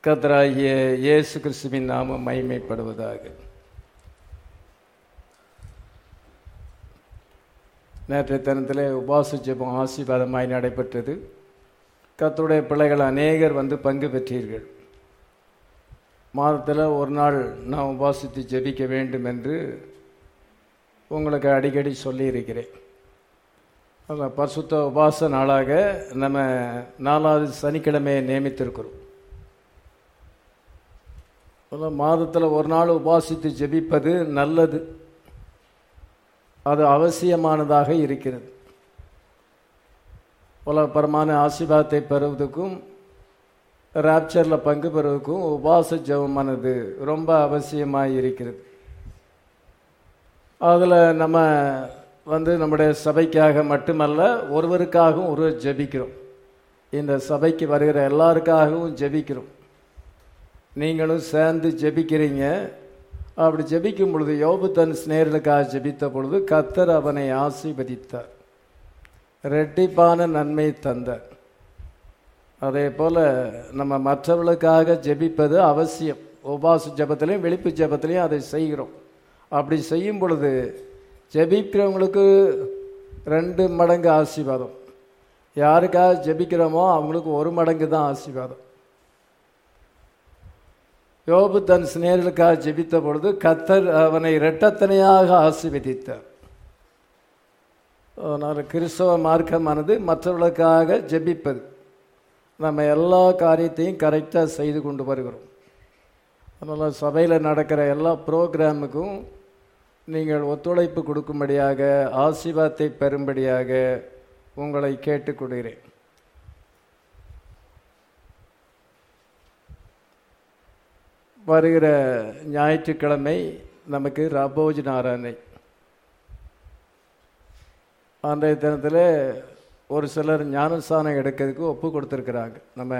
கர்த்தராகிய இயேசு கிறிஸ்துவின் நாமம் மகிமைப்படுவதாக நேற்றைய தினத்தில் உபாச ஜெபம் ஆசீர்வாதமாய் நடைபெற்றது கர்த்தருடைய பிள்ளைகள் அநேகர் வந்து பங்கு பெற்றீர்கள் மாதத்தில் ஒரு நாள் நான் உபாசித்து ஜெபிக்க வேண்டும் என்று உங்களுக்கு அடிக்கடி சொல்லியிருக்கிறேன் அந்த பரிசுத்த உபாச நாளாக நம்ம நாலாவது சனிக்கிழமையை நியமித்திருக்கிறோம் மாதத்தில் ஒரு நாள் உபாசித்து ஜெபிப்பது நல்லது அது அவசியமானதாக இருக்கிறது உலகப்பரமான ஆசீர்வாதத்தை பெறுவதற்கும் ராப்சரில் பங்கு பெறுவதற்கும் உபாச ஜெபமானது ரொம்ப அவசியமாக இருக்கிறது அதில் நம்ம வந்து நம்முடைய சபைக்காக மட்டுமல்ல ஒருவருக்காகவும் ஒருவர் ஜெபிக்கிறோம் இந்த சபைக்கு வருகிற எல்லாருக்காகவும் ஜெபிக்கிறோம் நீங்களும் சேர்ந்து ஜெபிக்கிறீங்க அப்படி ஜெபிக்கும் பொழுது யோபு தன் ஸ்நேர்களுக்காக ஜெபித்த பொழுது கத்தர் அவனை ஆசீர்வதித்தார் ரெட்டிப்பான நன்மை தந்தார் அதே போல் நம்ம மற்றவர்களுக்காக ஜெபிப்பது அவசியம் உபாச ஜபத்திலையும் வெளிப்பு ஜபத்திலையும் அதை செய்கிறோம் அப்படி செய்யும் பொழுது ஜெபிக்கிறவங்களுக்கு ரெண்டு மடங்கு ஆசீர்வாதம் யாருக்காக ஜெபிக்கிறோமோ அவங்களுக்கு ஒரு மடங்கு தான் ஆசீர்வாதம் யோபு தன் சிநேர்களுக்காக ஜெபித்த பொழுது கத்தர் அவனை இரட்டத்தனையாக ஆசீர்வதித்தார் அதனால் கிறிஸ்தவ மார்க்கமானது மற்றவர்களுக்காக ஜெபிப்பது நம்ம எல்லா காரியத்தையும் கரெக்டாக செய்து கொண்டு வருகிறோம் அதனால் சபையில் நடக்கிற எல்லா ப்ரோக்ராமுக்கும் நீங்கள் ஒத்துழைப்பு கொடுக்கும்படியாக ஆசீர்வாதத்தை பெறும்படியாக உங்களை கேட்டுக்கொள்கிறேன் வருகிற ஞாயிற்றுக்கிழமை நமக்கு ரபோஜ் நாராயணை அன்றைய தினத்தில் ஒரு சிலர் ஞானஸ்தானம் எடுக்கிறதுக்கு ஒப்பு கொடுத்துருக்குறாங்க நம்ம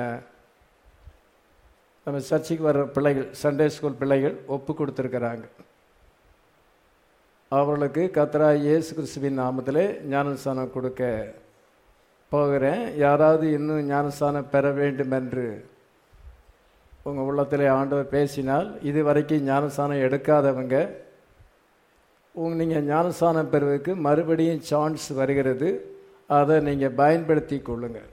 நம்ம சர்ச்சுக்கு வர்ற பிள்ளைகள் சண்டே ஸ்கூல் பிள்ளைகள் ஒப்பு கொடுத்துருக்குறாங்க அவர்களுக்கு கத்ரா இயேசு கிறிஸ்துவின் நாமத்தில் ஞானஸ்தானம் கொடுக்க போகிறேன் யாராவது இன்னும் ஞானஸ்தானம் பெற வேண்டும் என்று உங்கள் உள்ளத்தில் ஆண்டவர் பேசினால் இது வரைக்கும் ஞானஸ்தானம் எடுக்காதவங்க உங்க நீங்கள் ஞானஸ்தானம் பெறுவதற்கு மறுபடியும் சான்ஸ் வருகிறது அதை நீங்கள் பயன்படுத்தி கொள்ளுங்கள்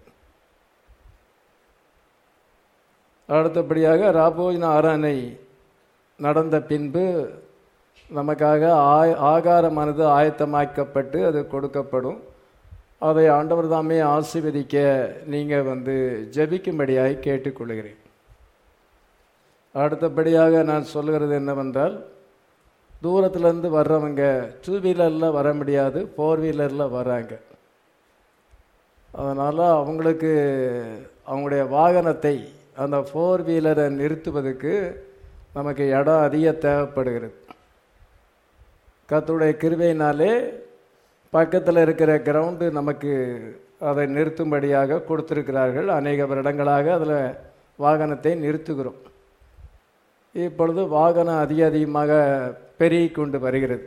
அடுத்தபடியாக ராபோஜன ஆரானை நடந்த பின்பு நமக்காக ஆய் ஆகாரமானது ஆயத்தமாக்கப்பட்டு அது கொடுக்கப்படும் அதை ஆண்டவர் தாமே ஆசீர்வதிக்க நீங்கள் வந்து ஜபிக்கும்படியாக கேட்டுக்கொள்கிறேன் அடுத்தபடியாக நான் சொல்லுகிறது என்னவென்றால் தூரத்துலேருந்து வர்றவங்க டூ வீலரில் வர முடியாது ஃபோர் வீலரில் வராங்க அதனால் அவங்களுக்கு அவங்களுடைய வாகனத்தை அந்த ஃபோர் வீலரை நிறுத்துவதற்கு நமக்கு இடம் அதிக தேவைப்படுகிறது கத்துடைய கிருவையினாலே பக்கத்தில் இருக்கிற கிரவுண்டு நமக்கு அதை நிறுத்தும்படியாக கொடுத்துருக்கிறார்கள் அநேக வருடங்களாக அதில் வாகனத்தை நிறுத்துகிறோம் இப்பொழுது வாகனம் அதிக அதிகமாக பெருகி கொண்டு வருகிறது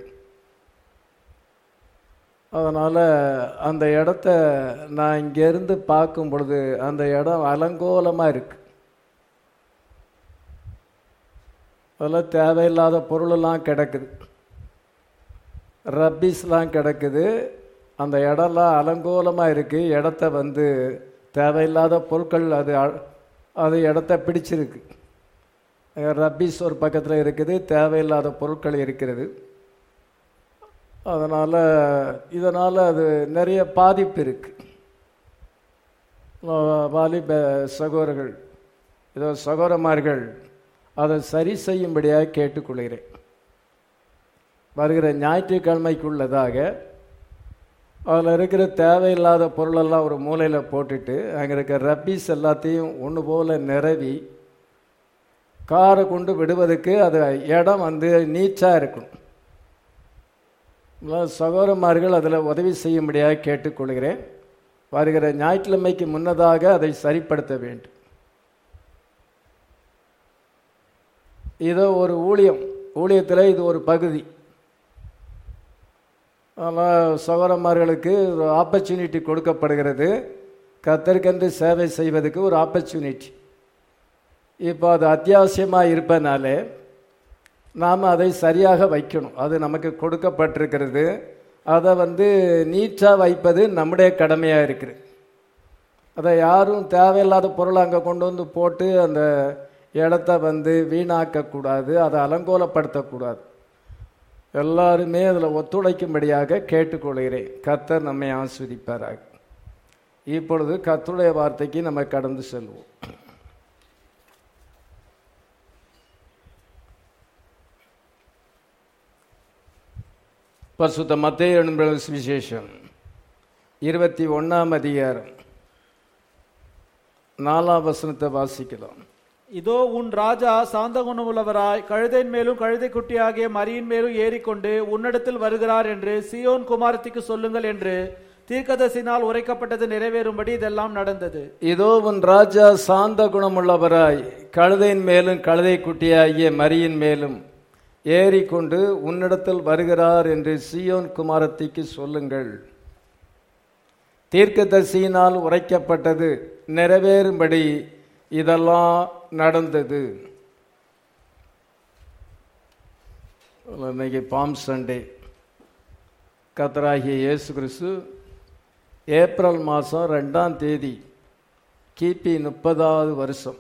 அதனால் அந்த இடத்த நான் இங்கேருந்து பார்க்கும் பொழுது அந்த இடம் அலங்கோலமாக இருக்கு அதில் தேவையில்லாத பொருளெல்லாம் கிடக்குது ரப்பீஸ்லாம் கிடக்குது அந்த இடம்லாம் அலங்கோலமாக இருக்குது இடத்த வந்து தேவையில்லாத பொருட்கள் அது அது இடத்த பிடிச்சிருக்கு ரப்பீஸ் ஒரு பக்கத்தில் இருக்குது தேவையில்லாத பொருட்கள் இருக்கிறது அதனால் இதனால் அது நிறைய பாதிப்பு இருக்குது வாலிப சகோதரர்கள் இதோ சகோதரமார்கள் அதை சரி செய்யும்படியாக கேட்டுக்கொள்கிறேன் வருகிற ஞாயிற்றுக்கிழமைக்குள்ளதாக அதில் இருக்கிற தேவையில்லாத பொருளெல்லாம் ஒரு மூலையில் போட்டுட்டு அங்கே இருக்கிற ரப்பீஸ் எல்லாத்தையும் ஒன்று போல் நிரவி காரை கொண்டு விடுவதற்கு அது இடம் வந்து நீச்சாக இருக்கணும் சகோதரமார்கள் அதில் உதவி செய்யும்படியாக கேட்டுக்கொள்கிறேன் வருகிற ஞாயிற்றுக்கிழமைக்கு முன்னதாக அதை சரிப்படுத்த வேண்டும் இதோ ஒரு ஊழியம் ஊழியத்தில் இது ஒரு பகுதி ஆனால் சகோதரமார்களுக்கு ஒரு ஆப்பர்ச்சுனிட்டி கொடுக்கப்படுகிறது கத்தருக்கென்று சேவை செய்வதற்கு ஒரு ஆப்பர்ச்சுனிட்டி இப்போ அது அத்தியாவசியமாக இருப்பதனாலே நாம் அதை சரியாக வைக்கணும் அது நமக்கு கொடுக்கப்பட்டிருக்கிறது அதை வந்து நீட்டாக வைப்பது நம்முடைய கடமையாக இருக்குது அதை யாரும் தேவையில்லாத பொருளை அங்கே கொண்டு வந்து போட்டு அந்த இடத்த வந்து வீணாக்கக்கூடாது அதை அலங்கோலப்படுத்தக்கூடாது எல்லாருமே அதில் ஒத்துழைக்கும்படியாக கேட்டுக்கொள்கிறேன் கத்தர் நம்மை ஆஸ்வதிப்பாராக இப்பொழுது கத்தருடைய வார்த்தைக்கு நம்ம கடந்து செல்வோம் பரிசுத்த மத்திய என்பது சுவிசேஷம் இருபத்தி ஒன்றாம் அதிகாரம் நாலாம் வசனத்தை வாசிக்கலாம் இதோ உன் ராஜா சாந்த குணமுள்ளவராய் கழுதையின் மேலும் கழுதை குட்டியாகிய மரியின் மேலும் ஏறிக்கொண்டு உன்னிடத்தில் வருகிறார் என்று சியோன் குமாரத்திக்கு சொல்லுங்கள் என்று தீர்க்கதரிசினால் உரைக்கப்பட்டது நிறைவேறும்படி இதெல்லாம் நடந்தது இதோ உன் ராஜா சாந்த குணமுள்ளவராய் கழுதையின் மேலும் கழுதை குட்டியாகிய மரியின் மேலும் ஏறிக்கொண்டு உன்னிடத்தில் வருகிறார் என்று சியோன் குமாரத்திக்கு சொல்லுங்கள் தீர்க்கதரிசியினால் உரைக்கப்பட்டது நிறைவேறும்படி இதெல்லாம் நடந்தது இன்னைக்கு பாம் சண்டே கத்தராகிய இயேசு கிறிஸ்து ஏப்ரல் மாதம் ரெண்டாம் தேதி கிபி முப்பதாவது வருஷம்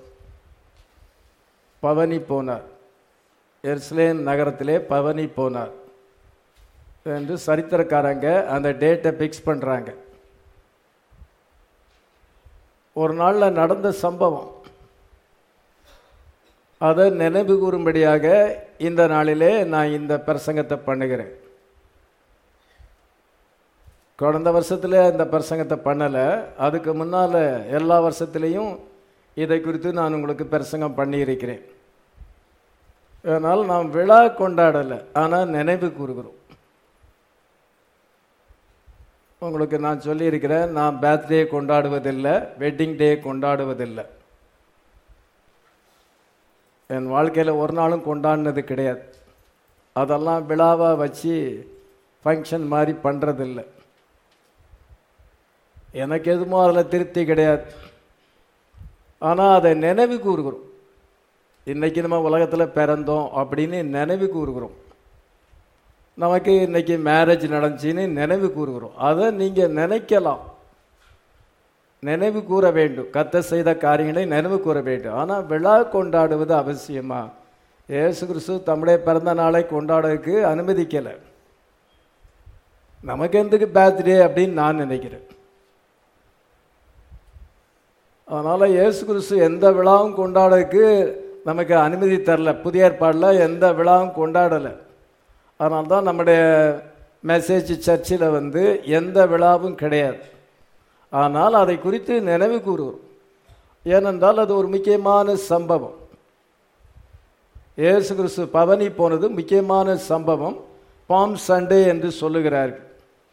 பவனி போனார் எருசலேம் நகரத்திலே பவனி போனார் என்று சரித்திரக்காரங்க அந்த டேட்டை ஃபிக்ஸ் பண்ணுறாங்க ஒரு நாளில் நடந்த சம்பவம் அதை நினைவு கூறும்படியாக இந்த நாளிலே நான் இந்த பிரசங்கத்தை பண்ணுகிறேன் கடந்த வருஷத்தில் இந்த பிரசங்கத்தை பண்ணலை அதுக்கு முன்னால் எல்லா வருஷத்துலேயும் இதை குறித்து நான் உங்களுக்கு பிரசங்கம் பண்ணியிருக்கிறேன் அதனால் நாம் விழா கொண்டாடலை ஆனால் நினைவு கூறுகிறோம் உங்களுக்கு நான் சொல்லியிருக்கிறேன் நான் பர்த்டே கொண்டாடுவதில்லை வெட்டிங் டே கொண்டாடுவதில்லை என் வாழ்க்கையில் ஒரு நாளும் கொண்டாடினது கிடையாது அதெல்லாம் விழாவாக வச்சு ஃபங்க்ஷன் மாதிரி பண்ணுறதில்லை எனக்கு எதுமோ அதில் திருப்தி கிடையாது ஆனால் அதை நினைவு கூறுகிறோம் இன்றைக்கி நம்ம உலகத்தில் பிறந்தோம் அப்படின்னு நினைவு கூறுகிறோம் நமக்கு இன்னைக்கு மேரேஜ் நடந்துச்சின்னு நினைவு கூறுகிறோம் அதை நீங்கள் நினைக்கலாம் நினைவு கூற வேண்டும் கத்த செய்த காரியங்களை நினைவு கூற வேண்டும் ஆனால் விழா கொண்டாடுவது அவசியமா ஏசு கிறிஸ்து தம்முடைய பிறந்த நாளை கொண்டாடுறதுக்கு அனுமதிக்கலை நமக்கு எதுக்கு பர்த்டே அப்படின்னு நான் நினைக்கிறேன் அதனால் இயேசு கிறிஸ்து எந்த விழாவும் கொண்டாடுறதுக்கு நமக்கு அனுமதி தரல புதிய ஏற்பாடில் எந்த விழாவும் கொண்டாடலை அதனால தான் நம்முடைய மெசேஜ் சர்ச்சில் வந்து எந்த விழாவும் கிடையாது ஆனால் அதை குறித்து நினைவு கூறுவோம் ஏனென்றால் அது ஒரு முக்கியமான சம்பவம் இயேசு கிறிஸ்து பவனி போனது முக்கியமான சம்பவம் பாம் சண்டே என்று சொல்லுகிறார்கள்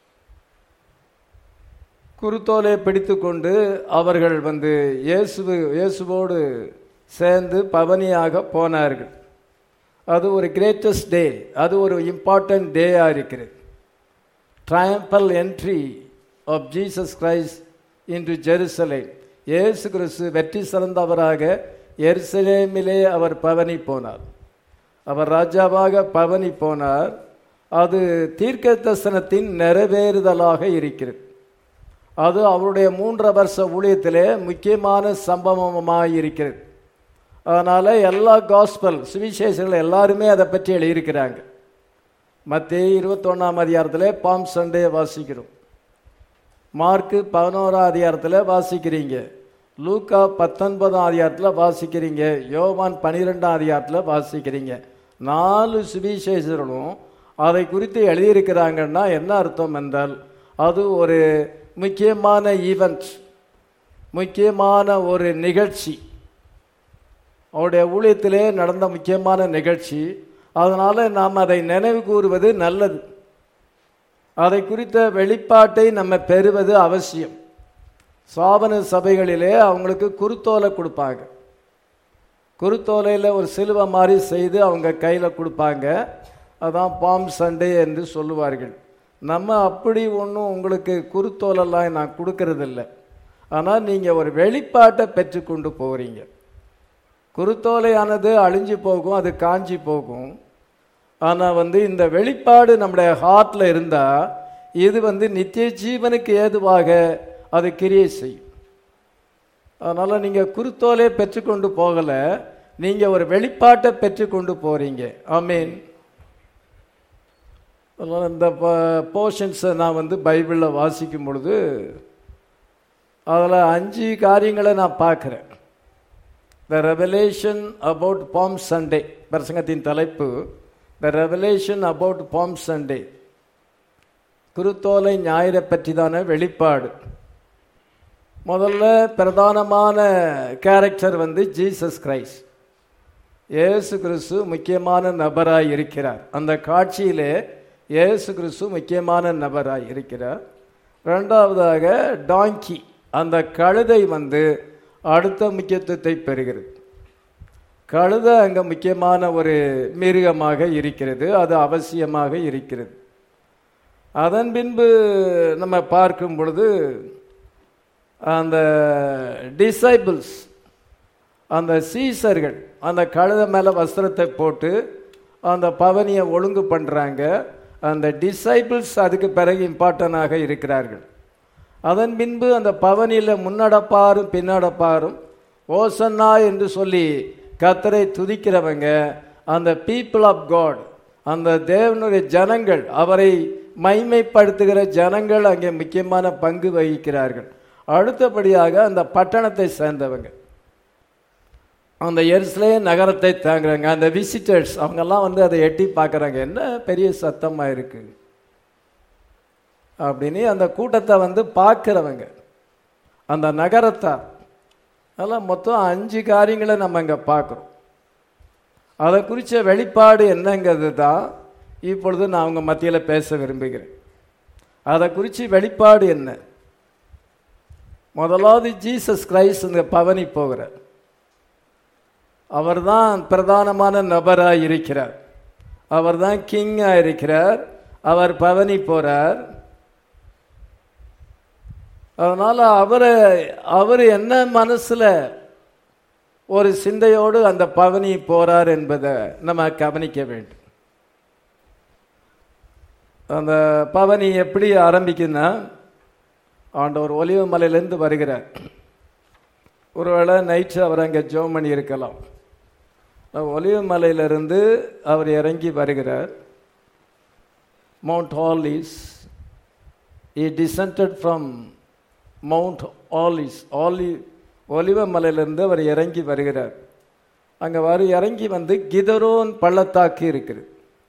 குருத்தோலை பிடித்து கொண்டு அவர்கள் வந்து இயேசுவு இயேசுவோடு சேர்ந்து பவனியாக போனார்கள் அது ஒரு கிரேட்டஸ்ட் டே அது ஒரு இம்பார்ட்டன்ட் டேயாக இருக்கிறது triumphal entry of Jesus Christ into Jerusalem இயேசு கிறிஸ்து வெற்றி சிறந்தவராக எருசலேமிலே அவர் பவனி போனார் அவர் ராஜாவாக பவனி போனார் அது தீர்க்க தரிசனத்தின் நிறைவேறுதலாக இருக்கிறது அது அவருடைய மூன்றரை வருஷ ஊழியத்திலே முக்கியமான சம்பவமாக இருக்கிறது அதனால் எல்லா காஸ்பல் சுவிசேஷங்கள் எல்லாருமே அதை பற்றி எழுதியிருக்கிறாங்க மத்திய இருபத்தொன்னாம் அதிகாரத்தில் பாம் சண்டே வாசிக்கிறோம் மார்க்கு பதினோராம் அதிகாரத்தில் வாசிக்கிறீங்க லூக்கா பத்தொன்பதாம் அதிகாரத்தில் வாசிக்கிறீங்க யோவான் பனிரெண்டாம் அதிகாரத்தில் வாசிக்கிறீங்க நாலு சுவிசேஷர்களும் அதை குறித்து எழுதியிருக்கிறாங்கன்னா என்ன அர்த்தம் என்றால் அது ஒரு முக்கியமான ஈவெண்ட் முக்கியமான ஒரு நிகழ்ச்சி அவருடைய ஊழியத்திலே நடந்த முக்கியமான நிகழ்ச்சி அதனால் நாம் அதை நினைவு கூறுவது நல்லது அதை குறித்த வெளிப்பாட்டை நம்ம பெறுவது அவசியம் சாபன சபைகளிலே அவங்களுக்கு குருத்தோலை கொடுப்பாங்க குருத்தோலையில் ஒரு சிலுவை மாதிரி செய்து அவங்க கையில் கொடுப்பாங்க அதான் பாம் சண்டே என்று சொல்லுவார்கள் நம்ம அப்படி ஒன்றும் உங்களுக்கு குருத்தோலெல்லாம் நான் கொடுக்கறதில்ல ஆனால் நீங்கள் ஒரு வெளிப்பாட்டை பெற்றுக்கொண்டு போகிறீங்க குருத்தோலையானது அழிஞ்சு போகும் அது காஞ்சி போகும் ஆனால் வந்து இந்த வெளிப்பாடு நம்முடைய ஹார்ட்ல இருந்தா இது வந்து நித்திய ஜீவனுக்கு ஏதுவாக அது கிரியை செய்யும் அதனால நீங்க குருத்தோலே பெற்றுக்கொண்டு போகல நீங்க ஒரு வெளிப்பாட்டை பெற்றுக்கொண்டு போறீங்க ஆமீன் அதனால இந்த போர்ஷன்ஸை நான் வந்து பைபிளில் வாசிக்கும் பொழுது அதில் அஞ்சு காரியங்களை நான் பார்க்குறேன் the revelation about Palm Sunday பிரசங்கத்தின் தலைப்பு the revelation about Palm Sunday குருத்தோலை ஞாயிறை பற்றிதான வெளிப்பாடு முதல்ல பிரதானமான கேரக்டர் வந்து ஜீசஸ் கிரைஸ்ட் இயேசு கிறிஸ்து முக்கியமான நபராய் இருக்கிறார் அந்த காட்சியிலே இயேசு கிறிஸ்து முக்கியமான நபராய் இருக்கிறார் ரெண்டாவதாக டாங்கி அந்த கழுதை வந்து அடுத்த முக்கியத்துவத்தை பெறுகிறது கழுதை அங்கே முக்கியமான ஒரு மிருகமாக இருக்கிறது அது அவசியமாக இருக்கிறது அதன் பின்பு நம்ம பார்க்கும் பொழுது அந்த டிசைபிள்ஸ் அந்த சீசர்கள் அந்த கழுதை மேலே வஸ்திரத்தை போட்டு அந்த பவனியை ஒழுங்கு பண்ணுறாங்க அந்த டிசைபிள்ஸ் அதுக்கு பிறகு இம்பார்ட்டனாக இருக்கிறார்கள் அதன் பின்பு அந்த பவனியில் முன்னடப்பாரும் பின்னடப்பாரும் ஓசன்னா என்று சொல்லி கத்தரை துதிக்கிறவங்க அந்த பீப்புள் ஆஃப் காட் அந்த தேவனுடைய ஜனங்கள் அவரை மைமைப்படுத்துகிற ஜனங்கள் அங்கே முக்கியமான பங்கு வகிக்கிறார்கள் அடுத்தபடியாக அந்த பட்டணத்தை சேர்ந்தவங்க அந்த எருசலே நகரத்தை தாங்குறாங்க அந்த விசிட்டர்ஸ் அவங்கெல்லாம் வந்து அதை எட்டி பார்க்குறாங்க என்ன பெரிய சத்தமாக இருக்கு அப்படின்னு அந்த கூட்டத்தை வந்து பார்க்குறவங்க அந்த நகரத்தார் அதெல்லாம் மொத்தம் அஞ்சு காரியங்களை நம்ம இங்கே பார்க்குறோம் அதை குறித்த வெளிப்பாடு என்னங்கிறது தான் இப்பொழுது நான் அவங்க மத்தியில் பேச விரும்புகிறேன் அதை குறித்து வெளிப்பாடு என்ன முதலாவது ஜீசஸ் கிரைஸ்ட் இந்த பவனி போகிறார் அவர்தான் பிரதானமான நபராக இருக்கிறார் அவர்தான் கிங்காக இருக்கிறார் அவர் பவனி போறார் அதனால அவரை அவர் என்ன மனசுல ஒரு சிந்தையோடு அந்த பவனி போறார் என்பதை நம்ம கவனிக்க வேண்டும் அந்த பவனி எப்படி ஆரம்பிக்குன்னா ஆண்டவர் ஒலிவ மலையிலேருந்து வருகிறார் ஒருவேளை நைட்டு அவர் அங்கே ஜோம் பண்ணி இருக்கலாம் ஒலிவ மலையிலிருந்து அவர் இறங்கி வருகிறார் mount Olives he descended from mount Olives ஆலி ஒலிவ மலையிலிருந்து அவர் இறங்கி வருகிறார் அங்கே வரு இறங்கி வந்து கிதரோன் பள்ளத்தாக்கு இருக்குது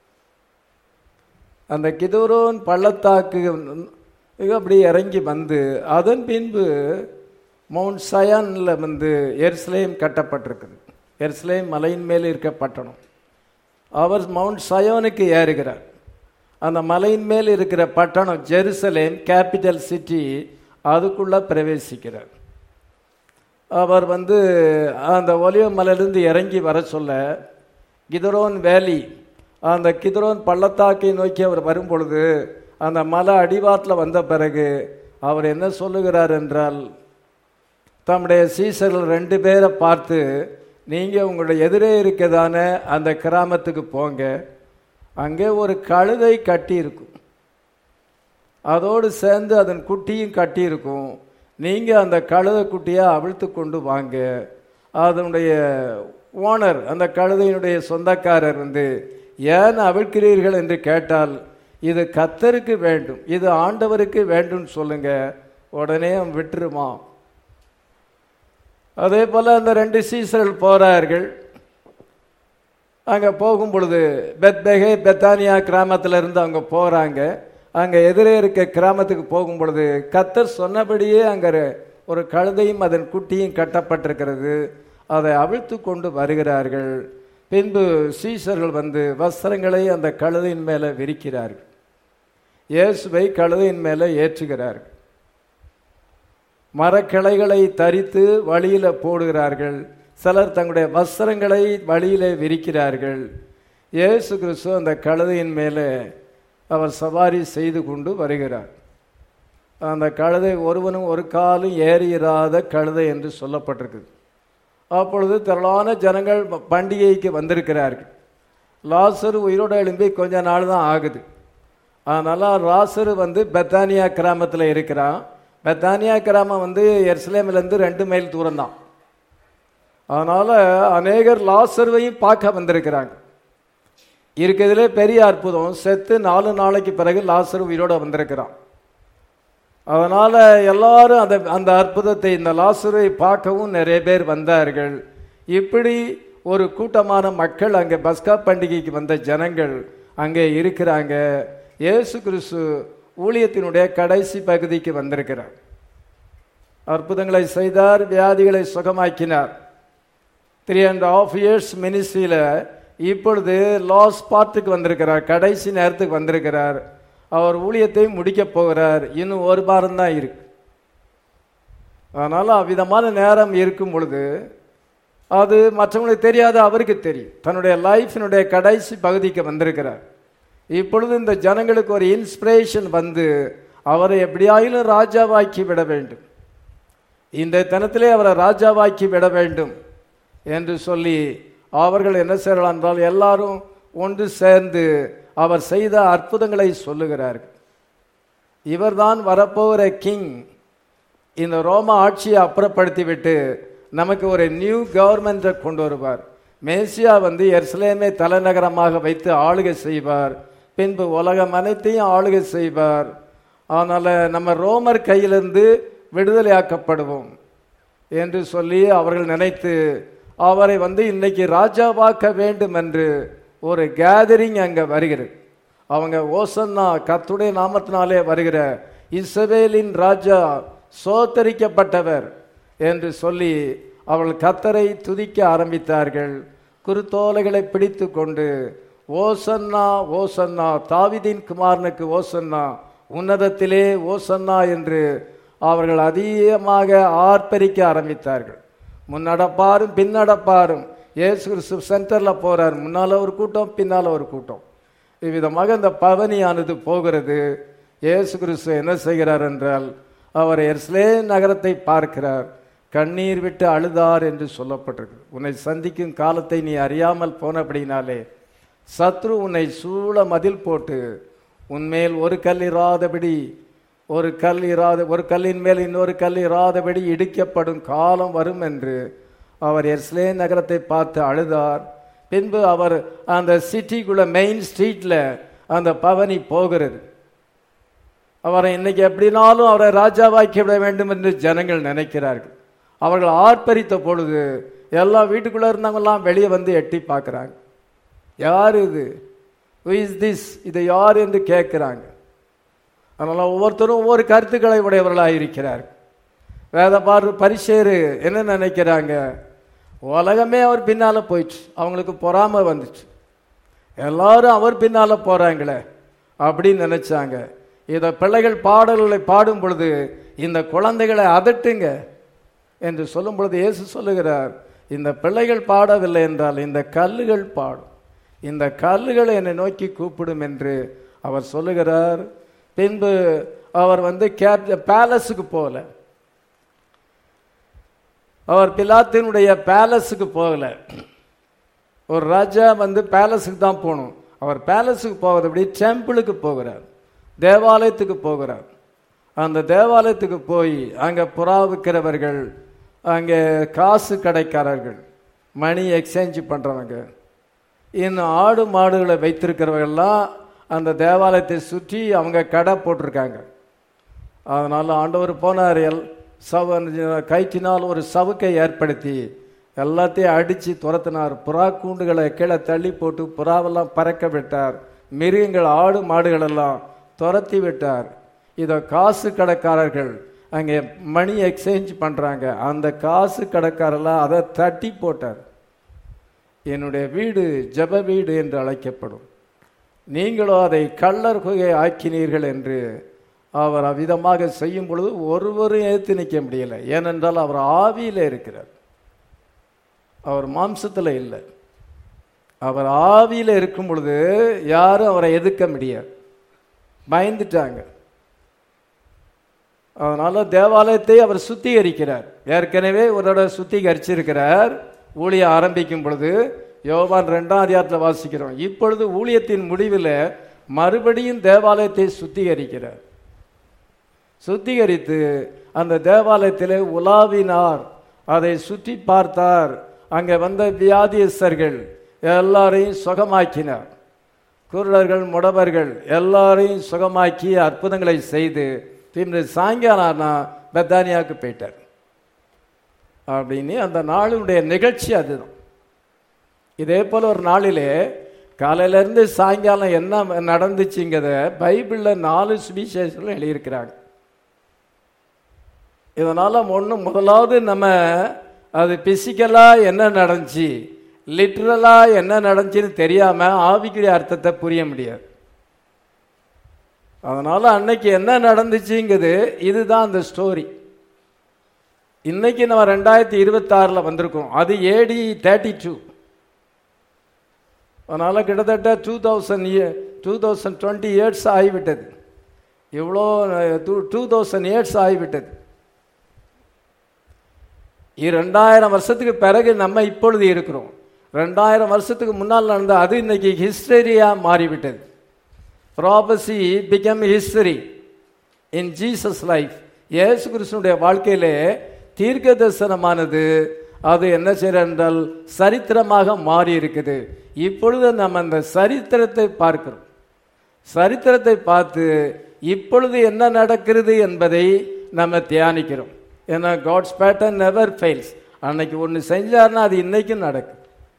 அந்த கிதரோன் பள்ளத்தாக்கு அப்படி இறங்கி வந்து அதன் பின்பு மவுண்ட் சயானில் வந்து எருசலேம் கட்டப்பட்டிருக்குது எருசலேம் மலையின் மேல் இருக்க பட்டணம் அவர் மவுண்ட் சயோனுக்கு ஏறுகிறார் அந்த மலையின் மேல் இருக்கிற பட்டணம் ஜெருசலேம் கேபிட்டல் சிட்டி அதுக்குள்ள பிரவேசிக்கிறார் அவர் வந்து அந்த ஒலிவ மலையிலிருந்து இறங்கி வர சொல்ல கிதரோன் வேலி அந்த கிதரோன் பள்ளத்தாக்கை நோக்கி அவர் வரும் பொழுது அந்த மலை அடிவாரத்தில் வந்த பிறகு அவர் என்ன சொல்லுகிறார் என்றால் தம்முடைய சீசர்கள் ரெண்டு பேரை பார்த்து நீங்கள் உங்களுடைய எதிரே இருக்கதான அந்த கிராமத்துக்கு போங்க அங்கே ஒரு கழுதை கட்டி இருக்கும் அதோடு சேர்ந்து அதன் குட்டியும் கட்டி இருக்கும் நீங்கள் அந்த கழுதை குட்டியை அவிழ்த்து கொண்டு வாங்க அதனுடைய ஓனர் அந்த கழுதையினுடைய சொந்தக்காரர் வந்து ஏன் அவிழ்க்கிறீர்கள் என்று கேட்டால் இது கத்தருக்கு வேண்டும் இது ஆண்டவருக்கு வேண்டும் சொல்லுங்க உடனே அவன் விட்டுருமா அதே போல அந்த ரெண்டு சீசர்கள் போறார்கள் அங்கே போகும் பொழுது பெத்பெகே பெத்தானியா கிராமத்தில் இருந்து அவங்க போகிறாங்க அங்கே எதிரே இருக்க கிராமத்துக்கு போகும் பொழுது கத்தர் சொன்னபடியே அங்கே ஒரு கழுதையும் அதன் குட்டியும் கட்டப்பட்டிருக்கிறது அதை அவிழ்த்து கொண்டு வருகிறார்கள் பின்பு சீசர்கள் வந்து வஸ்திரங்களை அந்த கழுதையின் மேலே விரிக்கிறார்கள் இயேசுவை கழுதையின் மேலே ஏற்றுகிறார்கள் மரக்கிளைகளை தரித்து வழியில போடுகிறார்கள் சிலர் தங்களுடைய வஸ்திரங்களை வழியிலே விரிக்கிறார்கள் இயேசு கிறிஸ்து அந்த கழுதையின் மேலே அவர் சவாரி செய்து கொண்டு வருகிறார் அந்த கழுதை ஒருவனும் ஒரு காலும் ஏறியிராத கழுதை என்று சொல்லப்பட்டிருக்குது அப்பொழுது திரளான ஜனங்கள் பண்டிகைக்கு வந்திருக்கிறார்கள் லாசரு உயிரோட எழும்பி கொஞ்ச நாள் தான் ஆகுது அதனால லாசரு வந்து பெத்தானியா கிராமத்தில் இருக்கிறான் பெத்தானியா கிராமம் வந்து எருசலேமிலேருந்து ரெண்டு மைல் தூரம் தான் அதனால அநேகர் லாசருவையும் பார்க்க வந்திருக்கிறாங்க இருக்கிறதுலே பெரிய அற்புதம் செத்து நாலு நாளைக்கு பிறகு லாசரு உயிரோட வந்திருக்கிறான் அதனால எல்லாரும் அந்த அந்த அற்புதத்தை இந்த லாசரை பார்க்கவும் நிறைய பேர் வந்தார்கள் இப்படி ஒரு கூட்டமான மக்கள் அங்கே பஸ்கா பண்டிகைக்கு வந்த ஜனங்கள் அங்கே இருக்கிறாங்க இயேசு கிறிஸ்து ஊழியத்தினுடைய கடைசி பகுதிக்கு வந்திருக்கிறார் அற்புதங்களை செய்தார் வியாதிகளை சுகமாக்கினார் த்ரீ அண்ட் ஆஃப் இயர்ஸ் மினிஸ்ட்ரியில் இப்பொழுது லாஸ் பார்ட்டுக்கு வந்திருக்கிறார் கடைசி நேரத்துக்கு வந்திருக்கிறார் அவர் ஊழியத்தை முடிக்கப் போகிறார் இன்னும் ஒரு வாரம் தான் இருக்கு அதனால் அவ்விதமான நேரம் இருக்கும் பொழுது அது மற்றவங்களுக்கு தெரியாத அவருக்கு தெரியும் தன்னுடைய லைஃபினுடைய கடைசி பகுதிக்கு வந்திருக்கிறார் இப்பொழுது இந்த ஜனங்களுக்கு ஒரு இன்ஸ்பிரேஷன் வந்து அவரை எப்படியாயிலும் ராஜாவாக்கி விட வேண்டும் இந்த தினத்திலே அவரை ராஜாவாக்கி விட வேண்டும் என்று சொல்லி அவர்கள் என்ன செய்யலாம் என்றால் எல்லாரும் ஒன்று சேர்ந்து அவர் செய்த அற்புதங்களை சொல்லுகிறார்கள் இவர்தான் வரப்போகிற கிங் இந்த ரோம ஆட்சியை அப்புறப்படுத்திவிட்டு நமக்கு ஒரு நியூ கவர்மெண்ட்டை கொண்டு வருவார் மேசியா வந்து எருசலேமை தலைநகரமாக வைத்து ஆளுகை செய்வார் பின்பு உலகம் அனைத்தையும் ஆளுகை செய்வார் அதனால நம்ம ரோமர் கையிலிருந்து விடுதலையாக்கப்படுவோம் என்று சொல்லி அவர்கள் நினைத்து அவரை வந்து இன்னைக்கு ராஜாவாக்க வேண்டும் என்று ஒரு கேதரிங் அங்கே வருகிறது அவங்க ஓசன்னா கத்துடைய நாமத்தினாலே வருகிற இஸ்ரவேலின் ராஜா சோத்தரிக்கப்பட்டவர் என்று சொல்லி அவர்கள் கத்தரை துதிக்க ஆரம்பித்தார்கள் குருத்தோலைகளை பிடித்து கொண்டு ஓசன்னா ஓசன்னா தாவிதின் குமாரனுக்கு ஓசன்னா உன்னதத்திலே ஓசன்னா என்று அவர்கள் அதிகமாக ஆர்ப்பரிக்க ஆரம்பித்தார்கள் முன்னடப்பாரும் பின்னடப்பாரும் இயேசு கிறிஸ்து சென்டரில் போகிறார் முன்னால் ஒரு கூட்டம் பின்னால் ஒரு கூட்டம் இவ்விதமாக இந்த பவனியானது போகிறது இயேசு கிறிஸ்து என்ன செய்கிறார் என்றால் அவர் எர்ஸ்லே நகரத்தை பார்க்கிறார் கண்ணீர் விட்டு அழுதார் என்று சொல்லப்பட்டிருக்கு உன்னை சந்திக்கும் காலத்தை நீ அறியாமல் போனபடினாலே சத்ரு உன்னை சூழ மதில் போட்டு உன்மேல் ஒரு கல் இராதபடி ஒரு கல் இராத ஒரு கல்லின் மேல் இன்னொரு கல் இராதபடி இடிக்கப்படும் காலம் வரும் என்று அவர் எர்ஸ்லே நகரத்தை பார்த்து அழுதார் பின்பு அவர் அந்த சிட்டிக்குள்ள மெயின் ஸ்ட்ரீட்ல அந்த பவனி போகிறது அவரை இன்னைக்கு எப்படினாலும் அவரை ராஜாவாக்கி விட வேண்டும் என்று ஜனங்கள் நினைக்கிறார்கள் அவர்கள் ஆர்ப்பரித்த பொழுது எல்லா வீட்டுக்குள்ள இருந்தவங்கெல்லாம் வெளியே வந்து எட்டி பார்க்குறாங்க யார் இது இஸ் திஸ் இது யார் என்று கேட்குறாங்க அதனால் ஒவ்வொருத்தரும் ஒவ்வொரு கருத்துக்களை உடையவர்களாக இருக்கிறார் வேத பாரு பரிசேரு என்ன நினைக்கிறாங்க உலகமே அவர் பின்னால் போயிடுச்சு அவங்களுக்கு பொறாமை வந்துச்சு எல்லாரும் அவர் பின்னால் போகிறாங்களே அப்படின்னு நினைச்சாங்க இதை பிள்ளைகள் பாடல்களை பாடும் பொழுது இந்த குழந்தைகளை அதட்டுங்க என்று சொல்லும் பொழுது இயேசு சொல்லுகிறார் இந்த பிள்ளைகள் பாடவில்லை என்றால் இந்த கல்லுகள் பாடும் இந்த கல்லுகள் என்னை நோக்கி கூப்பிடும் என்று அவர் சொல்லுகிறார் பின்பு அவர் வந்து கேப் பேலஸுக்கு போகல அவர் பிலாத்தினுடைய பேலஸுக்கு போகல ஒரு ராஜா வந்து பேலஸுக்கு தான் போகணும் அவர் பேலஸுக்கு போகிறது அப்படி டெம்பிளுக்கு போகிறார் தேவாலயத்துக்கு போகிறார் அந்த தேவாலயத்துக்கு போய் அங்கே புறா விற்கிறவர்கள் அங்கே காசு கடைக்காரர்கள் மணி எக்ஸ்சேஞ்ச் பண்ணுறவங்க இன்னும் ஆடு மாடுகளை வைத்திருக்கிறவர்கள்லாம் அந்த தேவாலயத்தை சுற்றி அவங்க கடை போட்டிருக்காங்க அதனால் ஆண்டவர் போனார் எல் சவ கைத்தினால் ஒரு சவுக்கை ஏற்படுத்தி எல்லாத்தையும் அடித்து துரத்தினார் புறா கூண்டுகளை கீழே தள்ளி போட்டு புறாவெல்லாம் பறக்க விட்டார் மிருகங்கள் ஆடு மாடுகளெல்லாம் துரத்தி விட்டார் இதை காசு கடைக்காரர்கள் அங்கே மணி எக்ஸ்சேஞ்ச் பண்ணுறாங்க அந்த காசு கடைக்காரெல்லாம் அதை தட்டி போட்டார் என்னுடைய வீடு ஜப வீடு என்று அழைக்கப்படும் நீங்களோ அதை கள்ளர் குகை ஆக்கினீர்கள் என்று அவர் அவ்விதமாக செய்யும் பொழுது ஒருவரும் ஏற்று நிற்க முடியலை ஏனென்றால் அவர் ஆவியில் இருக்கிறார் அவர் மாம்சத்தில் இல்லை அவர் ஆவியில் இருக்கும் பொழுது யாரும் அவரை எதிர்க்க முடியாது பயந்துட்டாங்க அதனால தேவாலயத்தை அவர் சுத்திகரிக்கிறார் ஏற்கனவே ஒரு தடவை சுத்திகரிச்சிருக்கிறார் ஊழியம் ஆரம்பிக்கும் பொழுது யோவான் ரெண்டாம் அதிகாரத்தில் வாசிக்கிறோம் இப்பொழுது ஊழியத்தின் முடிவில் மறுபடியும் தேவாலயத்தை சுத்திகரிக்கிறார் சுத்திகரித்து அந்த தேவாலயத்திலே உலாவினார் அதை சுற்றி பார்த்தார் அங்கே வந்த வியாதியஸ்தர்கள் எல்லாரையும் சுகமாக்கினார் குருடர்கள் முடவர்கள் எல்லாரையும் சுகமாக்கி அற்புதங்களை செய்து பின்பு சாயங்காலம் ஆனா பெத்தானியாவுக்கு போயிட்டார் அப்படின்னு அந்த நாளுடைய நிகழ்ச்சி அதுதான் இதே போல ஒரு நாளிலே காலையில இருந்து சாயங்காலம் என்ன நடந்துச்சுங்கிறத பைபிள்ல நாலு சுவிசேஷங்கள் எழுதியிருக்கிறாங்க இதனால ஒன்று முதலாவது நம்ம அது பிசிக்கலா என்ன நடந்துச்சு லிட்ரலா என்ன நடந்துச்சுன்னு தெரியாம ஆவிக்குரிய அர்த்தத்தை புரிய முடியாது அதனால அன்னைக்கு என்ன நடந்துச்சுங்கிறது இதுதான் அந்த ஸ்டோரி இன்னைக்கு நம்ம ரெண்டாயிரத்தி இருபத்தாறில் வந்திருக்கோம் அது ஏடி தேர்ட்டி டூ அதனால் கிட்டத்தட்ட two thousand year two thousand twenty years ஆகிவிட்டது இவ்வளோ டூ டூ தௌசண்ட் இயர்ஸ் ஆகிவிட்டது ரெண்டாயிரம் வருஷத்துக்கு பிறகு நம்ம இப்பொழுது இருக்கிறோம் ரெண்டாயிரம் வருஷத்துக்கு முன்னால் நடந்த அது இன்னைக்கு ஹிஸ்டரியாக மாறிவிட்டது prophecy become history in Jesus life இயேசு கிறிஸ்துனுடைய வாழ்க்கையிலே தீர்க்க தரிசனமானது அது என்ன செய்யற என்றால் சரித்திரமாக மாறி இருக்குது இப்பொழுது நம்ம அந்த சரித்திரத்தை பார்க்கிறோம் சரித்திரத்தை பார்த்து இப்பொழுது என்ன நடக்கிறது என்பதை நம்ம தியானிக்கிறோம் ஏன்னா காட்ஸ் பேட்டர்ன் நெவர் ஃபெயில்ஸ் அன்னைக்கு ஒன்று செஞ்சார்னா அது இன்னைக்கும் நடக்கும்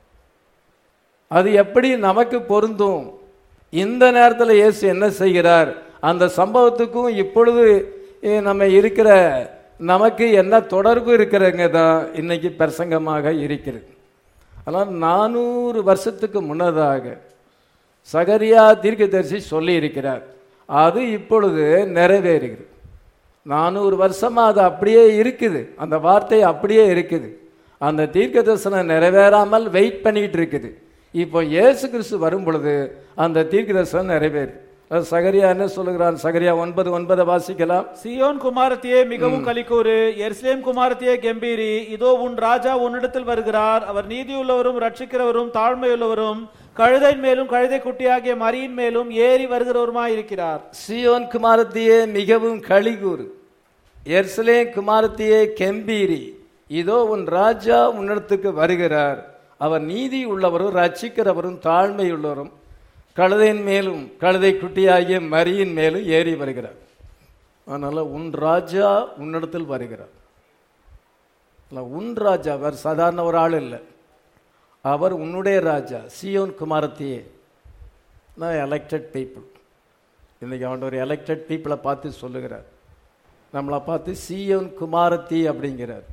அது எப்படி நமக்கு பொருந்தும் இந்த நேரத்தில் இயேசு என்ன செய்கிறார் அந்த சம்பவத்துக்கும் இப்பொழுது eh, நம்ம இருக்கிற நமக்கு என்ன தொடர்பு இருக்கிறங்க தான் இன்னைக்கு பிரசங்கமாக இருக்கிறது ஆனால் நானூறு வருஷத்துக்கு முன்னதாக சகரியா தீர்க்கதரிசி சொல்லி இருக்கிறார் அது இப்பொழுது நிறைவேறுகிறது நானூறு வருஷமா அது அப்படியே இருக்குது அந்த வார்த்தை அப்படியே இருக்குது அந்த தீர்க்க தரிசனம் நிறைவேறாமல் வெயிட் பண்ணிட்டு இருக்குது இப்போ இயேசு கிறிஸ்து வரும் பொழுது அந்த தீர்க்க தரிசனம் நிறைவேறு அது சகரியா என்ன சொல்லுகிறான் சகரியா ஒன்பது ஒன்பதை வாசிக்கலாம் சியோன் குமாரத்தியே மிகவும் கலிக்கூறு எருசலேம் குமாரத்தியே கெம்பீரி இதோ உன் ராஜா உன்னிடத்தில் வருகிறார் அவர் நீதியுள்ளவரும் ரட்சிக்கிறவரும் தாழ்மையுள்ளவரும் கழுதையின் மேலும் கழுதை குட்டியாகிய மரியின் மேலும் ஏறி வருகிறவருமாய் இருக்கிறார் சியோன் குமாரத்தியே மிகவும் களிகூறு எர்சலே குமாரத்தியே கெம்பீரி இதோ உன் ராஜா உன்னிடத்துக்கு வருகிறார் அவர் நீதி உள்ளவரும் ரட்சிக்கிறவரும் தாழ்மை உள்ளவரும் கழுதையின் மேலும் கழுதை குட்டியாகிய மரியின் மேலும் ஏறி வருகிறார் அதனால உன் ராஜா உன்னிடத்தில் வருகிறார் இல்ல, உன் ராஜா அவர் சாதாரண ஒரு ஆள் இல்லை அவர் உன்னுடைய ராஜா சியோன் குமாரத்தியே நான் எலெக்டட் பீப்புள் இன்னைக்கு அவன் ஒரு எலெக்டட் பீப்புளை பார்த்து சொல்லுகிறார் நம்மளை பார்த்து சியோன் குமாரத்தி அப்படிங்கிறார்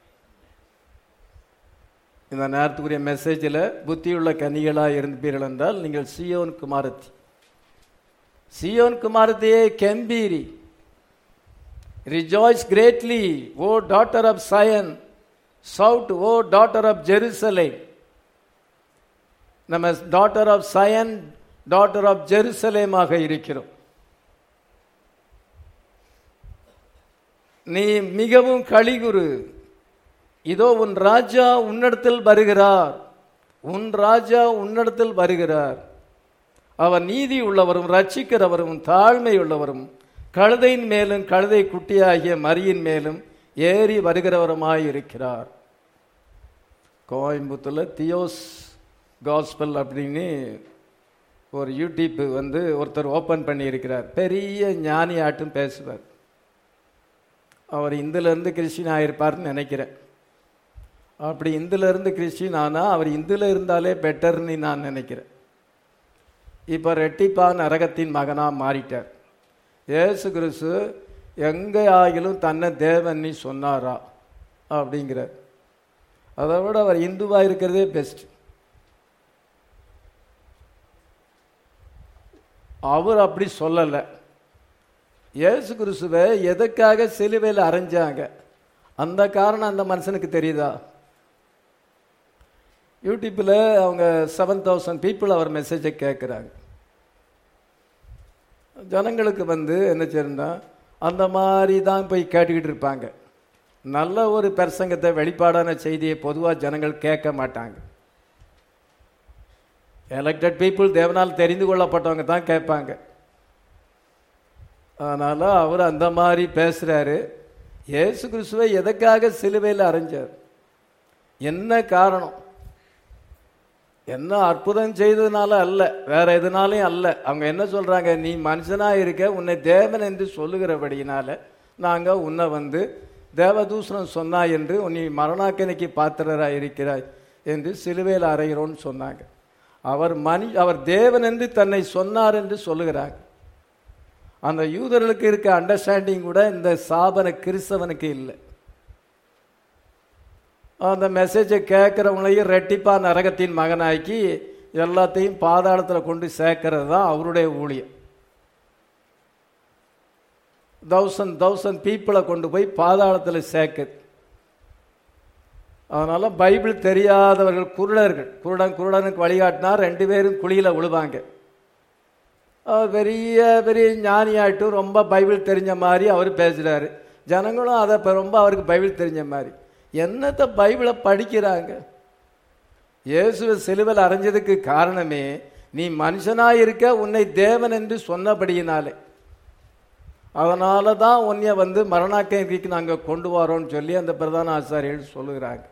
இந்த நேரத்துக்குரிய மெசேஜில் புத்தியுள்ள கனிகளாக இருந்தீர்கள் என்றால் நீங்கள் சியோன் குமாரத்தி சியோன் குமாரத்தியே கெம்பீரி rejoice greatly O daughter of Zion shout O daughter of Jerusalem நம்ம daughter of Zion daughter of ஜெருசலேமாக இருக்கிறோம் நீ மிகவும் களிகுரு இதோ உன் ராஜா உன்னிடத்தில் வருகிறார் உன் ராஜா உன்னிடத்தில் வருகிறார் அவர் நீதி உள்ளவரும் ரட்சிக்கிறவரும் தாழ்மை உள்ளவரும் கழுதையின் மேலும் கழுதை குட்டியாகிய மரியின் மேலும் ஏறி வருகிறவருமாய் இருக்கிறார் கோயம்புத்தூர்ல தியோஸ் காஸ்பல் அப்படின்னு ஒரு யூடியூப் வந்து ஒருத்தர் ஓப்பன் பண்ணியிருக்கிறார் பெரிய ஞானி ஆட்டும் பேசுவார் அவர் இந்துலேருந்து கிறிஸ்டின் ஆயிருப்பார்னு நினைக்கிறேன் அப்படி இந்துலேருந்து கிறிஸ்டின் ஆனால் அவர் இந்துல இருந்தாலே பெட்டர்னு நான் நினைக்கிறேன் இப்போ ரெட்டிப்பா நரகத்தின் மகனாக மாறிட்டார் இயேசு கிறிஸ்து எங்கே ஆகிலும் தன்னை தேவன் சொன்னாரா அப்படிங்கிறார் அதை விட அவர் இந்துவாக இருக்கிறதே பெஸ்ட் அவர் அப்படி சொல்லலை இயேசு கிறிஸ்துவை எதுக்காக சிலுவையில் அரைஞ்சாங்க அந்த காரணம் அந்த மனுஷனுக்கு தெரியுதா யூடியூப்பில் அவங்க செவன் தௌசண்ட் பீப்புள் அவர் மெசேஜை கேட்குறாங்க ஜனங்களுக்கு வந்து என்ன செய்யணும்னா அந்த மாதிரி தான் போய் கேட்டுக்கிட்டு இருப்பாங்க நல்ல ஒரு பிரசங்கத்தை வெளிப்பாடான செய்தியை பொதுவாக ஜனங்கள் கேட்க மாட்டாங்க எலெக்டட் பீப்புள் தேவனால் தெரிந்து கொள்ளப்பட்டவங்க தான் கேட்பாங்க அதனால் அவர் அந்த மாதிரி பேசுகிறாரு இயேசு கிறிஸ்துவை எதற்காக சிலுவையில் அரைஞ்சார் என்ன காரணம் என்ன அற்புதம் செய்ததுனால அல்ல வேற எதுனாலையும் அல்ல அவங்க என்ன சொல்றாங்க நீ மனுஷனா இருக்க உன்னை தேவன் என்று சொல்லுகிறபடியினால நாங்க உன்னை வந்து தேவதூஷணம் சொன்னா என்று நீ மரணாக்கனைக்கு பாத்திரராய் இருக்கிறாய் என்று சிலுவையில் அறைகிறோன்னு சொன்னாங்க அவர் மனி அவர் தேவன் என்று தன்னை சொன்னார் என்று சொல்லுகிறாங்க அந்த யூதர்களுக்கு இருக்க அண்டர்ஸ்டாண்டிங் கூட இந்த சாபன கிறிஸ்தவனுக்கு இல்லை அந்த மெசேஜை கேட்குறவங்களையும் ரெட்டிப்பா நரகத்தின் மகனாக்கி எல்லாத்தையும் பாதாளத்தில் கொண்டு சேர்க்கறது தான் அவருடைய ஊழியம் தௌசண்ட் தௌசண்ட் பீப்புளை கொண்டு போய் பாதாளத்தில் சேர்க்குது அதனால பைபிள் தெரியாதவர்கள் குருடர்கள் குருடன் குருடனுக்கு வழிகாட்டினா ரெண்டு பேரும் குழியில் விழுவாங்க அவர் பெரிய பெரிய ஞானியாட்டு ரொம்ப பைபிள் தெரிஞ்ச மாதிரி அவர் பேசுகிறாரு ஜனங்களும் அதை இப்ப ரொம்ப அவருக்கு பைபிள் தெரிஞ்ச மாதிரி என்னத்தை பைபிளை படிக்கிறாங்க இயேசுவை சிலுவையில் அரைஞ்சதுக்கு காரணமே நீ மனுஷனாக இருக்க உன்னை தேவன் என்று சொன்னபடியினாலே அதனால தான் உன்னைய வந்து மரணாக்கைக்கு நாங்கள் கொண்டு வரோம்னு சொல்லி அந்த பிரதான ஆசாரியர்கள் சொல்லுகிறாங்க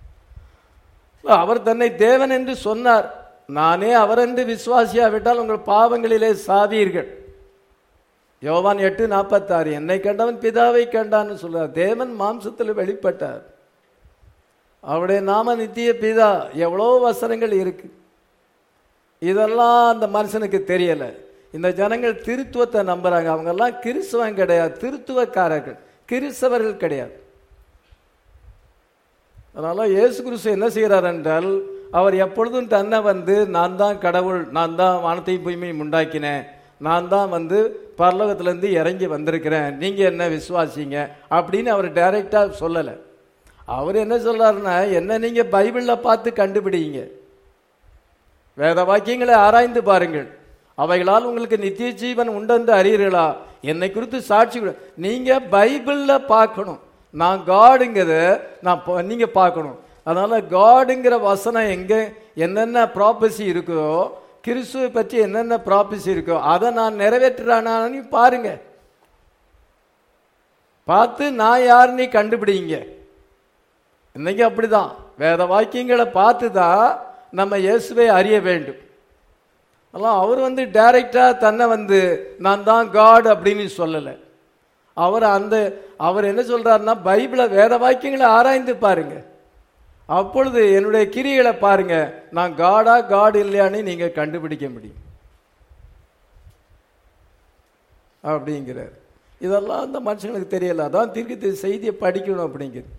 அவர் தன்னை தேவன் என்று சொன்னார் நானே அவர் என்று விசுவாசியாவிட்டால் உங்கள் பாவங்களிலே சாவீர்கள் யோவான் எட்டு நாற்பத்தாறு என்னை கண்டவன் பிதாவை கண்டான்னு சொல்றார் தேவன் மாம்சத்தில் வெளிப்பட்டார் அவருடைய நாம நித்திய பிதா எவ்வளோ வசனங்கள் இருக்கு இதெல்லாம் அந்த மனுஷனுக்கு தெரியல இந்த ஜனங்கள் திருத்துவத்தை நம்புறாங்க அவங்கெல்லாம் கிறிஸ்தவன் கிடையாது திருத்துவக்காரர்கள் கிறிஸ்தவர்கள் கிடையாது அதனால இயேசு கிறிஸ்து என்ன செய்கிறார் என்றால் அவர் எப்பொழுதும் தன்னை வந்து நான் தான் கடவுள் நான் தான் வானத்தையும் பூமியையும் உண்டாக்கினேன் நான் தான் வந்து பரலோகத்திலேருந்து இறங்கி வந்திருக்கிறேன் நீங்கள் என்ன விசுவாசிங்க அப்படின்னு அவர் டைரெக்டாக சொல்லலை அவர் என்ன சொல்றாருன்னா என்ன நீங்கள் பைபிளில் பார்த்து கண்டுபிடிங்க வேத வாக்கியங்களை ஆராய்ந்து பாருங்கள் அவைகளால் உங்களுக்கு நித்திய ஜீவன் உண்டென்று அறியீர்களா என்னை குறித்து சாட்சி கொடு. நீங்க பைபிள்ல பார்க்கணும் நான் காடுங்கிறத நான் பா- நீங்க பார்க்கணும் அதனால காடுங்கிற வசனம் எங்க என்னென்ன ப்ராப்பசி இருக்குதோ கிறிஸ்துவை பற்றி என்னென்ன ப்ராப்பசி இருக்கோ அதை நான் நிறைவேற்றுறானு பாருங்க பார்த்து நான் யாருன்னு கண்டுபிடிங்க இன்னைக்கு அப்படிதான் வேத வாக்கியங்களை பார்த்து தான் நம்ம இயேசுவை அறிய வேண்டும் அதெல்லாம் அவர் வந்து டைரக்டா தன்னை வந்து நான் தான் காட் அப்படின்னு சொல்லலை அவர் அந்த அவர் என்ன சொல்றாருன்னா பைபிளை வேத வாக்கியங்களை ஆராய்ந்து பாருங்க அப்பொழுது என்னுடைய கிரிகளை பாருங்க நான் காடா காட் இல்லையான்னு நீங்க கண்டுபிடிக்க முடியும் அப்படிங்கிறார் இதெல்லாம் அந்த மனுஷங்களுக்கு தெரியல அதான் தீர்க்க செய்தியை படிக்கணும் அப்படிங்கிறது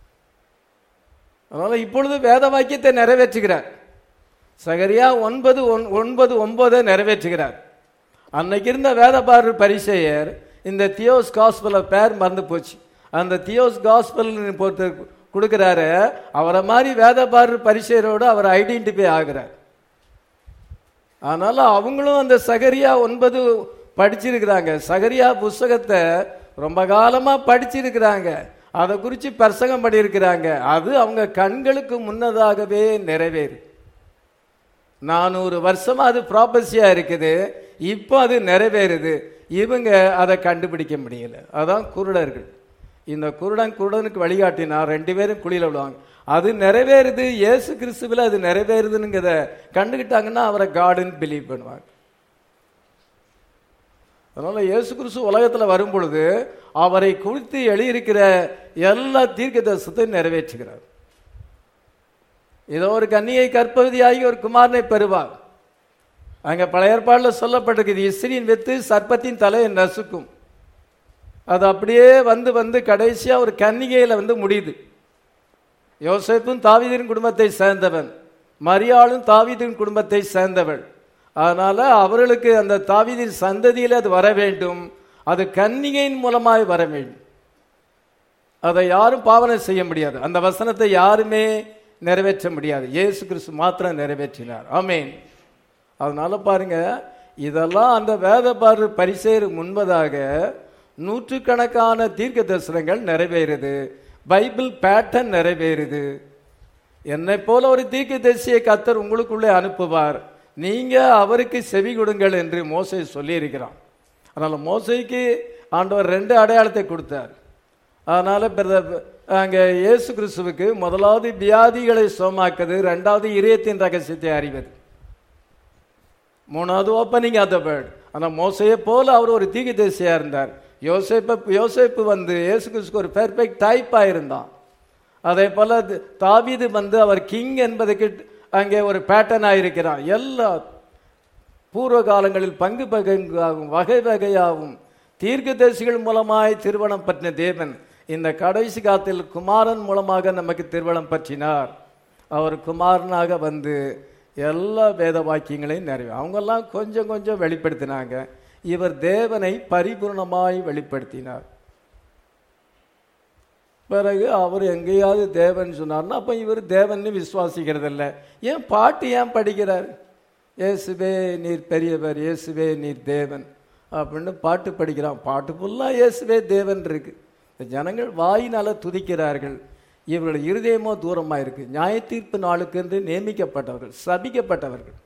அதனால இப்பொழுது வேத வாக்கியத்தை நிறைவேற்றுகிறார் சகரியா ஒன்பது ஒன்- ஒன்பது ஒன்பதை நிறைவேற்றுகிறார் அன்னைக்கு இருந்த வேதபாரு பரிசெயர் இந்த தியோஸ் காஸ்பல பேர் மறந்து போச்சு அந்த தியோஸ் காஸ்பல் பொறுத்த கொடுக்கிறாரு அவரை மாதிரி வேதபாரு பரிசெயரோடு அவர் ஐடென்டிஃபை ஆகிறார் அதனால அவங்களும் அந்த சகரியா ஒன்பது படிச்சிருக்கிறாங்க சகரியா புஸ்தகத்தை ரொம்ப காலமா படிச்சிருக்கிறாங்க அதை குறித்து பிரசங்கம் பண்ணியிருக்கிறாங்க அது அவங்க கண்களுக்கு முன்னதாகவே நிறைவேறு நானூறு வருஷமா அது ப்ராப்பர்சியா இருக்குது இப்போ அது நிறைவேறுது இவங்க அதை கண்டுபிடிக்க முடியல அதான் குருடர்கள் இந்த குருடன் குருடனுக்கு வழிகாட்டினா ரெண்டு பேரும் குழியில விடுவாங்க அது நிறைவேறுது இயேசு கிறிஸ்துவில் அது நிறைவேறுதுங்கிறத கண்டுக்கிட்டாங்கன்னா அவரை காடுன்னு பிலீவ் பண்ணுவாங்க அதனால இயேசு கிறிஸ்து உலகத்தில் வரும் பொழுது அவரை குறித்து எழுதியிருக்கிற எல்லா தீர்க்க தரிசனத்தையும் நிறைவேற்றுகிறார் இதோ ஒரு கன்னியை கற்பவதியாகி ஒரு குமாரனை பெறுவார் அங்க பழைய ஏற்பாடுல சொல்லப்பட்டிருக்குது இஸ்ரீன் வெத்து சர்ப்பத்தின் தலையை நசுக்கும் அது அப்படியே வந்து வந்து கடைசியா ஒரு கன்னிகையில வந்து முடியுது யோசேப்பும் தாவீதின் குடும்பத்தை சேர்ந்தவன் மரியாளும் தாவீதின் குடும்பத்தை சேர்ந்தவள் அதனால அவர்களுக்கு அந்த தாவீதின் சந்ததியில் அது வர வேண்டும் அது கன்னிகையின் மூலமாய் வர வேண்டும் அதை யாரும் பாவனை செய்ய முடியாது அந்த வசனத்தை யாருமே நிறைவேற்ற முடியாது இயேசு கிறிஸ்து மாத்திரம் நிறைவேற்றினார் ஆமென் அதனால பாருங்க இதெல்லாம் அந்த வேத பாரு பரிசேறு முன்பதாக நூற்றுக்கணக்கான தீர்க்க தரிசனங்கள் நிறைவேறுது பைபிள் பேட்டர்ன் நிறைவேறுது என்னை போல ஒரு தீர்க்க தரிசியை கத்தர் உங்களுக்குள்ளே அனுப்புவார் நீங்க அவருக்கு செவி கொடுங்கள் என்று மோசை சொல்லியிருக்கிறான் அதனால மோசைக்கு ஆண்டவர் ரெண்டு அடையாளத்தை கொடுத்தார் அதனால பிரத- அங்க இயேசு கிறிஸ்துவுக்கு முதலாவது வியாதிகளை சோமாக்குது ரெண்டாவது இதயத்தின் ரகசியத்தை அறிவது மூணாவது ஓப்பனிங் ஆஃப் த பேர்ட் ஆனால் மோசையை போல அவர் ஒரு தீர்க்கதரிசியா இருந்தார் யோசேப்ப யோசேப்பு வந்து இயேசு கிறிஸ்துக்கு ஒரு பெர்ஃபெக்ட் டைப்பாக இருந்தான் அதே போல த- தாவீது வந்து அவர் கிங் என்பதுக்கு அங்கே ஒரு பேட்டர்னாக இருக்கிறான் எல்லா பூர்வ காலங்களில் பங்கு பங்காகவும் வகை வகையாகவும் தீர்க்கதரிசிகள் மூலமாய் திருமணம் பற்றின தேவன் இந்த கடைசி காலத்தில் குமாரன் மூலமாக நமக்கு திருமணம் பற்றினார் அவர் குமாரனாக வந்து எல்லா வேத வாக்கியங்களையும் நிறைவே அவங்கெல்லாம் கொஞ்சம் கொஞ்சம் வெளிப்படுத்தினாங்க இவர் தேவனை பரிபூர்ணமாய் வெளிப்படுத்தினார் பிறகு அவர் எங்கேயாவது தேவன் சொன்னார்னா அப்போ இவர் தேவன்னு விசுவாசிக்கிறது இல்லை ஏன் பாட்டு ஏன் படிக்கிறார் இயேசுவே நீர் பெரியவர் இயேசுவே நீர் தேவன் அப்படின்னு பாட்டு படிக்கிறான் பாட்டு ஃபுல்லாக இயேசுவே தேவன் இருக்கு இந்த ஜனங்கள் வாயினால துதிக்கிறார்கள் இவர்கள் இருதயமோ தூரமாக இருக்கு நியாய தீர்ப்பு நாளுக்கு என்று நியமிக்கப்பட்டவர்கள் சபிக்கப்பட்டவர்கள்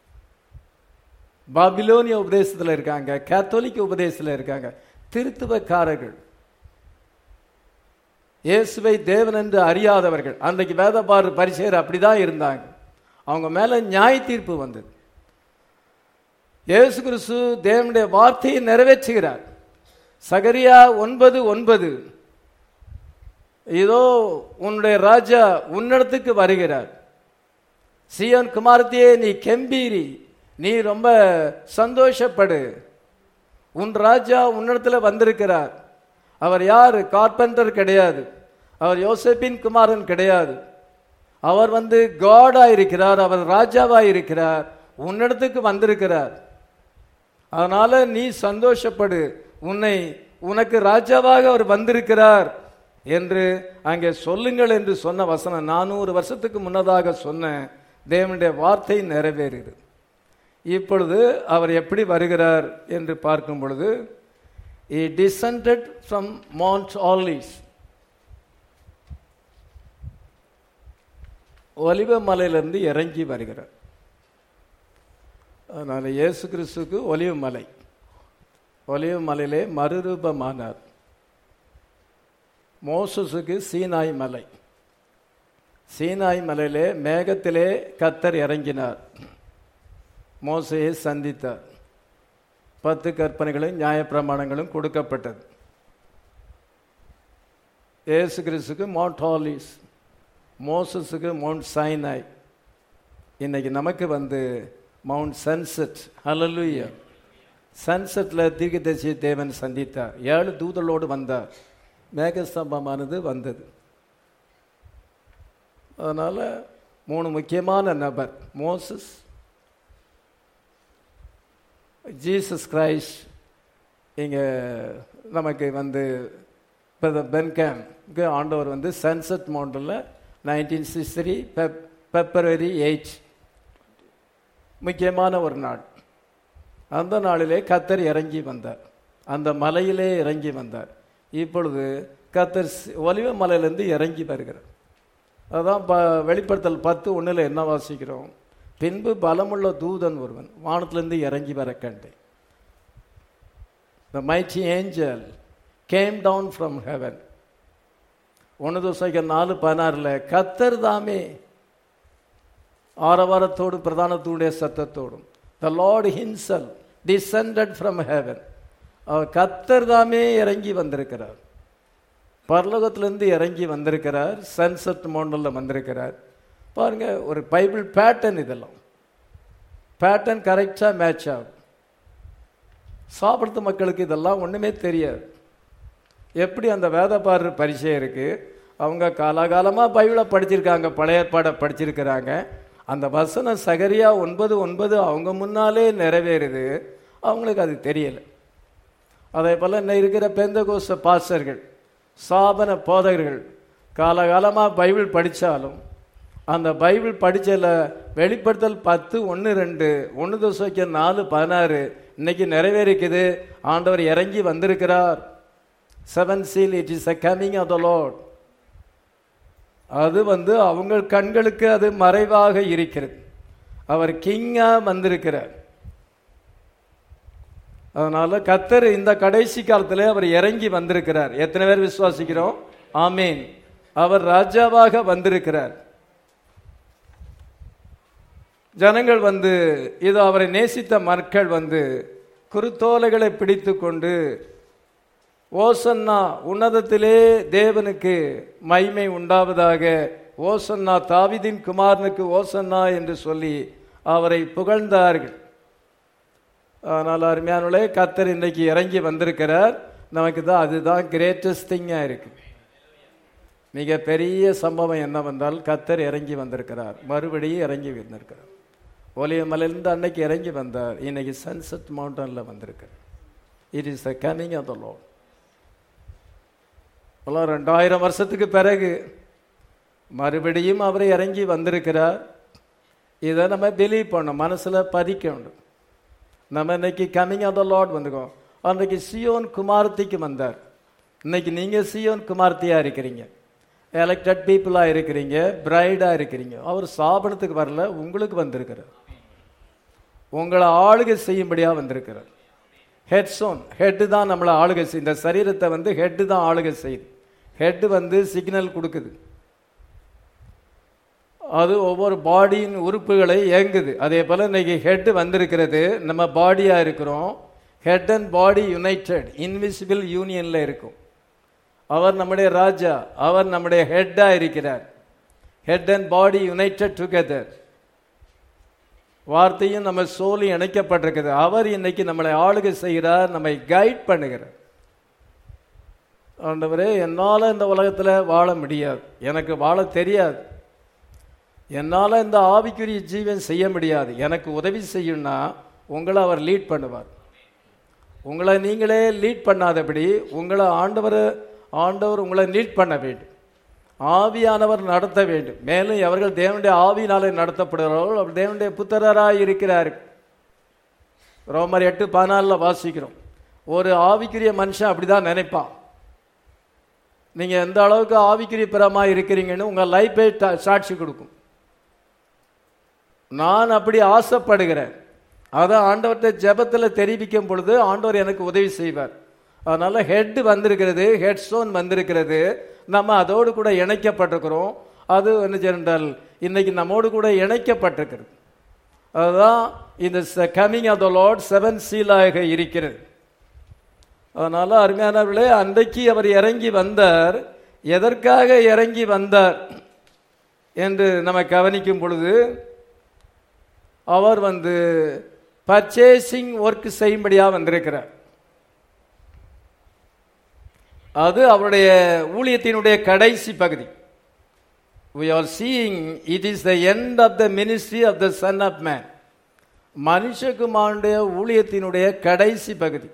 பாபிலோனிய உபதேசத்தில் இருக்காங்க கேத்தோலிக்க உபதேசத்தில் இருக்காங்க திருத்துவக்காரர்கள் இயேசுவை தேவன் என்று அறியாதவர்கள் அன்றைக்கு வேதபாரு பரிசெயர் அப்படிதான் இருந்தாங்க அவங்க மேல நியாய தீர்ப்பு வந்தது இயேசு கிறிஸ்து தேவனுடைய வார்த்தையை நிறைவேற்றுகிறார் சகரியா ஒன்பது ஒன்பது இதோ உன்னுடைய ராஜா உன்னிடத்துக்கு வருகிறார் சியோன் குமாரத்தியே நீ கெம்பீரி நீ ரொம்ப சந்தோஷப்படு உன் ராஜா உன்னிடத்துல வந்திருக்கிறார் அவர் யார் கார்பெண்டர் கிடையாது அவர் யோசேப்பின் குமாரன் கிடையாது அவர் வந்து காடா இருக்கிறார் அவர் ராஜாவா இருக்கிறார் உன்னிடத்துக்கு வந்திருக்கிறார் அதனால நீ சந்தோஷப்படு உன்னை உனக்கு ராஜாவாக அவர் வந்திருக்கிறார் என்று அங்கே சொல்லுங்கள் என்று சொன்ன வசனம் நானூறு வருஷத்துக்கு முன்னதாக சொன்ன தேவனுடைய வார்த்தை நிறைவேறுகிறது இப்பொழுது அவர் எப்படி வருகிறார் என்று பார்க்கும் பொழுது he descended from Mount Olives ஒலிவ மலையிலிருந்து இறங்கி வருகிறார் அதனால இயேசு கிறிஸ்துக்கு ஒலிவ மலை ஒலிவ மலையிலே மறுரூபமானார் மோசஸுக்கு சீனாய் மலை சீனாய் மலையிலே மேகத்திலே கத்தர் இறங்கினார் மோசையை சந்தித்தார் பத்து கற்பனைகளும் நியாயப்பிரமாணங்களும் கொடுக்கப்பட்டது ஏசு கிறிஸ்துக்கு மவுண்ட் ஹாலிஸ் மோசஸுக்கு மவுண்ட் சைனாய் இன்னைக்கு நமக்கு வந்து மவுண்ட் சன்செட் ஹலலுயா சன்செட்டில் தீர்க்கதரிசி தேவன் சந்தித்தார் ஏழு தூதலோடு வந்தார் மேகஸ்தம்பமானது வந்தது அதனால் மூணு முக்கியமான நபர் மோசஸ் ஜீசஸ் கிரைஸ்ட் இங்கே நமக்கு வந்து இப்போ பென்கேம்க்கு ஆண்டவர் வந்து சன்செட் மவுண்டில் nineteen sixty three Feb February eight முக்கியமான ஒரு நாள் அந்த நாளிலே கத்தர் இறங்கி வந்தார் அந்த மலையிலே இறங்கி வந்தார் இப்பொழுது கத்தர் சி- ஒலிவ மலையிலேருந்து இறங்கி வருகிறார் அதான் ப வெளிப்படுத்தல் பத்து ஒன்றில் என்ன வாசிக்கிறோம் பின்பு பலமுள்ள தூதன் ஒருவன் வானத்திலிருந்து இறங்கி வர கண்டேன் The mighty angel came down from heaven. ஒன்று தோசைக்கு நாலு பதினாறுல கத்தர் தாமே ஆரவாரத்தோடும் பிரதானத்துடைய சத்தத்தோடும் the Lord himself descended from heaven அவர் கத்தர் தாமே இறங்கி வந்திருக்கிறார் பரலோகத்திலிருந்து இறங்கி வந்திருக்கிறார் சன்செட் மோண்டலில் வந்திருக்கிறார் பாருங்க ஒரு பைபிள் பேட்டர்ன் இதெல்லாம் பேட்டர்ன் கரெக்டாக மேட்ச் ஆகும் சாப்பிடுற மக்களுக்கு இதெல்லாம் ஒன்றுமே தெரியாது எப்படி அந்த வேதப்பாரர் பரிச்சயம் இருக்கு அவங்க காலாகாலமாக பைபிளை படிச்சிருக்காங்க பழைய ஏற்பாடை படிச்சிருக்கிறாங்க அந்த வசனம் சகரியா ஒன்பது ஒன்பது அவங்க முன்னாலே நிறைவேறுது அவங்களுக்கு அது தெரியலை அதே போல் இன்னும் இருக்கிற பெந்தகோச பாஸ்டர்கள் சாபன போதகர்கள் காலகாலமாக பைபிள் படித்தாலும் அந்த பைபிள் படிச்சதுல வெளிப்படுத்தல் பத்து ஒன்று ரெண்டு ஒன்று தோசைக்கு நாலு பதினாறு இன்னைக்கு நிறைவேறிக்குது ஆண்டவர் இறங்கி வந்திருக்கிறார் seven seal it is a coming of the Lord அது வந்து அவங்க கண்களுக்கு அது மறைவாக இருக்கிறது அவர் கிங்கா வந்திருக்கிறார் அதனால கத்தர் இந்த கடைசி காலத்துல அவர் இறங்கி வந்திருக்கிறார் எத்தனை பேர் விசுவாசிக்கிறோம் ஆமீன் அவர் ராஜாவாக வந்திருக்கிறார் ஜனங்கள் வந்து இது அவரை நேசித்த மக்கள் வந்து குருத்தோலைகளை பிடித்து கொண்டு ஓசன்னா உன்னதத்திலே தேவனுக்கு மைமை உண்டாவதாக ஓசன்னா தாவிதின் குமாரனுக்கு ஓசன்னா என்று சொல்லி அவரை புகழ்ந்தார்கள் ஆனால் அருமையானவர்களே கத்தர் இன்றைக்கு இறங்கி வந்திருக்கிறார் நமக்கு தான் அதுதான் கிரேட்டஸ்ட் திங்காக இருக்கு மிக பெரிய சம்பவம் என்னவென்றால் கத்தர் இறங்கி வந்திருக்கிறார் மறுபடியும் இறங்கி வந்திருக்கிறார் ஒலியமலையிலிருந்து அன்னைக்கு இறங்கி வந்தார் இன்னைக்கு சன்செட் மவுண்டனில் வந்திருக்கிறார் it is the coming of the Lord எல்லாம் ரெண்டாயிரம் வருஷத்துக்கு பிறகு மறுபடியும் அவர் இறங்கி வந்திருக்கிறார் இதை நம்ம பிலீவ் பண்ணோம் மனசில் பதிக்க வேண்டும் நம்ம இன்னைக்கு கம்மிங் ஆஃப் த லார்ட் வந்துக்கோம் அன்றைக்கு சியோன் குமார்த்திக்கு வந்தார் இன்னைக்கு நீங்கள் சியோன் குமார்த்தியாக இருக்கிறீங்க எலெக்டட் பீப்புளாக இருக்கிறீங்க பிரைடாக இருக்கிறீங்க அவர் சாபனத்துக்கு வரல உங்களுக்கு வந்திருக்கிறார் உங்களை ஆளுகை செய்யும்படியாக வந்திருக்கிறார் ஹெட்ஸோன் ஹெட்டு தான் நம்மளை ஆளுகை செய்யும் இந்த சரீரத்தை வந்து ஹெட்டு தான் ஆளுகை செய்யுது ஹெட்டு வந்து சிக்னல் கொடுக்குது அது ஒவ்வொரு பாடியின் உறுப்புகளை இயங்குது அதே போல் இன்னைக்கு ஹெட் வந்திருக்கிறது நம்ம பாடியாக இருக்கிறோம் head and body united invisible யூனியனில் இருக்கும் அவர் நம்முடைய ராஜா அவர் நம்முடைய ஹெட்டாக இருக்கிறார் head and body united together வார்த்தையும் நம்ம சோலும் இணைக்கப்பட்டிருக்குது அவர் இன்னைக்கு நம்மளை ஆளுகை செய்கிறார் நம்மை கைட் பண்ணுகிறார் ஆண்டவரே என்னால் இந்த உலகத்தில் வாழ முடியாது எனக்கு வாழ தெரியாது என்னால் இந்த ஆவிக்குரிய ஜீவன் செய்ய முடியாது எனக்கு உதவி செய்யணும்னா உங்களை அவர் லீட் பண்ணுவார் உங்களை நீங்களே லீட் பண்ணாதபடி உங்களை ஆண்டவர் ஆண்டவர் உங்களை லீட் பண்ண வேண்டும் ஆவியானவர் நடத்த வேண்டும் மேலும் எவர்கள் தேவனுடைய ஆவியினாலே நடத்தப்படுகிறார்கள் அவர் தேவனுடைய புத்திரராய் இருக்கிறார்கள் ரோமர் எட்டு பதினாலில் வாசிக்கிறோம் ஒரு ஆவிக்குரிய மனுஷன் அப்படிதான் நினைப்பான் நீங்க எந்த அளவுக்கு ஆவிக்குரிய பிறமா இருக்கிறீங்கன்னு உங்க லைஃபை சாட்சி கொடுக்கும் நான் அப்படி ஆசைப்படுகிறேன் அதை ஆண்டவர்கிட்ட ஜெபத்தில் தெரிவிக்கும் பொழுது ஆண்டவர் எனக்கு உதவி செய்வார் அதனால ஹெட் வந்திருக்கிறது ஹெட் ஸ்டோன் வந்திருக்கிறது நம்ம அதோடு கூட இணைக்கப்பட்டிருக்கிறோம் அது என்ன சொன்னால் இன்னைக்கு நம்மோடு கூட இணைக்கப்பட்டிருக்கிறது அதுதான் இந்த coming of the Lord seven சீலாக இருக்கிறது அதனால அருமையானவர்களே அன்றைக்கு அவர் இறங்கி வந்தார் எதற்காக இறங்கி வந்தார் என்று நம்ம கவனிக்கும் பொழுது அவர் வந்து பர்ச்சேசிங் ஒர்க் செய்யும்படியாக வந்திருக்கிறார் அது அவருடைய ஊழியத்தினுடைய கடைசி பகுதி we are seeing it is the end of the ministry of the son of man மனுஷகுமாருடைய ஊழியத்தினுடைய கடைசி பகுதி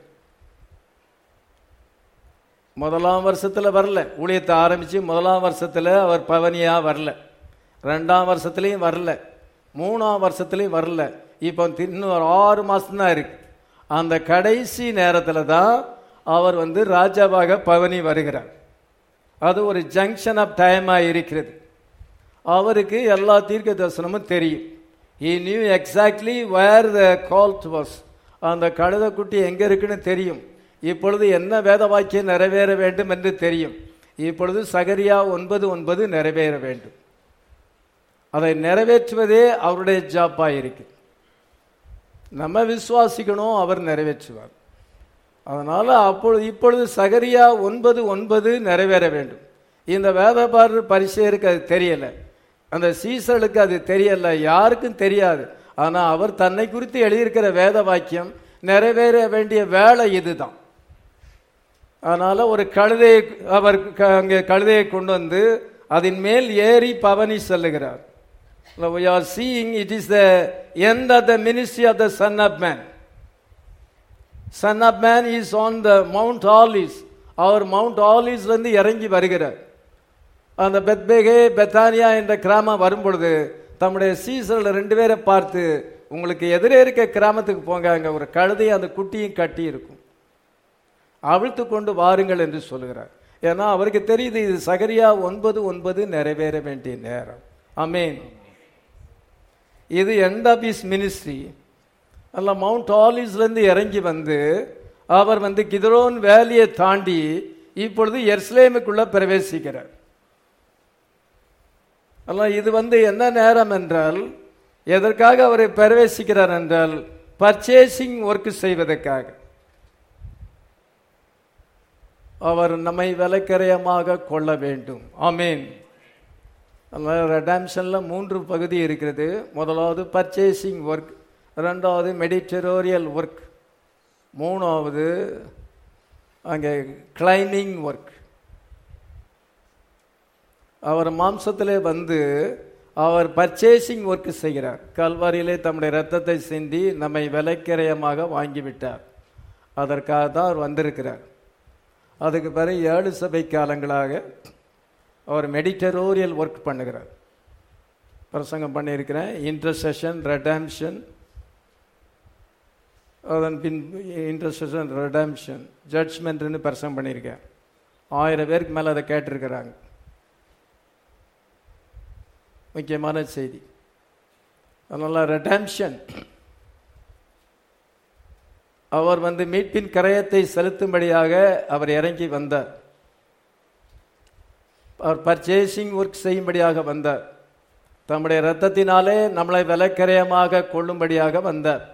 முதலாம் வருஷத்துல வரல ஊழியத்தை ஆரம்பிச்சு முதலாம் வருஷத்துல அவர் பவனியா வரல ரெண்டாம் வருஷத்துலயும் வரல மூணாம் வருஷத்துலயும் வரல இப்போ இன்னும் ஒரு ஆறு மாசம் தான் இருக்கு அந்த கடைசி நேரத்துல தான் அவர் வந்து ராஜாவாக பவனி வருகிறார் அது ஒரு ஜங்ஷன் ஆஃப் டைமா இருக்கிறது அவருக்கு எல்லா தீர்க்க தரிசனமும் தெரியும் he knew exactly where the colt was அந்த கழுதைக்குட்டி எங்க இருக்குன்னு தெரியும் இப்பொழுது என்ன வேத வாக்கியம் நிறைவேற வேண்டும் என்று தெரியும் இப்பொழுது சகரியா ஒன்பது ஒன்பது நிறைவேற வேண்டும் அதை நிறைவேற்றுவதே அவருடைய ஜாப்பா இருக்கு நம்ம விசுவாசிக்கணும் அவர் நிறைவேற்றுவார் அதனால அப்பொழுது இப்பொழுது சகரியா ஒன்பது ஒன்பது நிறைவேற வேண்டும் இந்த வேதபாரர் பரிசெயருக்கு அது தெரியல அந்த சீசலுக்கு அது தெரியல யாருக்கும் தெரியாது ஆனா அவர் தன்னை குறித்து எழுதியிருக்கிற வேத வாக்கியம் நிறைவேற வேண்டிய வேலை இதுதான் அதனால ஒரு கழுதையை அவர் க- அங்கே கழுதையை கொண்டு வந்து அதன் மேல் ஏறி பவனி செல்லுகிறார் we are seeing it is the end of the ministry of the son of man son of man is on the mount Olives அவர் மவுண்ட் ஆலிஸ்ல இருந்து இறங்கி வருகிறார் அந்த பெத்பேகே பெத்தானியா என்ற கிராமம் வரும்பொழுது தம்முடைய சீசர்ல ரெண்டு பேரை பார்த்து உங்களுக்கு எதிரே இருக்க கிராமத்துக்கு போங்க அங்க ஒரு கழுதையும் அந்த குட்டியும் கட்டி இருக்கும் அவிழ்த்து கொண்டு வாருங்கள் என்று சொல்லுகிறார் ஏன்னா அவருக்கு தெரியுது இது சகரியா ஒன்பது ஒன்பது நிறைவேற வேண்டிய நேரம் அமேன் இது எண்ட் ஆஃப் இஸ் மினிஸ்ட்ரி அல்ல மவுண்ட் ஆலிஸ்லேருந்து இறங்கி வந்து அவர் வந்து கிதரோன் வேலியை தாண்டி இப்பொழுது எர்ஸ்லேமுக்குள்ள பிரவேசிக்கிறார் அல்ல இது வந்து என்ன நேரம் என்றால் எதற்காக அவர் பிரவேசிக்கிறார் என்றால் பர்ச்சேசிங் ஒர்க் செய்வதற்காக அவர் நம்மை விலைக்கரையமாக கொள்ள வேண்டும் ஆமீன் ரெடாம்ஷனில் மூன்று பகுதி இருக்கிறது முதலாவது பர்ச்சேசிங் ஒர்க் ரெண்டாவது மெடிட்டரோரியல் ஒர்க் மூணாவது அங்கே கிளைமிங் ஒர்க் அவர் மாம்சத்திலே வந்து அவர் பர்ச்சேசிங் ஒர்க் செய்கிறார் கல்வாரியிலே தம்முடைய ரத்தத்தை சிந்தி நம்மை விலைக்கிரயமாக வாங்கிவிட்டார் அதற்காக தான் அவர் வந்திருக்கிறார் அதுக்கு பிறகு ஏழு சபை காலங்களாக அவர் மெடிட்டரோரியல் ஒர்க் பண்ணுகிறார் பிரசங்கம் பண்ணியிருக்கிறேன் இன்டர்செஷன் ரெடாம்ஷன் அதன் பின் இன்டர்செஷன் ரெடாம்ஷன் ஜட்ஜ்மெண்ட்னு பிரசங்கம் பண்ணியிருக்கேன் ஆயிரம் பேருக்கு மேலே அதை கேட்டிருக்கிறாங்க முக்கியமான செய்தி அதனால் ரெடாம்ஷன் அவர் வந்து மீட்பின் கரையத்தை செலுத்தும்படியாக அவர் இறங்கி வந்தார் அவர் பர்ச்சேசிங் ஒர்க் செய்யும்படியாக வந்தார் தம்முடைய இரத்தத்தினாலே நம்மளை விலைக்கரையமாக கொள்ளும்படியாக வந்தார்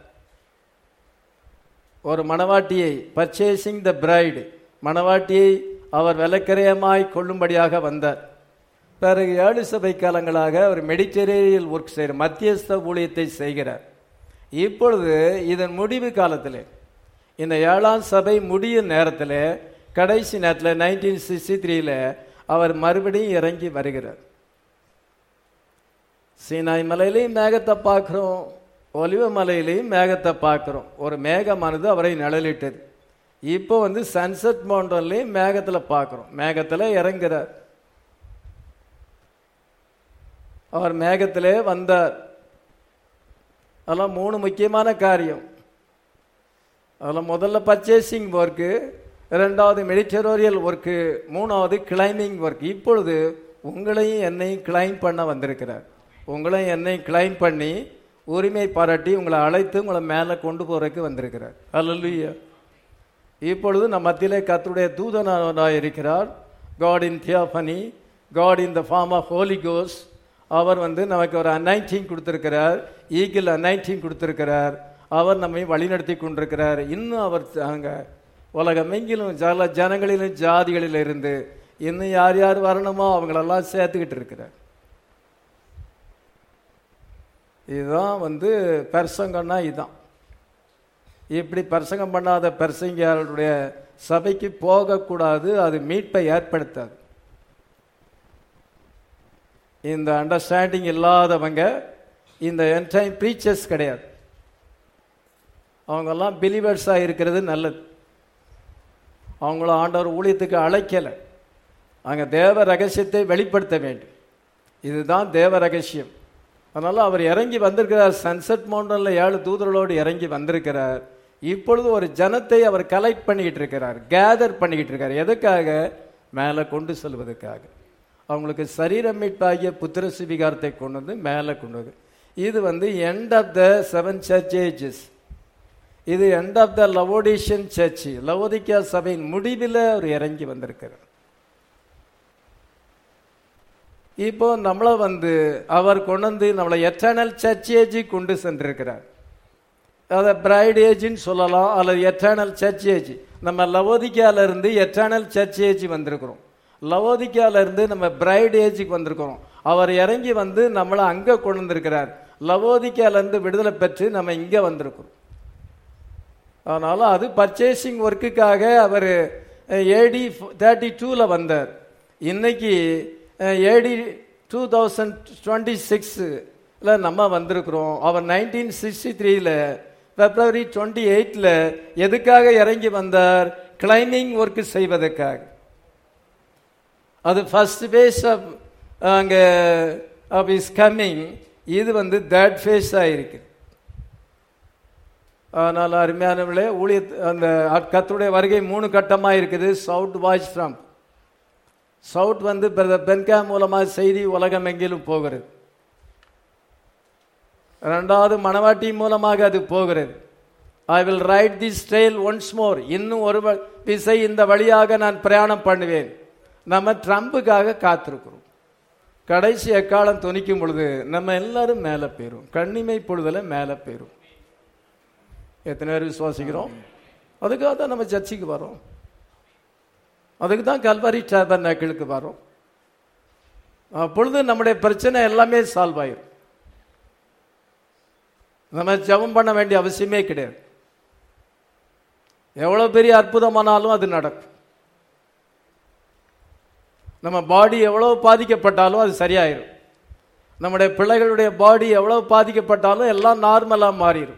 ஒரு மணவாட்டியை பர்ச்சேசிங் த பிரைடு மணவாட்டியை அவர் விலைக்கரையமாய் கொள்ளும்படியாக வந்தார் பிறகு ஏழு சபை காலங்களாக அவர் மெடிட்டரேரியல் ஒர்க் செய்கிறார் மத்தியஸ்த ஊழியத்தை செய்கிறார் இப்பொழுது இதன் முடிவு காலத்தில் இந்த ஏழாம் சபை முடியும் நேரத்தில் கடைசி நேரத்தில் நைன்டீன் சிக்ஸ்டி த்ரீல அவர் மறுபடியும் இறங்கி வருகிறார் சீனாய் மலையிலையும் மேகத்தை பார்க்குறோம் ஒலிவ மலையிலையும் மேகத்தை பார்க்குறோம் ஒரு மேகமானது அவரை நிழலிட்டது இப்போ வந்து சன்செட் மவுண்டன்லையும் மேகத்தில் பார்க்குறோம் மேகத்தில் இறங்குறார் அவர் மேகத்திலே வந்தார் அதெல்லாம் மூணு முக்கியமான காரியம் அதில் முதல்ல பர்ச்சேசிங் ஒர்க்கு ரெண்டாவது மெடிட்டரோரியல் ஒர்க்கு மூணாவது கிளைமிங் ஒர்க் இப்பொழுது உங்களையும் என்னையும் கிளைம் பண்ண வந்திருக்கிறார் உங்களையும் என்னையும் கிளைம் பண்ணி உரிமை பாராட்டி உங்களை அழைத்து உங்களை மேலே கொண்டு போறதுக்கு வந்திருக்கிறார் அல்லல்லுயா இப்பொழுது நம் மத்தியிலே கத்துடைய தூதனாக இருக்கிறார் God in theophany God in the form of Holy கோஸ் அவர் வந்து நமக்கு ஒரு அனைட்டிங் கொடுத்துருக்கிறார் ஈகிள் அனைட்டிங் கொடுத்துருக்கிறார் அவர் நம்மை வழிநடத்தி கொண்டிருக்கிறார் இன்னும் அவர் அங்கே உலகமெங்கிலும் ஜல ஜனங்களிலும் ஜாதிகளில் இருந்து இன்னும் யார் யார் வரணுமோ அவங்களெல்லாம் சேர்த்துக்கிட்டு இருக்கிறார் இதுதான் வந்து பிரசங்கம்னா இதுதான் இப்படி பிரசங்கம் பண்ணாத பிரசங்கியாருடைய சபைக்கு போகக்கூடாது அது மீட்பை ஏற்படுத்தாது இந்த அண்டர்ஸ்டாண்டிங் இல்லாதவங்க இந்த என்டைம் ப்ரீச்சர்ஸ் கிடையாது அவங்கெல்லாம் பிலிவர்ஸாக இருக்கிறது நல்லது அவங்கள ஆண்டவர் ஊழியத்துக்கு அழைக்கலை அங்கே தேவ ரகசியத்தை வெளிப்படுத்த வேண்டும் இதுதான் தேவ ரகசியம் அதனால் அவர் இறங்கி வந்திருக்கிறார் சன்செட் மவுண்டனில் ஏழு தூதர்களோடு இறங்கி வந்திருக்கிறார் இப்பொழுது ஒரு ஜனத்தை அவர் கலெக்ட் பண்ணிக்கிட்டு இருக்கிறார் கேதர் பண்ணிக்கிட்டு இருக்கார் எதுக்காக மேலே கொண்டு செல்வதற்காக அவங்களுக்கு சரீர மீட்பாகிய புத்திர சுவிகாரத்தை கொண்டு வந்து மேலே கொண்டு வந்து இது வந்து end of the seven church ages இது end of the Laodicean church லவோதிக்கா சபையின் முடிவில் அவர் இறங்கி வந்திருக்கிறார் இப்போ நம்மளை வந்து அவர் கொண்டு வந்து நம்மளை எட்டர்னல் சர்ச் ஏஜ் கொண்டு சென்றிருக்கிறார் அதை பிரைட் ஏஜ்னு சொல்லலாம் அல்லது எட்டர்னல் சர்ச் ஏஜ் நம்ம லவோதிக்கால இருந்து எட்டர்னல் சர்ச் ஏஜ் வந்திருக்கிறோம் லவோதிக்கால இருந்து நம்ம பிரைட் ஏஜுக்கு வந்திருக்கிறோம் அவர் இறங்கி வந்து நம்மளை அங்கே கொண்டு வந்திருக்கிறார் லவோதிக்கால இருந்து விடுதலை பெற்று நம்ம இங்கே வந்திருக்கிறோம் அதனால அது பர்ச்சேசிங் ஒர்க்குக்காக அவர் ஏடி தேர்ட்டி டூவில் வந்தார் இன்னைக்கு ஏடி டூ தௌசண்ட் டுவெண்ட்டி சிக்ஸில் நம்ம வந்திருக்கிறோம் அவர் நைன்டீன் சிக்ஸ்டி த்ரீல பிப்ரவரி டுவெண்ட்டி எயிட்டில் எதுக்காக இறங்கி வந்தார் கிளைமிங் ஒர்க்கு செய்வதற்காக அது ஃபர்ஸ்ட் ஃபேஸ் ஆஃப் அங்கே ஆஃப் இஸ் கம்மிங் இது வந்து தேர்ட் ஃபேஸாக இருக்குது அதனால் அருமையானவர்களே ஊழிய அந்த கத்துடைய வருகை மூணு கட்டமாக இருக்குது சவுட் வாய்ஸ் ஃப்ரம் சவுட் வந்து பிரதர் பென்கா மூலமாக செய்தி உலகம் எங்கிலும் போகிறது ரெண்டாவது மணவாட்டி மூலமாக அது போகிறது I will ride this trail once more இன்னும் ஒரு வ- விசை இந்த வழியாக நான் பிரயாணம் பண்ணுவேன் நம்ம ட்ரம்புக்காக காத்திருக்கிறோம் கடைசி எக்காலம் துணிக்கும் பொழுது நம்ம எல்லாரும் மேலே போயிரும் கண்ணிமை பொழுதுல மேலே போயிரும் எத்தனை பேர் விசுவாசிக்கிறோம் அதுக்காக தான் நம்ம சர்ச்சுக்கு வரோம் அதுக்கு தான் கல்வாரி டேபர்நாக்கிளுக்கு வரோம் அப்பொழுது நம்முடைய பிரச்சனை எல்லாமே சால்வ் ஆயிரும் நம்ம ஜெபம் பண்ண வேண்டிய அவசியமே கிடையாது எவ்வளவு பெரிய அற்புதமானாலும் அது நடக்கும் நம்ம பாடி எவ்வளவு பாதிக்கப்பட்டாலும் அது சரியாயிரும் நம்முடைய பிள்ளைகளுடைய பாடி எவ்வளவு பாதிக்கப்பட்டாலும் எல்லாம் நார்மலாக மாறிடும்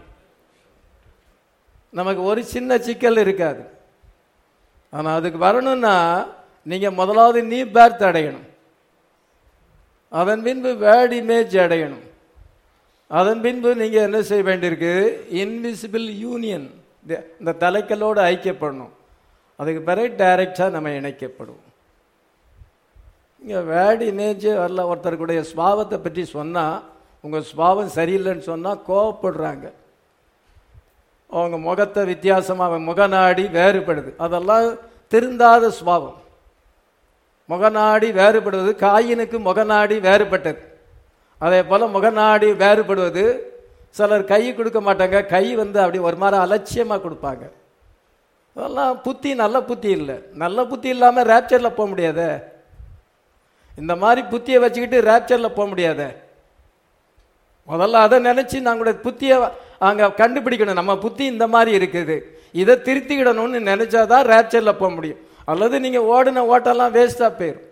நமக்கு ஒரு சின்ன சிக்கல் இருக்காது ஆனால் அதுக்கு வரணும்னா நீங்கள் முதலாவது நீ பேர்த் அடையணும் அதன் பின்பு வேர்ட் இமேஜ் அடையணும் அதன் பின்பு நீங்கள் என்ன செய்ய வேண்டியிருக்கு இன்விசிபிள் யூனியன் இந்த தலைக்கல்லோடு ஐக்கியப்படணும் அதுக்கு பிறகு டைரக்டாக நம்ம இணைக்கப்படுவோம் இங்கே வேர்ட் இமேஜ் வரல ஒருத்தருக்குடைய ஸ்வாவத்தை பற்றி சொன்னால் உங்கள் ஸ்வாவம் சரியில்லைன்னு சொன்னால் கோவப்படுறாங்க அவங்க முகத்தை வித்தியாசமாக முகநாடி வேறுபடுது அதெல்லாம் திருந்தாத சுபாவம் முகநாடி வேறுபடுவது காயினுக்கு முகநாடி வேறுபட்டது அதே போல முகநாடி வேறுபடுவது சிலர் கை கொடுக்க மாட்டாங்க கை வந்து அப்படி ஒரு மாதிரி அலட்சியமாக கொடுப்பாங்க அதெல்லாம் புத்தி நல்ல புத்தி இல்லை நல்ல புத்தி இல்லாமல் ரேப்சரில் போக முடியாதே இந்த மாதிரி புத்தியை வச்சுக்கிட்டு ரேப்சரில் போக முடியாதே முதல்ல அதை நினைச்சு நாங்களுடைய புத்தியை அங்க கண்டுபிடிக்கணும் நம்ம புத்தி இந்த மாதிரி இருக்குது இதை திருத்திக்கிடணும்னு நினைச்சாதான் ரேப்சர்ல போக முடியும் அல்லது நீங்க ஓடின ஓட்டெல்லாம் வேஸ்டா போயிடும்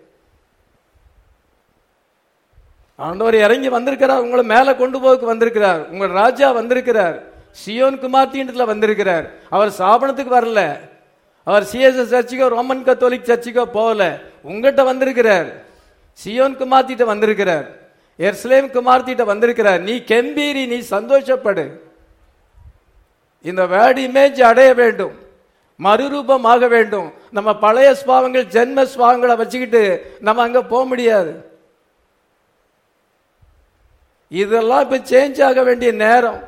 ஆண்டவர் இறங்கி வந்திருக்கிறார் உங்களை மேலே கொண்டு போக்கு வந்திருக்கிறார் உங்கள் ராஜா வந்திருக்கிறார் சியோன் குமார்த்தின்றதுல வந்திருக்கிறார் அவர் சாபனத்துக்கு வரல அவர் சிஎஸ்எஸ் சர்ச்சுக்கோ ரோமன் கத்தோலிக் சர்ச்சுக்கோ போகல உங்ககிட்ட வந்திருக்கிறார் சியோன் குமார்த்திட்ட வந்திருக்கிறார் எர்ஸ்லேம் குமார்த்திட்ட வந்திருக்கிறார் நீ கெம்பீரி நீ சந்தோஷப்படு இந்த வேர்ட் இமேஜ் அடைய வேண்டும் மறுரூபமாக வேண்டும் நம்ம பழைய ஸ்பாவங்கள் ஜென்ம ஸ்பாவங்களை வச்சுக்கிட்டு நம்ம அங்க போக முடியாது இதெல்லாம் இப்ப சேஞ்ச் ஆக வேண்டிய நேரம்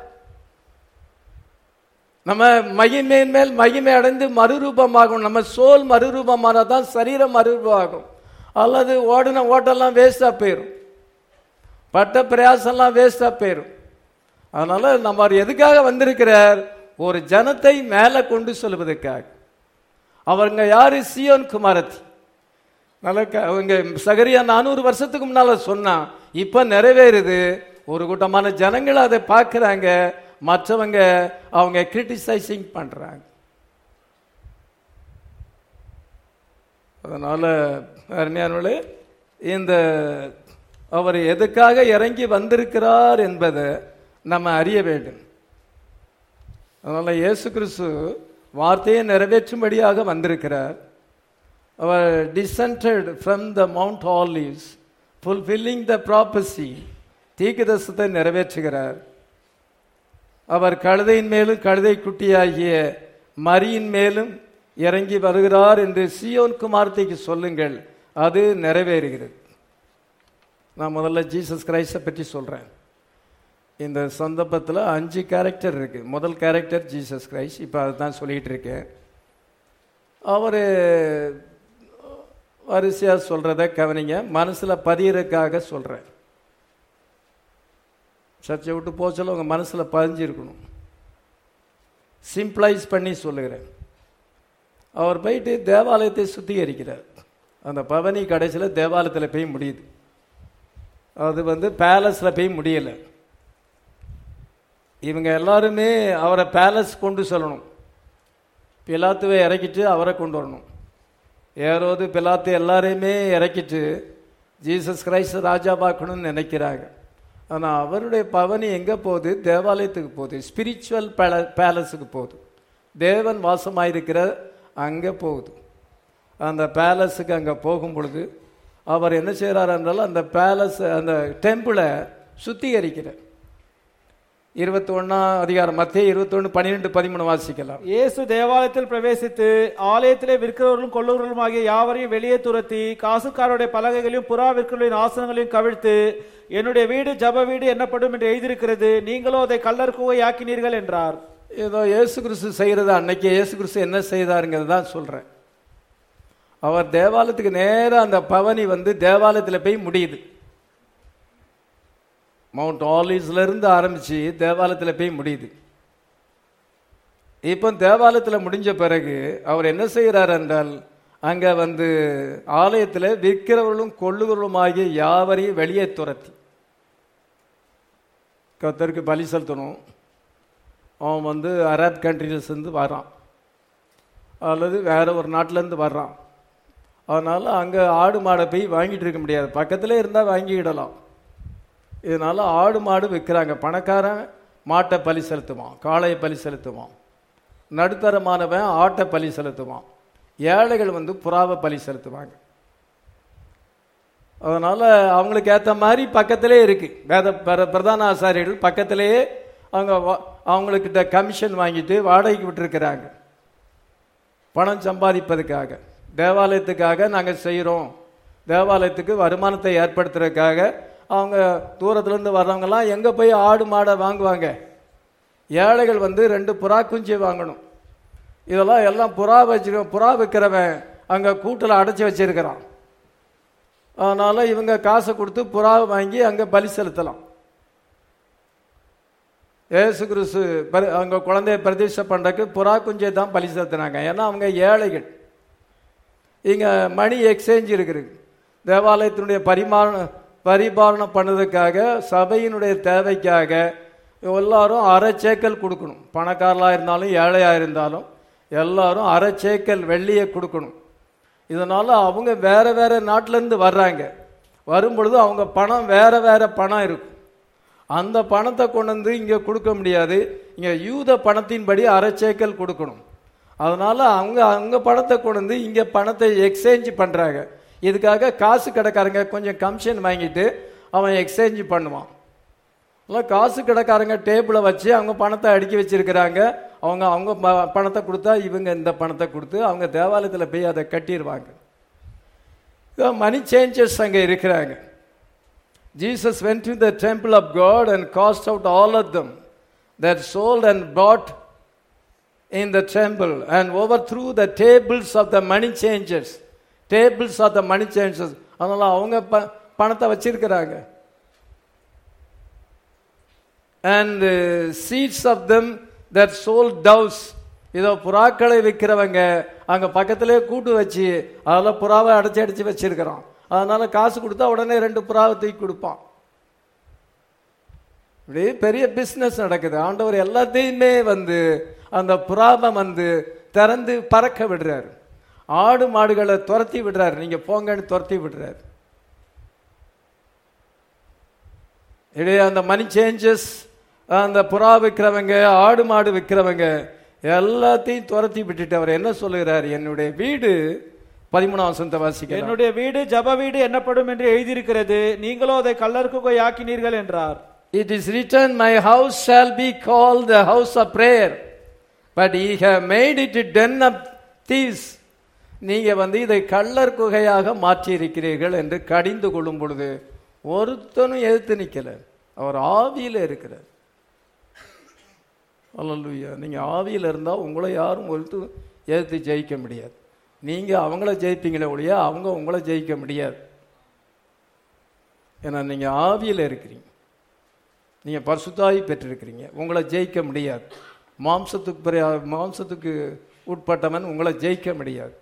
நம்ம மகிமையின் மேல் மகிமை அடைந்து மறுரூபமாகும் நம்ம சோல் மறுரூபமானதான் சரீரம் மறுரூபமாகும் அல்லது ஓடின ஓட்டெல்லாம் வேஸ்டா போயிடும் பட்ட பிரயாசம்லாம் வேஸ்டா போயிடும் அதனால நம்ம அவர் எதுக்காக வந்திருக்கிறார் ஒரு ஜனத்தை மேலே கொண்டு செல்வதற்காக அவருங்க யாரு சியோன் குமாரத்தி நல்ல க- அவங்க சகரியா நானூறு வருஷத்துக்கு முன்னால சொன்னா இப்ப நிறைவேறுது ஒரு கூட்டமான ஜனங்கள் அதை பார்க்கறாங்க மற்றவங்க அவங்க கிரிட்டிசைசிங் பண்றாங்க அதனால அருமையானவர்களே இந்த அவர் எதுக்காக இறங்கி வந்திருக்கிறார் என்பதை நம்ம அறிய வேண்டும் அதனால இயேசு கிறிஸ்து வார்த்தையை நிறைவேற்றும்படியாக வந்திருக்கிறார் அவர் descended from the mount olives fulfilling the prophecy தீர்க்கதரிசனத்தை நிறைவேற்றுகிறார் அவர் கழுதையின் மேலும் கழுதை குட்டியாகிய மரியின் மேலும் இறங்கி வருகிறார் என்று சியோன் குமார்த்திக்கு சொல்லுங்கள் அது நிறைவேறுகிறது நான் முதல்ல ஜீசஸ் கிரைஸ்டை பற்றி சொல்றேன் இந்த சந்தர்ப்பத்தில் அஞ்சு கேரக்டர் இருக்கு முதல் கேரக்டர் ஜீசஸ் கிரைஸ்ட் இப்போ அதை தான் சொல்லிட்டு இருக்கேன் அவர் வரிசையாக சொல்றத கவனிங்க மனசில் பதியறதுக்காக சொல்றேன் சர்ச்சை விட்டு போக சொல்ல உங்கள் மனசில் பதிஞ்சிருக்கணும் சிம்பிளைஸ் பண்ணி சொல்லுகிறேன் அவர் போயிட்டு தேவாலயத்தை சுத்திகரிக்கிறார் அந்த பவனி கடைசியில் தேவாலயத்தில் போய் முடியுது அது வந்து பேலஸில் போய் முடியலை இவங்க எல்லாருமே அவரை பேலஸ் கொண்டு செல்லணும் பிலாத்துவை இறக்கிட்டு அவரை கொண்டு வரணும் ஏரோது பிலாத்து எல்லாரையுமே இறக்கிட்டு ஜீசஸ் கிரைஸ்ட் ராஜா பார்க்கணும்னு நினைக்கிறாங்க ஆனால் அவருடைய பவனி எங்கே போகுது தேவாலயத்துக்கு போகுது ஸ்பிரிச்சுவல் பேல பேலஸுக்கு போகுது தேவன் வாசமாயிருக்கிற அங்கே போகுது அந்த பேலஸுக்கு அங்கே போகும் பொழுது அவர் என்ன செய்கிறார் என்றால் அந்த பேலஸ் அந்த டெம்பிளை சுத்திகரிக்கிறார் இருபத்தி ஒன்னாம் அதிகாரம் மத்திய இருபத்தி ஒன்று பன்னிரெண்டு பதிமூணு வாசிக்கலாம் இயேசு தேவாலயத்தில் பிரவேசித்து ஆலயத்திலே விற்கிறவர்களும் கொள்ளுகிறவர்களும் ஆகிய யாவரையும் வெளியே துரத்தி காசுக்காரருடைய பலகைகளையும் புறா விற்கிறவர்களின் ஆசனங்களையும் கவிழ்த்து என்னுடைய வீடு ஜப வீடு என்னப்படும் என்று எழுதியிருக்கிறது நீங்களோ அதை கல்லர் குகையாக்கினீர்கள் என்றார் ஏதோ இயேசு கிறிஸ்து செய்கிறது அன்னைக்கு இயேசு கிறிஸ்து என்ன செய்தாருங்கிறது தான் சொல்றேன் அவர் தேவாலயத்துக்கு நேரா அந்த பவனி வந்து தேவாலயத்தில் போய் முடியுது மவுண்ட் ஆலிஸ்ல இருந்து ஆரம்பிச்சு தேவாலயத்தில் போய் முடியுது இப்போ தேவாலயத்தில் முடிஞ்ச பிறகு அவர் என்ன செய்கிறார் என்றால் அங்க வந்து ஆலயத்தில் விற்கிறவர்களும் கொள்ளுகிறவர்களும் ஆகிய யாவரையும் வெளியே துரத்தி கத்தருக்கு பலி செலுத்தணும் அவன் வந்து அரப் கண்ட்ரிலேருந்து வரான் அல்லது வேற ஒரு நாட்டிலேருந்து வர்றான் அதனால் அங்கே ஆடு மாடை போய் வாங்கிட்டு இருக்க முடியாது பக்கத்திலே இருந்தால் வாங்கிக்கிடலாம் இதனால் ஆடு மாடு விற்கிறாங்க பணக்காரன் மாட்டை பலி செலுத்துவான் காளையை பலி செலுத்துவான் நடுத்தரமானவன் ஆட்டை பலி செலுத்துவான் ஏழைகள் வந்து புறாவை பலி செலுத்துவாங்க அதனால் அவங்களுக்கு ஏற்ற மாதிரி பக்கத்திலே இருக்கு வேத பிர- பிரதான ஆசாரியர்கள் பக்கத்திலேயே அவங்க வா- அவங்களுக்கிட்ட கமிஷன் வாங்கிட்டு வாடகைக்கு விட்டுருக்கிறாங்க பணம் சம்பாதிப்பதுக்காக தேவாலயத்துக்காக நாங்கள் செய்கிறோம் தேவாலயத்துக்கு வருமானத்தை ஏற்படுத்துறதுக்காக அவங்க தூரத்துலேருந்து வர்றவங்கலாம் எங்கே போய் ஆடு மாடை வாங்குவாங்க ஏழைகள் வந்து ரெண்டு புறா குஞ்சு வாங்கணும் இதெல்லாம் எல்லாம் புறா வச்சிருக்க புறா விற்கிறவன் அங்கே கூட்டில் அடைச்சி வச்சிருக்கிறான் அதனால் இவங்க காசை கொடுத்து புறாவை வாங்கி அங்கே பலி செலுத்தலாம் ஏசு கிறிஸ்து பரி அவங்க குழந்தைய பிரதிஷ்டை பண்ணுறதுக்கு புறா குஞ்சை தான் பலி செலுத்தினாங்க ஏன்னா அவங்க ஏழைகள் இங்கே மணி எக்ஸ்சேஞ்ச் இருக்குது தேவாலயத்தினுடைய பரிமாற பரிபாலனம் பண்ணதுக்காக சபையினுடைய தேவைக்காக எல்லாரும் அரை சேக்கல் கொடுக்கணும் பணக்காரலாக இருந்தாலும் ஏழையாக இருந்தாலும் எல்லாரும் அரை சேக்கல் வெள்ளியை கொடுக்கணும் இதனால அவங்க வேற வேற நாட்டிலேருந்து வர்றாங்க வரும்பொழுது அவங்க பணம் வேற வேற பணம் இருக்கும் அந்த பணத்தை கொண்டு வந்து இங்கே கொடுக்க முடியாது இங்கே யூத பணத்தின்படி அரை சேக்கல் கொடுக்கணும் அதனால அவங்க அவங்க பணத்தை கொண்டு வந்து இங்கே பணத்தை எக்ஸ்சேஞ்ச் பண்ணுறாங்க இதுக்காக காசு கடைக்காரங்க கொஞ்சம் கமிஷன் வாங்கிட்டு அவன் எக்ஸ்சேஞ்ச் பண்ணுவான் எல்லாம் காசு கடைக்காரங்க டேபிளை வச்சு அவங்க பணத்தை அடுக்கி வச்சிருக்கிறாங்க அவங்க அவங்க ப- பணத்தை கொடுத்தா இவங்க இந்த பணத்தை கொடுத்து அவங்க தேவாலயத்தில் போய் அதை கட்டிடுவாங்க மணி சேஞ்சஸ் அங்கே இருக்கிறாங்க Jesus went to the temple of God and cast out all of them that sold and bought in the temple and overthrew the tables of the money changers. Tables of the money changers. அதனால அவங்க ப- பணத்தை வச்சிருக்கிறாங்க and uh, seats of them that sold doves இதோ புறாக்களை விற்கிறவங்க அங்க பக்கத்திலே கூட்டு வச்சு அதில் புறாவை அடைச்சி அடைச்சி வச்சிருக்கிறான் அதனால காசு கொடுத்தா உடனே ரெண்டு புறாவை தூக்கி கொடுப்பான் இப்படி பெரிய பிஸ்னஸ் நடக்குது ஆண்டவர் எல்லாத்தையுமே வந்து அந்த புறாவை வந்து திறந்து பறக்க விடுறாரு ஆடு மாடுகளை துரத்தி விடுறாரு நீங்க போங்கன்னு துரத்தி விடுறாரு இடையே அந்த மணி சேஞ்சஸ் அந்த புறா விற்கிறவங்க ஆடு மாடு விற்கிறவங்க எல்லாத்தையும் துரத்தி விட்டுட்டு அவர் என்ன சொல்லுகிறார் என்னுடைய வீடு பதிமூணாம் வசனத்தை வாசிக்கிறேன் என்னுடைய வீடு ஜப வீடு என்னப்படும் என்று எழுதியிருக்கிறது நீங்களோ அதை கல்லர் குகையாக்கினீர்கள் என்றார் It is written, My house shall be called the house of prayer, but ye have made it a den of thieves. நீங்க வந்து இதை கள்ளர் குகையாக மாற்றி இருக்கிறீர்கள் என்று கடிந்து கொள்ளும் பொழுது ஒருத்தனும் எதிர்த்து நிக்கல அவர் ஆவியில இருக்கிறார் அல்லேலூயா நீங்க ஆவியில இருந்தா உங்களை யாரும் ஒருத்து எதிர்த்து ஜெயிக்க முடியாது நீங்க அவங்கள ஜெயிப்பீங்களே ஒழிய அவங்க உங்களை ஜெயிக்க முடியாது ஏன்னா நீங்க ஆவியில இருக்கிறீங்க நீங்க பரிசுத்தாவி பெற்றிருக்கிறீங்க உங்களை ஜெயிக்க முடியாது மாம்சத்துக்கு பிற- மாம்சத்துக்கு உட்பட்டவன் உங்களை ஜெயிக்க முடியாது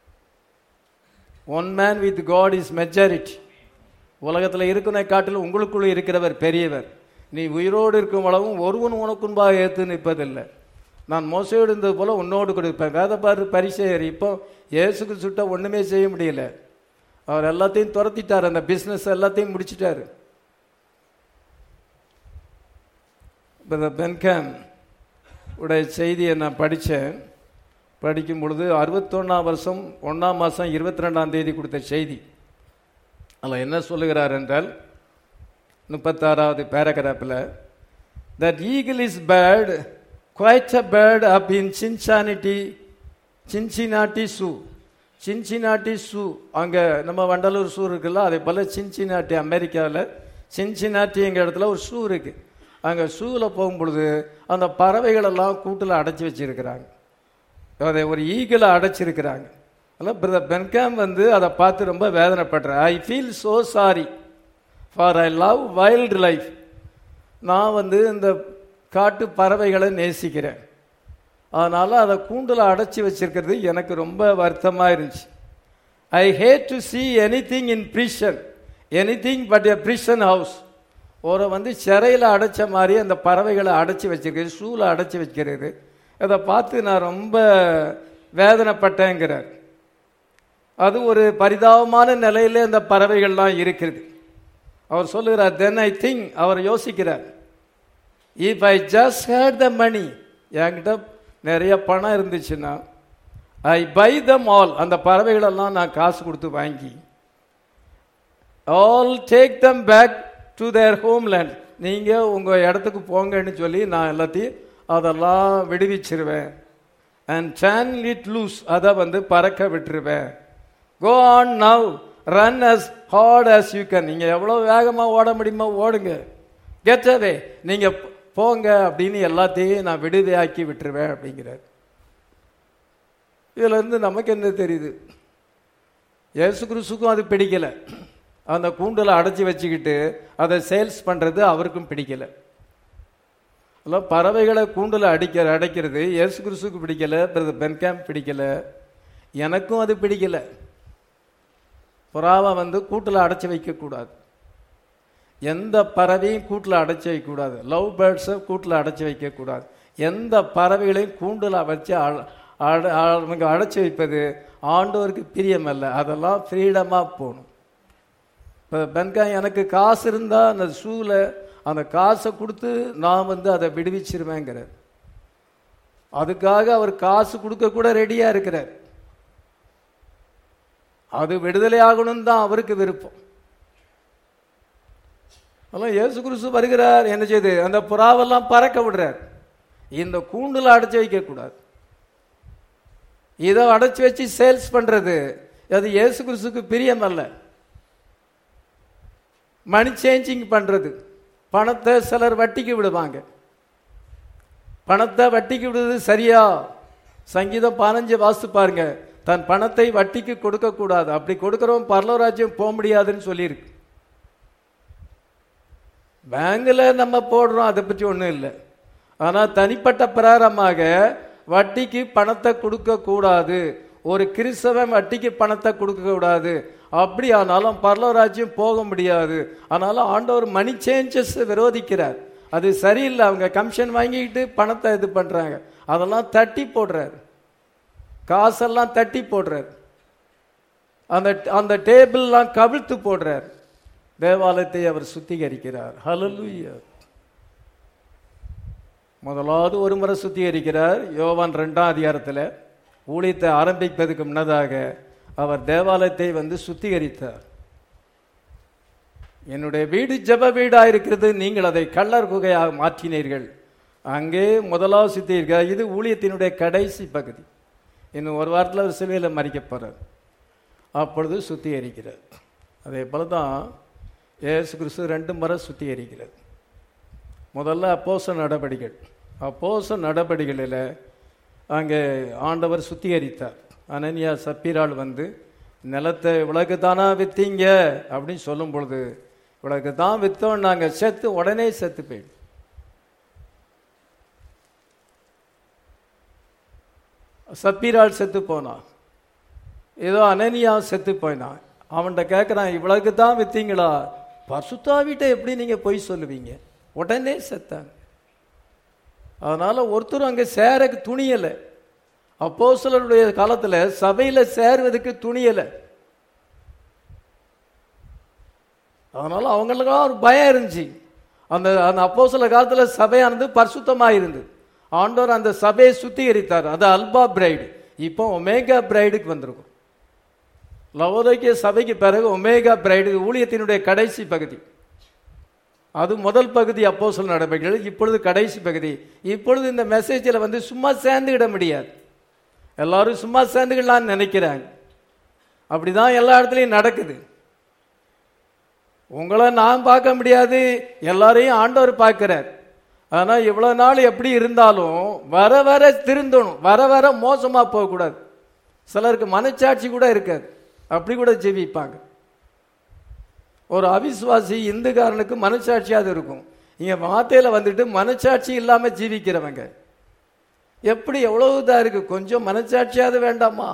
one man with God is majority உலகத்தில் இருக்கிறனை காட்டிலும் உங்களுக்குள்ள இருக்கிறவர் பெரியவர் நீ உயிரோடு இருக்கும் அளவும் ஒருவன் உனக்குன்பாக ஏற்று நிற்பதில்லை நான் மோசையோடு இருந்தது போல உன்னோடு கொடுப்பேன் வேதப்பாரு பரிசெயர் இப்போ இயேசுக்கு சுட்ட ஒண்ணுமே செய்ய முடியல அவர் எல்லாத்தையும் துரத்திட்டார் அந்த பிசினஸ் எல்லாத்தையும் முடிச்சிட்டாரு பிரதர் பென்கேம் உடைய செய்தியை நான் படித்தேன் படிக்கும் பொழுது அறுபத்தொன்னாம் வருஷம் ஒன்றாம் மாதம் இருபத்தி ரெண்டாம் தேதி கொடுத்த செய்தி அதில் என்ன சொல்லுகிறார் என்றால் முப்பத்தாறாவது பேராகிராஃபில் That eagle is bird, quite a bird up in Cincinnati, Cincinnati Zoo. Cincinnati zoo அங்கே நம்ம வண்டலூர் ஷூ இருக்குல்ல அதே போல் சின்சினாட்டி அமெரிக்காவில் சின்சினாட்டிங்கிற இடத்துல ஒரு ஷூ இருக்கு அங்கே ஷூவில் போகும்பொழுது அந்த பறவைகளெல்லாம் கூட்டில் அடைச்சி வச்சிருக்கிறாங்க அதை ஒரு ஈகிளை அடைச்சிருக்கிறாங்க அதனால் பிரதர் பென்காம் வந்து அதை பார்த்து ரொம்ப வேதனைப்படுறேன் I feel so sorry for I love wild life நான் வந்து இந்த காட்டு பறவைகளை நேசிக்கிறேன் அதனால் அதை கூண்டில் அடைச்சி வச்சிருக்கிறது எனக்கு ரொம்ப வருத்தமாக இருந்துச்சு I hate to see anything in prison anything but a prison house ஒரு வந்து சிறையில் அடைச்ச மாதிரி அந்த பறவைகளை அடைச்சி வச்சிருக்கிறது ஷூவில் அடைச்சி வைக்கிறது அதை பார்த்து நான் ரொம்ப வேதனைப்பட்டேங்கிறார் அது ஒரு பரிதாபமான நிலையில அந்த பறவைகள்லாம் இருக்கிறது அவர் சொல்லுகிறார் தென் ஐ திங்க் அவர் யோசிக்கிறார் if I just hate the money என்கிட்ட நிறைய பணம் இருந்துச்சுன்னா ஐ பை தம் ஆல் அந்த பறவைகளெல்லாம் நான் காசு கொடுத்து வாங்கி all take them back to their homeland நீங்கள் உங்கள் இடத்துக்கு போங்கன்னு சொல்லி நான் எல்லாத்தையும் அதெல்லாம் விடுவிச்சிருவேன் அண்ட் சேன் இட் லூஸ் அதை வந்து பறக்க விட்டுருவேன் go on now run as hard as you can நீங்கள் எவ்வளோ வேகமாக ஓட முடியுமோ ஓடுங்க கெட் அவே நீங்கள் போங்க அப்படின்னு எல்லாத்தையும் நான் விடுதலையாக்கி விட்டுருவேன் அப்படிங்கிறார் இதுல இருந்து நமக்கு என்ன தெரியுது இயேசு கிறிஸ்துக்கும் அது பிடிக்கல அந்த கூண்டில் அடைச்சி வச்சுக்கிட்டு அதை சேல்ஸ் பண்ணுறது அவருக்கும் பிடிக்கல அல்ல பறவைகளை கூண்டில் அடிக்கிற அடைக்கிறது இயேசு கிறிஸ்துக்கு பிடிக்கல பிரதர் பென்காம் பிடிக்கல எனக்கும் அது பிடிக்கல புறாவை வந்து கூட்டில் அடைச்சி வைக்கக்கூடாது எந்த பறவையும் கூட்டில் அடைச்சி வைக்கக்கூடாது லவ் பேர்ட்ஸை கூட்டில் அடைச்சி வைக்கக்கூடாது எந்த பறவைகளையும் கூண்டில் வச்சு அழ- அட- அவங்க அடைச்சி வைப்பது ஆண்டவருக்கு பிரியமல்ல அதெல்லாம் ஃப்ரீடமாக போகணும் இப்போ பென்காய் எனக்கு காசு இருந்தால் அந்த ஷூவில் அந்த காசை கொடுத்து நான் வந்து அதை விடுவிச்சிருவேங்கிறார் அதுக்காக அவர் காசு கொடுக்க கூட ரெடியாக இருக்கிறார் அது விடுதலை ஆகணும் தான் அவருக்கு விருப்பம் அதெல்லாம் இயேசு கிறிஸ்து வருகிறார் என்ன செய்யுது அந்த புறாவெல்லாம் பறக்க விடுறார் இந்த கூண்டுல அடைச்சு வைக்க கூடாது இதை அடைச்சு வச்சு சேல்ஸ் பண்றது அது இயேசு கிறிஸ்துக்கு பிரியம் அல்ல மணி சேஞ்சிங் பண்றது பணத்தை சிலர் வட்டிக்கு விடுவாங்க பணத்தை வட்டிக்கு விடுறது சரியா சங்கீதம் பதினஞ்சு வாசித்து பாருங்க தன் பணத்தை வட்டிக்கு கொடுக்க கூடாது அப்படி கொடுக்கறவன் பரலோராஜ்யம் போக முடியாதுன்னு சொல்லியிருக்கு பேங்க்ல நம்ம போடுறோம் அதை பற்றி ஒன்றும் இல்லை ஆனால் தனிப்பட்ட பிரகாரமாக வட்டிக்கு பணத்தை கொடுக்க கூடாது ஒரு கிறிஸ்தவன் வட்டிக்கு பணத்தை கொடுக்க கூடாது அப்படி ஆனாலும் பரலோராஜ்யம் போக முடியாது ஆனாலும் ஆண்டவர் மணி சேஞ்சஸ் விரோதிக்கிறார் அது சரியில்லை அவங்க கமிஷன் வாங்கிக்கிட்டு பணத்தை இது பண்றாங்க அதெல்லாம் தட்டி போடுறாரு காசெல்லாம் தட்டி போடுறாரு அந்த அந்த டேபிள்லாம் கவிழ்த்து போடுறார் தேவாலயத்தை அவர் சுத்திகரிக்கிறார் ஹalleluya முதலாவது ஒரு முறை சுத்திகரிக்கிறார் யோவான் ரெண்டாம் அதிகாரத்தில் ஊழியத்தை ஆரம்பிப்பதற்கு முன்னதாக அவர் தேவாலயத்தை வந்து சுத்திகரித்தார் என்னுடைய வீடு ஜெப வீடா இருக்கிறது நீங்கள் அதை கள்ளர் குகையாக மாற்றினீர்கள் அங்கே முதலாவது சுத்திகரிக்கிறார் இது ஊழியத்தினுடைய கடைசி பகுதி இன்னும் ஒரு வாரத்தில் அவர் சிலுவையில் மறிக்க போறார் அப்பொழுது சுத்திகரிக்கிறார் அதே போல தான் இயேசு கிறிஸ்து ரெண்டு முறை சுத்திகரிக்கிறார் முதல்ல அப்போச நடபடிகள் அப்போச நடபடிகளில் அங்கே ஆண்டவர் சுத்திகரித்தார் அனனியா சப்பீரால் வந்து நிலத்தை இவ்வளவுக்கு தானா வித்தீங்க அப்படின்னு சொல்லும் பொழுது இவ்வளவுக்கு தான் வித்தோம் நாங்கள் செத்து உடனே செத்து போயிடும் சப்பீரால் செத்து போனான் ஏதோ அனனியா செத்து போயினான் அவன்கிட்ட கேட்குறான் இவ்வளவுக்கு தான் வித்தீங்களா பசுத்தாவிட்ட எப்படி நீங்க பொய் சொல்லுவீங்க உடனே செத்தாங்க அதனால ஒருத்தரும் அங்க சேரக்கு துணியலை அப்போ சிலருடைய காலத்துல சபையில சேருவதற்கு துணியலை அதனால அவங்களுக்கெல்லாம் ஒரு பயம் இருந்துச்சு அந்த அந்த அப்போ சில காலத்துல சபையானது பரிசுத்தமா இருந்து ஆண்டவர் அந்த சபையை சுத்திகரித்தார் அது அல்பா பிரைடு இப்போ ஒமேகா பிரைடுக்கு வந்திருக்கும் லவோதைக்கிய சபைக்கு பிறகு ஒமேகா பிரைடு ஊழியத்தினுடைய கடைசி பகுதி அது முதல் பகுதி அப்போஸ்தலர் நடவடிக்கைகள் இப்பொழுது கடைசி பகுதி இப்பொழுது இந்த மெசேஜில் வந்து சும்மா சேர்ந்துக்கிட முடியாது எல்லாரும் சும்மா சேர்ந்துக்கலாம்னு நினைக்கிறாங்க அப்படிதான் எல்லா இடத்துலையும் நடக்குது உங்களை நான் பார்க்க முடியாது எல்லாரையும் ஆண்டவர் பார்க்கிறார் ஆனா இவ்வளவு நாள் எப்படி இருந்தாலும் வர வர திருந்தணும் வர வர மோசமா போகக்கூடாது சிலருக்கு மனச்சாட்சி கூட இருக்காது அப்படி கூட ஜெபிப்பாங்க ஒரு அவிசுவாசி இந்துக்காரனுக்கு மனச்சாட்சியாவது இருக்கும் இங்க வார்த்தையில வந்துட்டு மனச்சாட்சி இல்லாம ஜீவிக்கிறவங்க எப்படி எவ்வளவு இதா இருக்கு கொஞ்சம் மனச்சாட்சியாவது வேண்டாமா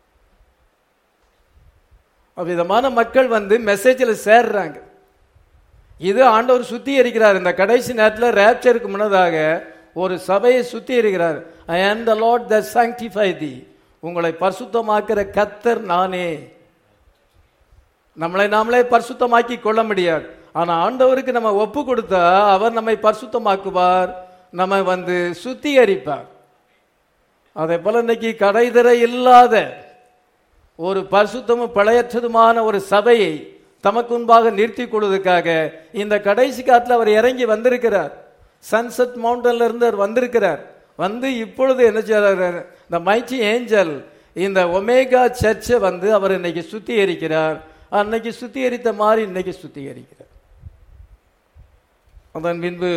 விதமான மக்கள் வந்து மெசேஜில் சேர்றாங்க இது ஆண்டவர் சுத்தி இருக்கிறார் இந்த கடைசி நேரத்தில் ரேப்சருக்கு முன்னதாக ஒரு சபையை சுத்தி இருக்கிறார் I am the lord the sanctify thee உங்களை பரிசுத்தமாக்குற கத்தர் நானே நம்மளை நாமளே பரிசுத்தமாக்கி கொள்ள முடியாது ஆனா ஆண்டவருக்கு நம்ம ஒப்பு கொடுத்தா அவர் நம்மை பரிசுத்தமாக்குவார் நம்ம வந்து சுத்திகரிப்பார் அதே போல இன்னைக்கு கடைதரை இல்லாத ஒரு பரிசுத்தமும் பிழையற்றதுமான ஒரு சபையை தமக்கு முன்பாக நிறுத்தி கொள்வதற்காக இந்த கடைசி காலத்தில் அவர் இறங்கி வந்திருக்கிறார் சன்செட் மவுண்டன்ல இருந்து அவர் வந்திருக்கிறார் வந்து இப்பொழுது என்ன செய்றார் இந்த மைச்சி ஏஞ்சல் இந்த ஒமேகா சர்ச்சை வந்து அவர் இன்னைக்கு சுத்திகரிக்கிறார் அன்னைக்கு சுத்திகரித்த மாதிரி இன்னைக்கு சுத்திகரிக்கிறார் அதன் பின்பு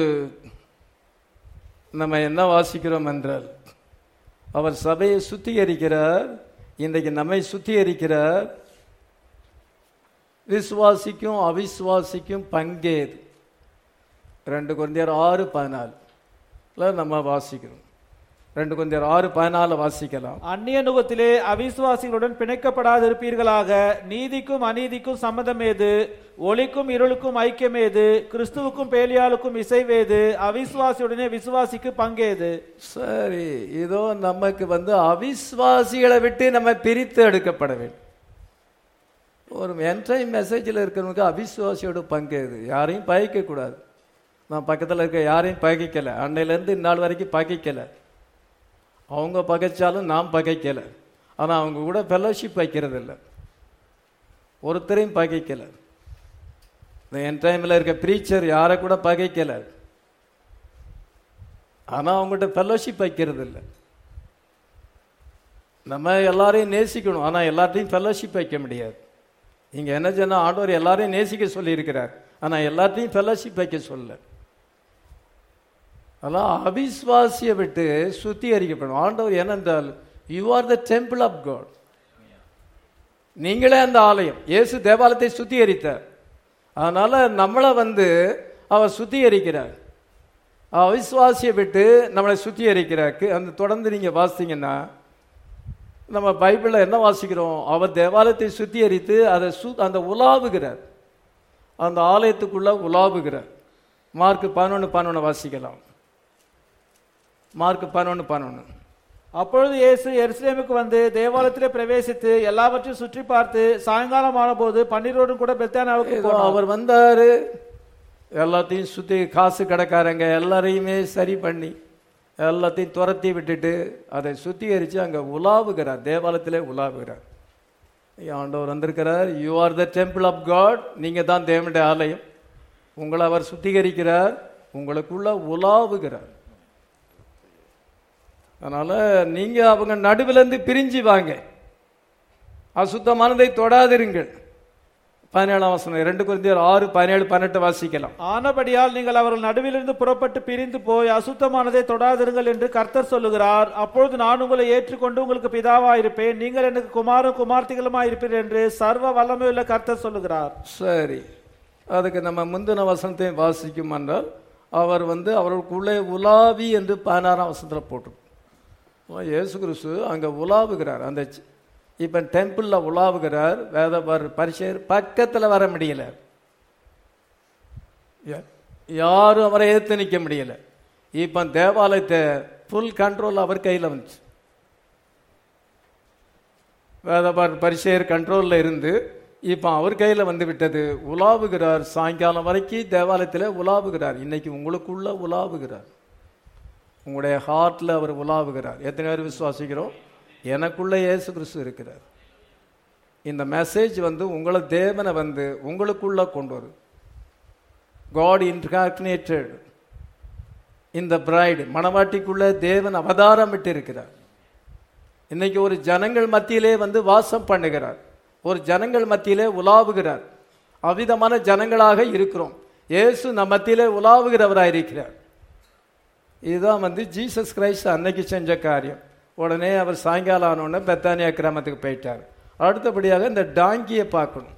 நம்ம என்ன வாசிக்கிறோம் என்றால் அவர் சபையை சுத்திகரிக்கிறார் இன்றைக்கு நம்மை சுத்திகரிக்கிறார் விசுவாசிக்கும் அவிசுவாசிக்கும் பங்கேது ரெண்டு குழந்தையர் ஆறு பதினாலு நம்ம வாசிக்கிறோம் ரெண்டு குழந்தையர் ஆறு பதினாலு வாசிக்கலாம் அந்நிய நுகத்திலே அவிசுவாசிகளுடன் பிணைக்கப்படாதிருப்பீர்களாக நீதிக்கும் அநீதிக்கும் சம்மதம் ஏது ஒளிக்கும் இருளுக்கும் ஐக்கியம் ஏது கிறிஸ்துவுக்கும் பேலியாளுக்கும் இசைவேது அவிசுவாசியுடனே விசுவாசிக்கு பங்கேது சரி இதோ நமக்கு வந்து அவிஸ்வாசிகளை விட்டு நம்ம பிரித்து எடுக்கப்பட வேண்டும் ஒரு என்ட்ரை மெசேஜில் இருக்கிறவங்க அவிஸ்வாசியோட பங்கு இது யாரையும் பகைக்க கூடாது நான் பக்கத்தில் இருக்க யாரையும் பகைக்கலை அன்னையிலேருந்து இந்நாள் வரைக்கும் பகைக்கலை அவங்க பகைச்சாலும் நான் பகைக்கலை ஆனால் அவங்க கூட ஃபெலோஷிப் வைக்கிறது இல்லை ஒருத்தரையும் பகைக்கலை இந்த என் டைமில் இருக்க ப்ரீச்சர் யாரை கூட பகைக்கலை ஆனால் அவங்ககிட்ட ஃபெல்லோஷிப் வைக்கிறது இல்லை நம்ம எல்லாரையும் நேசிக்கணும் ஆனால் எல்லாத்தையும் ஃபெல்லோஷிப் வைக்க முடியாது இங்கே என்ன சொன்னால் ஆண்டவர் எல்லாரையும் நேசிக்க சொல்லியிருக்கிறார் ஆனால் எல்லாத்தையும் ஃபெல்லோஷிப் வைக்க சொல்ல அதான் அவிஸ்வாசியை விட்டு சுத்திகரிக்கப்படும் ஆண்டவர் என்னென்றால் you are the temple of God நீங்களே அந்த ஆலயம் இயேசு தேவாலயத்தை சுத்திகரித்தார் அதனால நம்மளை வந்து அவர் சுத்திகரிக்கிறார் அவிஸ்வாசியை விட்டு நம்மளை சுத்திகரிக்கிறாருக்கு அந்த தொடர்ந்து நீங்க வாசித்தீங்கன்னா நம்ம பைபிளில் என்ன வாசிக்கிறோம் அவர் தேவாலயத்தை சுத்திகரித்து அதை சு அந்த உலாவுகிறார் அந்த ஆலயத்துக்குள்ள உலாவுகிறார் மார்க் பதினொன்று பதினொன்று வாசிக்கலாம் மார்க் பதினொன்று பதினொன்று அப்பொழுது இயேசு எருசலேமுக்கு வந்து தேவாலயத்திலே பிரவேசித்து எல்லாவற்றையும் சுற்றி பார்த்து சாயங்காலம் ஆனபோது பன்னிரோடும் கூட பெத்தானாவுக்கு ஏதோ போனார் அவர் வந்தாரு எல்லாத்தையும் சுத்தி காசு கடைக்காரங்க எல்லாரையுமே சரி பண்ணி எல்லாத்தையும் துரத்தி விட்டுட்டு அதை சுத்திகரித்து அங்கே உலாவுகிறார் தேவாலயத்திலே உலாவுகிறார் ஐயா, ஆண்டவர் வந்திருக்கிறார் you are the temple of God நீங்கள் தான் தேவனுடைய ஆலயம் உங்களை அவர் சுத்திகரிக்கிறார் உங்களுக்குள்ள உலாவுகிறார் அதனால நீங்க அவங்க நடுவிலிருந்து பிரிஞ்சு வாங்க அசுத்தமானதை தொடாதிருங்கள் பதினேழாம் வசனம் ரெண்டு குருந்தியர் ஆறு பதினேழு பதினெட்டு வாசிக்கலாம் ஆனபடியால் நீங்கள் அவர்கள் நடுவிலிருந்து புறப்பட்டு பிரிந்து போய் அசுத்தமானதை தொடாதிருங்கள் என்று கர்த்தர் சொல்லுகிறார் அப்பொழுது நான் உங்களை ஏற்றுக்கொண்டு உங்களுக்கு பிதாவாயிருப்பேன் நீங்கள் எனக்கு குமாரும் குமார்த்திகளுமாயிருப்பீர் என்று சர்வ வல்லமையுள்ள கர்த்தர் சொல்லுகிறார் சரி அதுக்கு நம்ம முந்தின வசனத்தை வாசிக்கும் என்றால் அவர் வந்து அவர்களுக்குள்ளே உலாவி என்று பதினாறாம் வசனத்தில் போட்டிருக்கும் இயேசு கிறிஸ்து அங்கே உலாவுகிறார் அந்த சி- இப்ப டெம்பிள்ல உலாவுகிறார் வேத பரிசேர் பக்கத்தில் வர முடியல யா- யாரும் அவரை ஏற்று நிற்க முடியல இப்ப தேவாலயத்தை ஃபுல் கண்ட்ரோல் அவர் கையில் வந்துச்சு வேதபார் பரிசேர் கண்ட்ரோல்ல இருந்து இப்போ அவர் கையில் வந்து விட்டது உலாவுகிறார் சாயங்காலம் வரைக்கும் தேவாலயத்தில் உலாவுகிறார் இன்னைக்கு உங்களுக்குள்ள உலாவுகிறார் உங்களுடைய ஹார்ட்ல அவர் உலாவுகிறார் எத்தனை பேர் விசுவாசிக்கிறோம் எனக்குள்ள இயேசு கிறிஸ்து இருக்கிறார் இந்த மெசேஜ் வந்து உங்களை தேவனை வந்து உங்களுக்குள்ள கொண்டு வரும் காட் இன்கார்டினேட்டட் இந்த பிரைடு மணவாட்டிக்குள்ள தேவன் அவதாரம் விட்டு இருக்கிறார் இன்னைக்கு ஒரு ஜனங்கள் மத்தியிலே வந்து வாசம் பண்ணுகிறார் ஒரு ஜனங்கள் மத்தியிலே உலாவுகிறார் அவ்விதமான ஜனங்களாக இருக்கிறோம் இயேசு நம் மத்தியிலே உலாவுகிறவராக இருக்கிறார் இதுதான் வந்து ஜீசஸ் கிரைஸ்ட் அன்னைக்கு செஞ்ச காரியம் உடனே அவர் சாயங்காலம் ஆனோடனே பெத்தானியா கிராமத்துக்கு போயிட்டார் அடுத்தபடியாக இந்த டாங்கியை பார்க்கணும்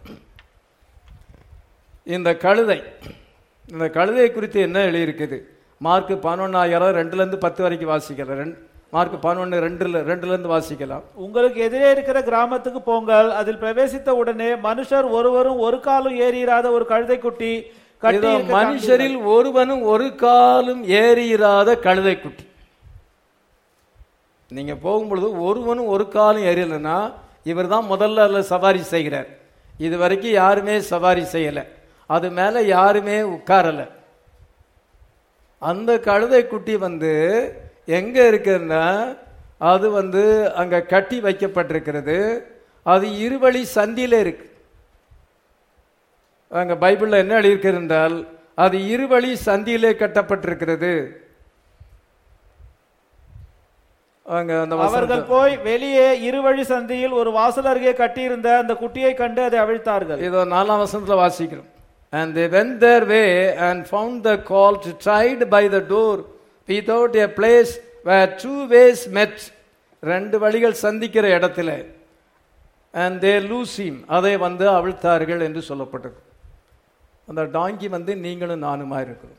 இந்த கழுதை இந்த கழுதை குறித்து என்ன எழுதியிருக்குது மார்க் பதினொன்னாயிரம் ரெண்டுலேருந்து பத்து வரைக்கும் வாசிக்கலாம் ரெண்டு மார்க் பதினொன்று ரெண்டுல ரெண்டுலேருந்து வாசிக்கலாம் உங்களுக்கு எதிரே இருக்கிற கிராமத்துக்கு போங்கள் அதில் பிரவேசித்த உடனே மனுஷர் ஒருவரும் ஒரு காலும் ஏறியிராத ஒரு கழுதை குட்டி கட்டி இதோ இருக்க மனுஷரில் ஒருவனும் ஒரு காலும் ஏறியிராத கழுதை குட்டி நீங்க போகும்பொழுது ஒருவனும் ஒரு காலும் ஏறலைன்னா இவர் தான் முதல்ல அதில் சவாரி செய்கிறார் இது வரைக்கும் யாருமே சவாரி செய்யலை அது மேலே யாருமே உட்காரலை அந்த கழுதை குட்டி வந்து எங்க இருக்குன்னா அது வந்து அங்க கட்டி வைக்கப்பட்டிருக்கிறது அது இருவழி சந்தியில இருக்கு அங்க பைபிள்ல என்ன எழுதியிருக்கு என்றால் அது இருவழி சந்தியிலே கட்டப்பட்டிருக்கிறது அங்க அந்த வசனத்தை- அவர்கள் போய் வெளியே இருவழி சந்தியில் ஒரு வாசல் அருகே கட்டியிருந்த அந்த குட்டியை கண்டு அதை அவிழ்த்தார்கள் இதோ நாலாம் வசனத்துல வாசிக்கிறோம் and they went their way and found the colt tied by the door without a place where two ways met ரெண்டு வழிகள் சந்திக்கிற இடத்துல and they loose him அதை வந்து அவிழ்த்தார்கள் என்று சொல்லப்பட்டது அந்த டாங்கி வந்து நீங்களும் நானுமா இருக்கிறோம்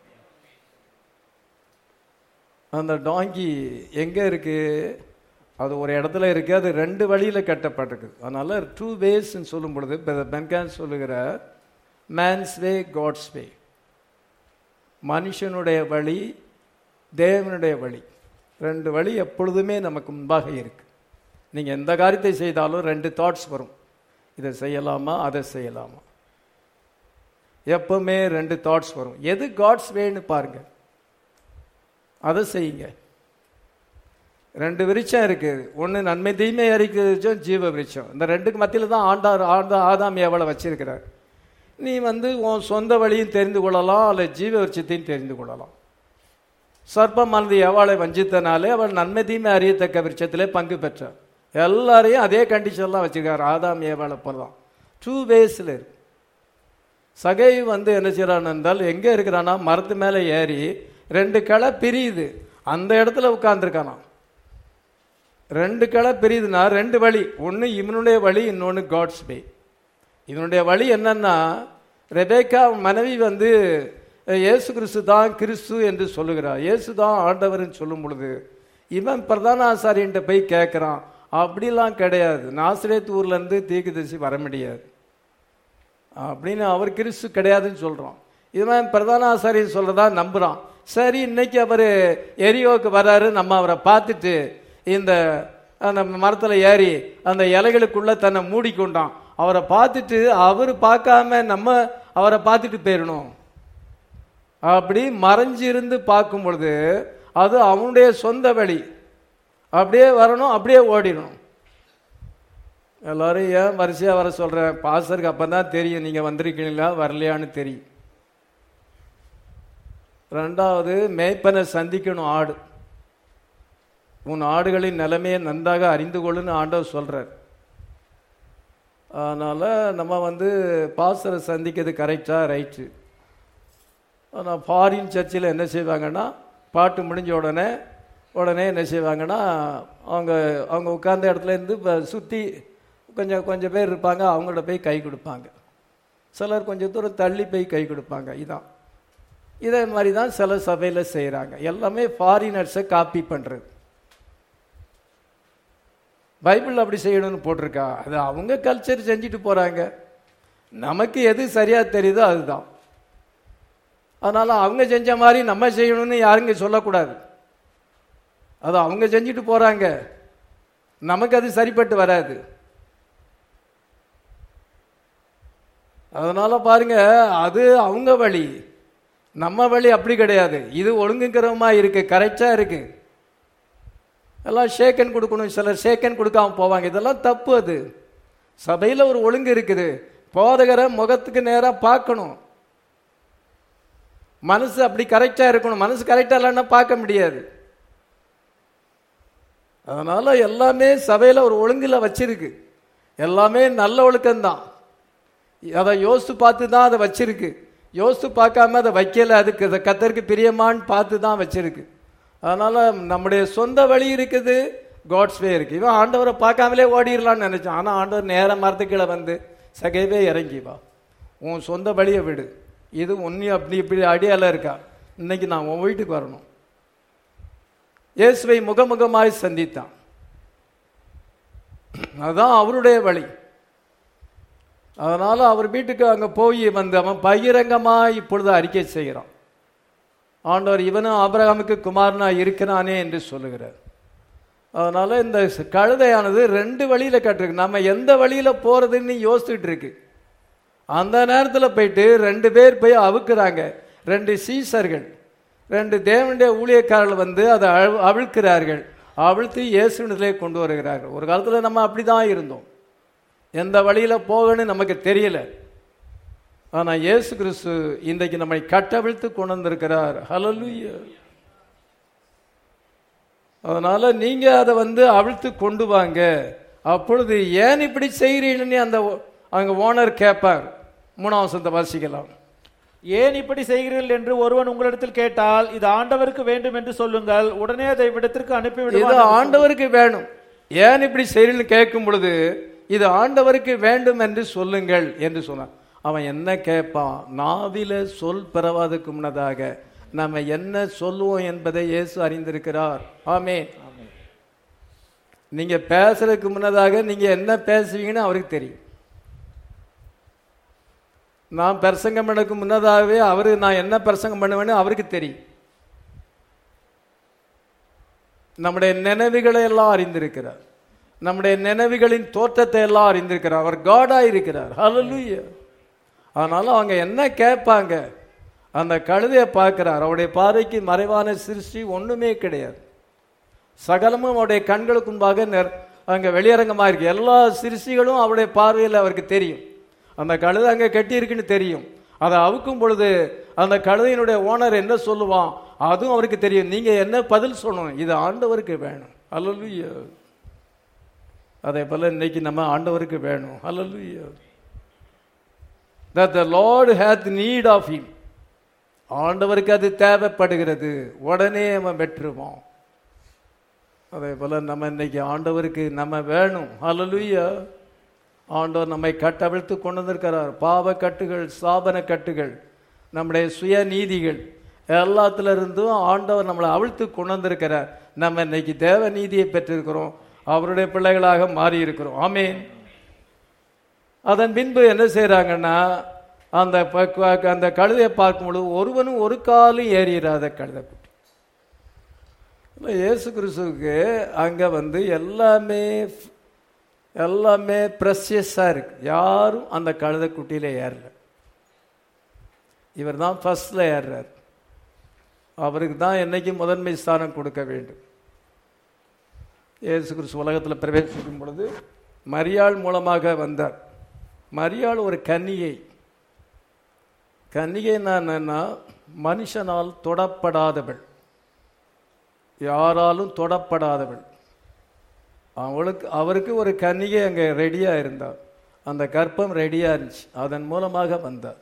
அந்த டாங்கி எங்க இருக்கு அது ஒரு இடத்துல இருக்கு அது ரெண்டு வழியில கட்டப்பட்டிருக்கு அதனால டூ வேஸ்ன்னு சொல்லும் பொழுது பென்கான் சொல்லுகிற மேன்ஸ் வே காட்ஸ் வே மனுஷனுடைய வழி தேவனுடைய வழி ரெண்டு வழி எப்பொழுதுமே நமக்கு முன்பாக இருக்கு நீங்க எந்த காரியத்தை செய்தாலும் ரெண்டு தாட்ஸ் வரும் இதை செய்யலாமா அதை செய்யலாமா எப்பவுமே ரெண்டு தாட்ஸ் வரும் எது காட்ஸ் வேன்னு பாருங்க அதை செய்யுங்க ரெண்டு விருட்சம் இருக்குது ஒன்று நன்மை தீமை அறிக்கிற விருட்சம் ஜீவ விருட்சம் இந்த ரெண்டுக்கு மத்தியில் தான் ஆண்டார் ஆண்டா ஆதாம் எவளை வச்சிருக்கிறார் நீ வந்து உன் சொந்த வழியும் தெரிந்து கொள்ளலாம் அல்ல ஜீவ விருட்சத்தையும் தெரிந்து கொள்ளலாம் சர்ப்பமானது எவாளை வஞ்சித்தனாலே அவள் நன்மை தீமை அறியத்தக்க விருட்சத்திலே பங்கு பெற்றார் எல்லாரையும் அதே கண்டிஷன்லாம் வச்சிருக்காரு ஆதாம் ஏவாளை போலாம் டூ வேஸில் இருக்கு சகை வந்து என்ன செய்யறான் என்றால் எங்க இருக்கிறானா மரத்து மேலே ஏறி ரெண்டு கிளை பிரியுது அந்த இடத்துல உட்கார்ந்துருக்கானாம் ரெண்டு கிளை பிரியுதுன்னா ரெண்டு வழி ஒன்று இவனுடைய வழி இன்னொன்று காட்ஸ் வே இவனுடைய வழி என்னன்னா ரெபேக்கா மனைவி வந்து இயேசு கிறிஸ்து தான் கிறிஸ்து என்று சொல்லுகிறார் இயேசு தான் ஆண்டவர்னு சொல்லும் பொழுது இவன் பிரதான ஆசாரியன்ட்ட போய் கேட்குறான் அப்படிலாம் கிடையாது நாசிரேத் ஊர்ல இருந்து தீர்க்கதரிசி வர முடியாது அப்படின்னு அவர் கிறிஸ்து கிடையாதுன்னு சொல்றோம் இவன் பிரதான ஆசாரியர் சொல்றதா நம்புறான் சரி இன்னைக்கு அவர் எரியோவுக்கு வராரு நம்ம அவரை பார்த்துட்டு இந்த அந்த மரத்துல ஏறி அந்த இலைகளுக்குள்ள தன்னை மூடிக்கொண்டான் அவரை பார்த்துட்டு அவர் பார்க்காம நம்ம அவரை பார்த்துட்டு போயிடணும் அப்படி மறைஞ்சிருந்து பார்க்கும் பொழுது அது அவனுடைய சொந்த வழி அப்படியே வரணும் அப்படியே ஓடிடணும் எல்லாரும் ஏன் வரிசையா வர சொல்றேன் பாஸ்டருக்கு அப்பதான் தெரியும் நீங்க வந்திருக்கீங்களா வரலையான்னு தெரியும் ரெண்டாவது மேய்ப்பனை சந்திக்கணும் ஆடு உன் ஆடுகளின் நிலைமையை நன்றாக அறிந்து கொள்ளுன்னு ஆண்டவர் சொல்றார் அதனால நம்ம வந்து பாஸ்டரை சந்திக்கிறது கரெக்டா ரைட்டு ஆனால் ஃபாரின் சர்ச்சில் என்ன செய்வாங்கன்னா பாட்டு முடிஞ்ச உடனே உடனே என்ன செய்வாங்கன்னா அவங்க அவங்க உட்கார்ந்த இடத்துல இருந்து சுற்றி கொஞ்சம் கொஞ்சம் பேர் இருப்பாங்க அவங்கள்ட்ட போய் கை கொடுப்பாங்க சிலர் கொஞ்சம் தூரம் தள்ளி போய் கை கொடுப்பாங்க இதான் இதே மாதிரி தான் சில சபையில் செய்கிறாங்க எல்லாமே ஃபாரினர்ஸை காப்பி பண்ணுறது பைபிள் அப்படி செய்யணும்னு போட்டிருக்கா அது அவங்க கல்ச்சர் செஞ்சுட்டு போகிறாங்க நமக்கு எது சரியாக தெரியுதோ அதுதான் அதனால அவங்க செஞ்ச மாதிரி நம்ம செய்யணும்னு யாருங்க சொல்லக்கூடாது அது அவங்க செஞ்சுட்டு போறாங்க நமக்கு அது சரிப்பட்டு வராது அதனால பாருங்க அது அவங்க வழி நம்ம வழி அப்படி கிடையாது இது ஒழுங்குக்கிறமா இருக்கு கரெக்டா இருக்கு எல்லாம் ஷேக்கன் கொடுக்கணும் சிலர் ஷேக்கன் கொடுக்காம போவாங்க இதெல்லாம் தப்பு அது சபையில் ஒரு ஒழுங்கு இருக்குது போதகரை முகத்துக்கு நேராக பார்க்கணும் மனசு அப்படி கரெக்டா இருக்கணும் மனசு கரெக்டா இல்லைன்னா பார்க்க முடியாது அதனால எல்லாமே சபையில ஒரு ஒழுங்குல வச்சிருக்கு எல்லாமே நல்ல ஒழுக்கம்தான் அதை யோசித்து பார்த்து தான் அதை வச்சிருக்கு யோசித்து பார்க்காம அதை வைக்கல அதுக்கு அதை கத்தருக்கு பிரியமான்னு பார்த்து தான் வச்சிருக்கு அதனால நம்முடைய சொந்த வழி இருக்குது காட்ஸ் வே இருக்கு இவன் ஆண்டவரை பார்க்காமலே ஓடிடலாம்னு நினைச்சான் ஆனா ஆண்டவர் நேர மரத்துக்கீழே வந்து சகைவே இறங்கி வா உன் சொந்த வழியை விடு இது ஒன்றையும் அப்படி இப்படி அடியால இருக்கா இன்னைக்கு நான் உன் வீட்டுக்கு வரணும் இயேசுவை முகமுகமாய் சந்தித்தான் அதுதான் அவருடைய வழி அதனால அவர் வீட்டுக்கு அங்க போய் வந்து அவன் பகிரங்கமா இப்பொழுது அறிக்கை செய்கிறான் ஆண்டவர் இவனும் ஆபிரகாமுக்கு குமாரனா இருக்கிறானே என்று சொல்லுகிறார் அதனால இந்த கழுதையானது ரெண்டு வழியில கட்டிருக்கு நம்ம எந்த வழியில போறதுன்னு யோசிச்சுட்டு இருக்கு அந்த நேரத்தில் போயிட்டு ரெண்டு பேர் போய் அவுக்குறாங்க ரெண்டு சீசர்கள் ரெண்டு தேவனுடைய ஊழியக்காரர்கள் வந்து அதை அழு- அவிழ்க்கிறார்கள் அவிழ்த்து இயேசுனிலே கொண்டு வருகிறார்கள் ஒரு காலத்தில் நம்ம அப்படிதான் இருந்தோம் எந்த வழியில போகணும்னு நமக்கு தெரியல ஆனா இயேசு கிறிஸ்து இன்றைக்கு நம்மை கட்டவிழ்த்து கொண்டு வந்திருக்கிறார் ஹalleluya அதனால நீங்க அதை வந்து அவிழ்த்து கொண்டு வாங்க அப்பொழுது ஏன் இப்படி செய்கிறீங்கன்னு அந்த ஓ- அங்க ஓனர் கேட்பார் மூணாம் வசனத்தை வாசிக்கலாம் ஏன் இப்படி செய்கிறீர்கள் என்று ஒருவன் உங்களிடத்தில் கேட்டால் இது ஆண்டவருக்கு வேண்டும் என்று சொல்லுங்கள் உடனே அதை விடத்திற்கு இது அனுப்பிவிடுவார் ஆண்டவருக்கு வேணும் ஏன் இப்படி செய்யணும்னு கேட்கும் பொழுது இது ஆண்டவருக்கு வேண்டும் என்று சொல்லுங்கள் என்று சொன்னான் அவன் என்ன கேட்பான் நாவில சொல் பெறவாதுக்கு முன்னதாக நம்ம என்ன சொல்லுவோம் என்பதை இயேசு அறிந்திருக்கிறார் ஆமே நீங்க பேசுறதுக்கு முன்னதாக நீங்க என்ன பேசுவீங்கன்னு அவருக்கு தெரியும் நான் பிரசங்கம் பண்ணக்கு முன்னதாகவே அவரு நான் என்ன பிரசங்கம் பண்ணுவேன்னு அவருக்கு தெரியும் நம்முடைய நினைவுகளை எல்லாம் அறிந்திருக்கிறார் நம்முடைய நினைவுகளின் தோற்றத்தை எல்லாம் அறிந்திருக்கிறார் அவர் காடா இருக்கிறார் ஹalleluya அதனால அவங்க என்ன கேட்பாங்க அந்த கழுதையை பார்க்கிறார் அவருடைய பார்வைக்கு மறைவான சிருஷ்டி ஒண்ணுமே கிடையாது சகலமும் அவருடைய கண்களுக்கு முன்பாக நெர்- அங்க வெளியரங்கமா இருக்கு எல்லா சிருஷ்டிகளும் அவருடைய பார்வையில் அவருக்கு தெரியும் அந்த கழுதை அங்க கட்டி இருக்குன்னு தெரியும் அதை அவுக்கும் பொழுது அந்த கழுதையினுடைய ஓனர் என்ன சொல்லுவான் அதுவும் அவருக்கு தெரியும் நீங்க என்ன பதில் சொல்லணும் இது ஆண்டவருக்கு வேணும் அல்லலுயா அதே போல இன்னைக்கு நம்ம ஆண்டவருக்கு வேணும் அல்லலுயா that the lord hath need of him ஆண்டவருக்கு அது தேவைப்படுகிறது உடனே அவன் வெற்றுவான் அதே போல நம்ம இன்னைக்கு ஆண்டவருக்கு நம்ம வேணும் ஹalleluya ஆண்டவர் நம்மை கட்டவிழ்த்து கொண்டு வந்திருக்கிறார் பாவ கட்டுகள் சாபன கட்டுகள் நம்முடைய சுய நீதிகள் எல்லாத்துல இருந்தும் ஆண்டவர் நம்மளை அவிழ்த்து கொண்டு வந்திருக்கிறார் நம்ம இன்னைக்கு தேவ நீதியை பெற்றிருக்கிறோம் அவருடைய பிள்ளைகளாக மாறி இருக்கிறோம் ஆமென் அதன் பின்பு என்ன செய்றாங்கன்னா அந்த ப- அந்த கழுதையை பார்க்கும் பொழுது ஒருவனும் ஒரு காலும் ஏறிடாத கழுதை குட்டி இல்ல, இயேசு கிறிஸ்துவுக்கு அங்க வந்து எல்லாமே எல்லாமே ப்ரெஷியஸா இருக்கு யாரும் அந்த கழுதை குட்டியில ஏறல இவர் தான் ஃபர்ஸ்ட்ல ஏறுறார் அவருக்கு தான் என்னைக்கு முதன்மை ஸ்தானம் கொடுக்க வேண்டும் இயேசு கிறிஸ்து உலகத்தில் பிரவேசிக்கும் பொழுது மரியாள் மூலமாக வந்தார் மரியாள் ஒரு கன்னிகை கன்னிகைன்னா என்னன்னா மனுஷனால் தொடப்படாதவள் யாராலும் தொடப்படாதவள் அவளுக்கு அவருக்கு ஒரு கன்னிகை அங்கே ரெடியா இருந்தார் அந்த கற்பம் ரெடியா இருந்துச்சு அதன் மூலமாக வந்தார்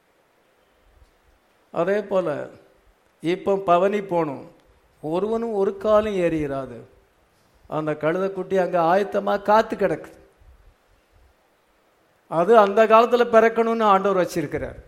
அதே போல இப்போ பவனி போகணும் ஒருவனும் ஒரு காலும் ஏறிடாது அந்த கழுதைக்குட்டி அங்கே ஆயத்தமாக காத்து கிடக்கு அது அந்த காலத்தில் பிறக்கணும்னு ஆண்டவர் வச்சிருக்கிறார்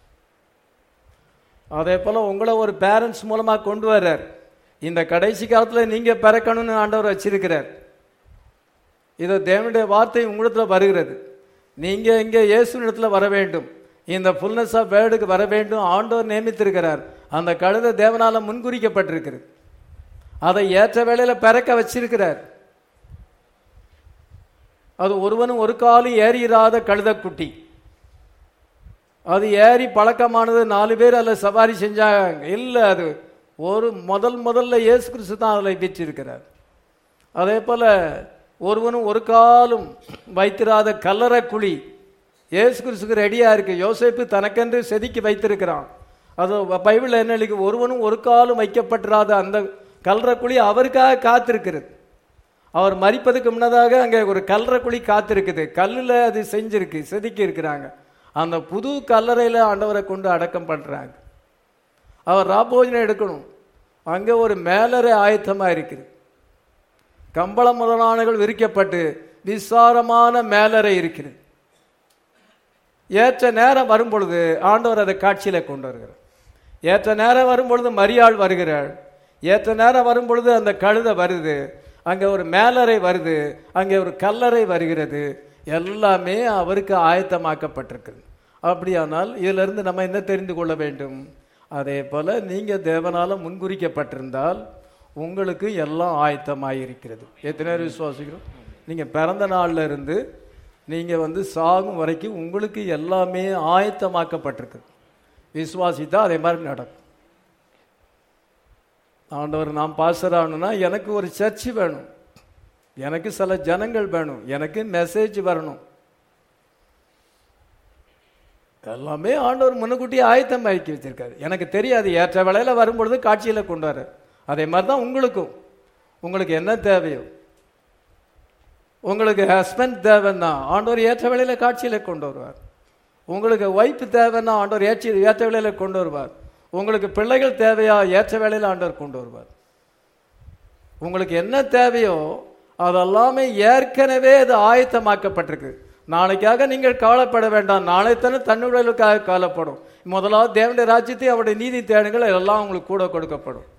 அதே போல உங்களை ஒரு பேரண்ட்ஸ் மூலமாக கொண்டு வர்றார் இந்த கடைசி காலத்தில் நீங்க பிறக்கணும்னு ஆண்டவர் வச்சிருக்கிறார் இது தேவனுடைய வார்த்தை உங்களிடத்தில் வருகிறது நீங்க இங்க இயேசுனிடத்தில் வர வேண்டும் இந்த ஃபுல்னஸ் ஆஃப் வேர்டுக்கு வர வேண்டும் ஆண்டவர் நியமித்திருக்கிறார் அந்த கழுதை தேவனால முன்குறிக்கப்பட்டிருக்கிறது அதை ஏற்ற வேளையில பிறக்க வச்சிருக்கிறார் அது ஒருவனும் ஒரு காலும் ஏறியிராத கழுதைக்குட்டி அது ஏறி பழக்கமானது நாலு பேர் அதில் சவாரி செஞ்சாங்க இல்லை அது ஒரு முதல் முதல்ல இயேசு கிறிஸ்து தான் அதில் வீற்றிருக்கிறார் அதே போல ஒருவனும் ஒரு காலும் வைத்திராத கல்லறை குழி இயேசு கிறிஸ்துக்கு ரெடியா இருக்கு யோசேப்பு தனக்கென்று செதுக்கி வைத்திருக்கிறான் அது பைபிளில் என்ன எழுதி ஒருவனும் ஒரு காலும் வைக்கப்பட்டிராத அந்த கல்ற குழி அவருக்காக காத்திருக்கிறது அவர் மறிப்பதுக்கு முன்னதாக அங்கே ஒரு கல்ற குழி காத்திருக்குது கல்லில் அது செஞ்சிருக்கு செதுக்கி இருக்கிறாங்க அந்த புது கல்லறையில் ஆண்டவரை கொண்டு அடக்கம் பண்ணுறாங்க அவர் ராபோஜனம் எடுக்கணும் அங்கே ஒரு மேலறை ஆயத்தமாக இருக்குது கம்பளம் முதலானகள் விரிக்கப்பட்டு விசாரமான மேலறை இருக்கிறது ஏற்ற நேரம் வரும் பொழுது ஆண்டவர் அதை காட்சியில கொண்டு வருகிறார் ஏற்ற நேரம் வரும் பொழுது மரியாள் வருகிறாள் ஏற்ற நேரம் வரும் பொழுது அந்த கழுதை வருது அங்கே ஒரு மேலறை வருது அங்கே ஒரு கல்லறை வருகிறது எல்லாமே அவருக்கு ஆயத்தமாக்கப்பட்டிருக்குது அப்படியானால் இதிலிருந்து நம்ம என்ன தெரிந்து கொள்ள வேண்டும் அதே போல நீங்க தேவனால முன்குறிக்கப்பட்டிருந்தால் உங்களுக்கு எல்லாம் ஆயத்தமாயிருக்கிறது எத்தனை பேர் விசுவாசிக்கிறோம் நீங்க பிறந்த நாள்ல இருந்து நீங்க வந்து சாகும் வரைக்கும் உங்களுக்கு எல்லாமே ஆயத்தமாக்கப்பட்டிருக்கு விசுவாசித்தா அதே மாதிரி நடக்கும் ஆண்டவர் நான் பாஸ்டர் ஆகணும்னா எனக்கு ஒரு சர்ச்சு வேணும் எனக்கு சில ஜனங்கள் வேணும் எனக்கு மெசேஜ் வரணும் எல்லாமே ஆண்டவர் முன்னுக்கூட்டி ஆயத்தம் ஆக்கி வச்சிருக்காரு எனக்கு தெரியாது ஏற்ற வேளையில வரும்பொழுது காட்சியில கொண்டாரு அதே மாதிரி தான் உங்களுக்கும் உங்களுக்கு என்ன தேவையோ உங்களுக்கு ஹஸ்பண்ட் தேவைன்னா ஆண்டவர் ஏற்ற வேளையில காட்சியில கொண்டு வருவார் உங்களுக்கு ஒய்ஃப் தேவைன்னா ஆண்டவர் ஏற்றி ஏற்ற வேளையில கொண்டு வருவார் உங்களுக்கு பிள்ளைகள் தேவையா ஏற்ற வேளையில ஆண்டவர் கொண்டு வருவார் உங்களுக்கு என்ன தேவையோ அதெல்லாமே ஏற்கனவே அது ஆயத்தமாக்கப்பட்டிருக்கு நாளைக்காக நீங்கள் கவலைப்பட வேண்டாம் நாளைத்தானே தன்னுடலுக்காக கவலைப்படும் முதலாவது தேவனுடைய ராஜ்யத்தை அவருடைய நீதி தேடுங்கள் எல்லாம் உங்களுக்கு கூட கொடுக்கப்படும்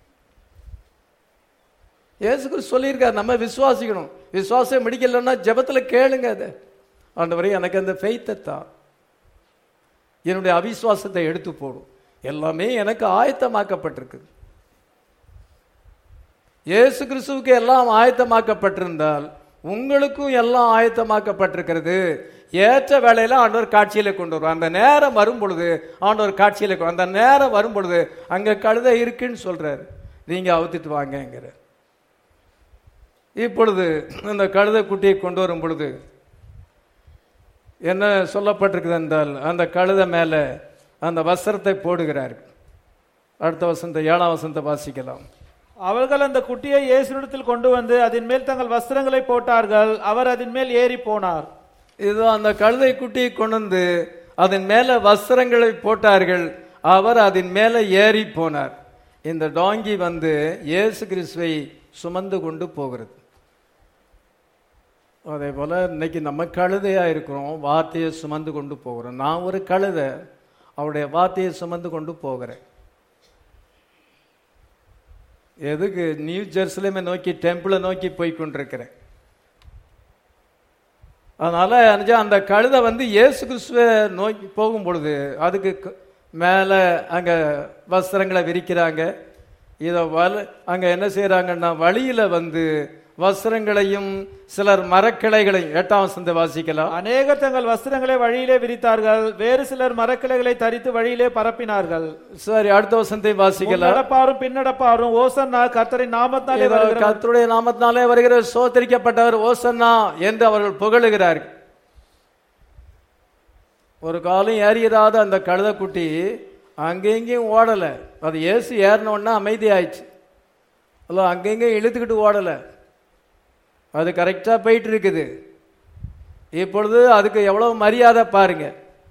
இயேசுக்கு சொல்லியிருக்கார் நம்ம விசுவாசிக்கணும் விசுவாசம் முடிக்கலன்னா ஜெபத்துல கேளுங்க அதை ஆண்டவரே எனக்கு அந்த ஃபெய்த்தை தான் என்னுடைய அவிசுவாசத்தை எடுத்து போடும் எல்லாமே எனக்கு ஆயத்தமாக்கப்பட்டிருக்குது இயேசு கிறிஸ்துவுக்கு எல்லாம் ஆயத்தமாக்கப்பட்டிருந்தால் உங்களுக்கும் எல்லாம் ஆயத்தமாக்கப்பட்டிருக்கிறது ஏற்ற வேலையில ஆண்டவர் காட்சியில கொண்டு வருவார் அந்த நேரம் வரும் பொழுது ஆண்டவர் காட்சியில கொண்டு- அந்த நேரம் வரும் பொழுது அங்க கழுதை இருக்குன்னு சொல்றாரு நீங்க அவுத்துட்டு வாங்கங்கிற இப்பொழுது அந்த கழுதை குட்டியை கொண்டு வரும் பொழுது என்ன சொல்லப்பட்டிருக்குது என்றால் அந்த கழுதை மேல அந்த வஸ்திரத்தை போடுகிறார்கள் அடுத்த வசந்த ஏழாம் வசந்த வாசிக்கலாம் அவர்கள் அந்த குட்டியை இயேசுனிடத்தில் கொண்டு வந்து அதன் மேல் தங்கள் வஸ்திரங்களை போட்டார்கள் அவர் அதன் மேல் ஏறி போனார் இது அந்த கழுதை குட்டியை கொண்டு வந்து அதன் மேல வஸ்திரங்களை போட்டார்கள் அவர் அதன் மேல ஏறி போனார் இந்த டாங்கி வந்து இயேசு கிறிஸ்துவை சுமந்து கொண்டு போகிறது அதே போல இன்னைக்கு நம்ம கழுதையா இருக்கிறோம் வார்த்தையை சுமந்து கொண்டு போகிறோம் நான் ஒரு கழுதை அவருடைய வார்த்தையை சுமந்து கொண்டு போகிறேன் எதுக்கு நியூ ஜெருசலேமை நோக்கி டெம்பிளை நோக்கி போய் கொண்டிருக்கிறேன் அதனால அனுஜா, அந்த கழுதை வந்து இயேசு கிறிஸ்துவை நோக்கி போகும் பொழுது அதுக்கு க- மேல அங்க வஸ்திரங்களை விரிக்கிறாங்க இதை வல அங்க என்ன செய்யறாங்கன்னா வழியில வந்து வஸ்திரங்களையும் சிலர் மரக்கிளைகளையும் எட்டாம் வசந்த வாசிக்கலாம் அநேகர் தங்கள் வஸ்திரங்களை வழியிலே விரித்தார்கள் வேறு சிலர் மரக்கிளைகளை தரித்து வழியிலே பரப்பினார்கள் சரி அடுத்த வசனத்தை வாசிக்கலாம் முன்னடப்பாரும் பின்னடப்பாரும் ஓசன்னா கர்த்தரின் நாமத்தாலே இதோ வருகிற கர்த்தருடைய நாமத்தினாலே வருகிற சோத்தரிக்கப்பட்டவர் ஓசன்னா என்று அவர்கள் புகழுகிறார்கள் ஒரு காலம் ஏறியதாத அந்த கழுதைக்குட்டி அங்கெங்கேயும் ஓடல அது ஏசு ஏறினோன்னா அமைதி ஆயிடுச்சு அல்ல அங்கெங்கேயும் இழுத்துக்கிட்டு ஓடல அது கரெக்டா போயிட்டு இருக்குது இப்பொழுது அதுக்கு எவ்வளவு மரியாதை பாருங்க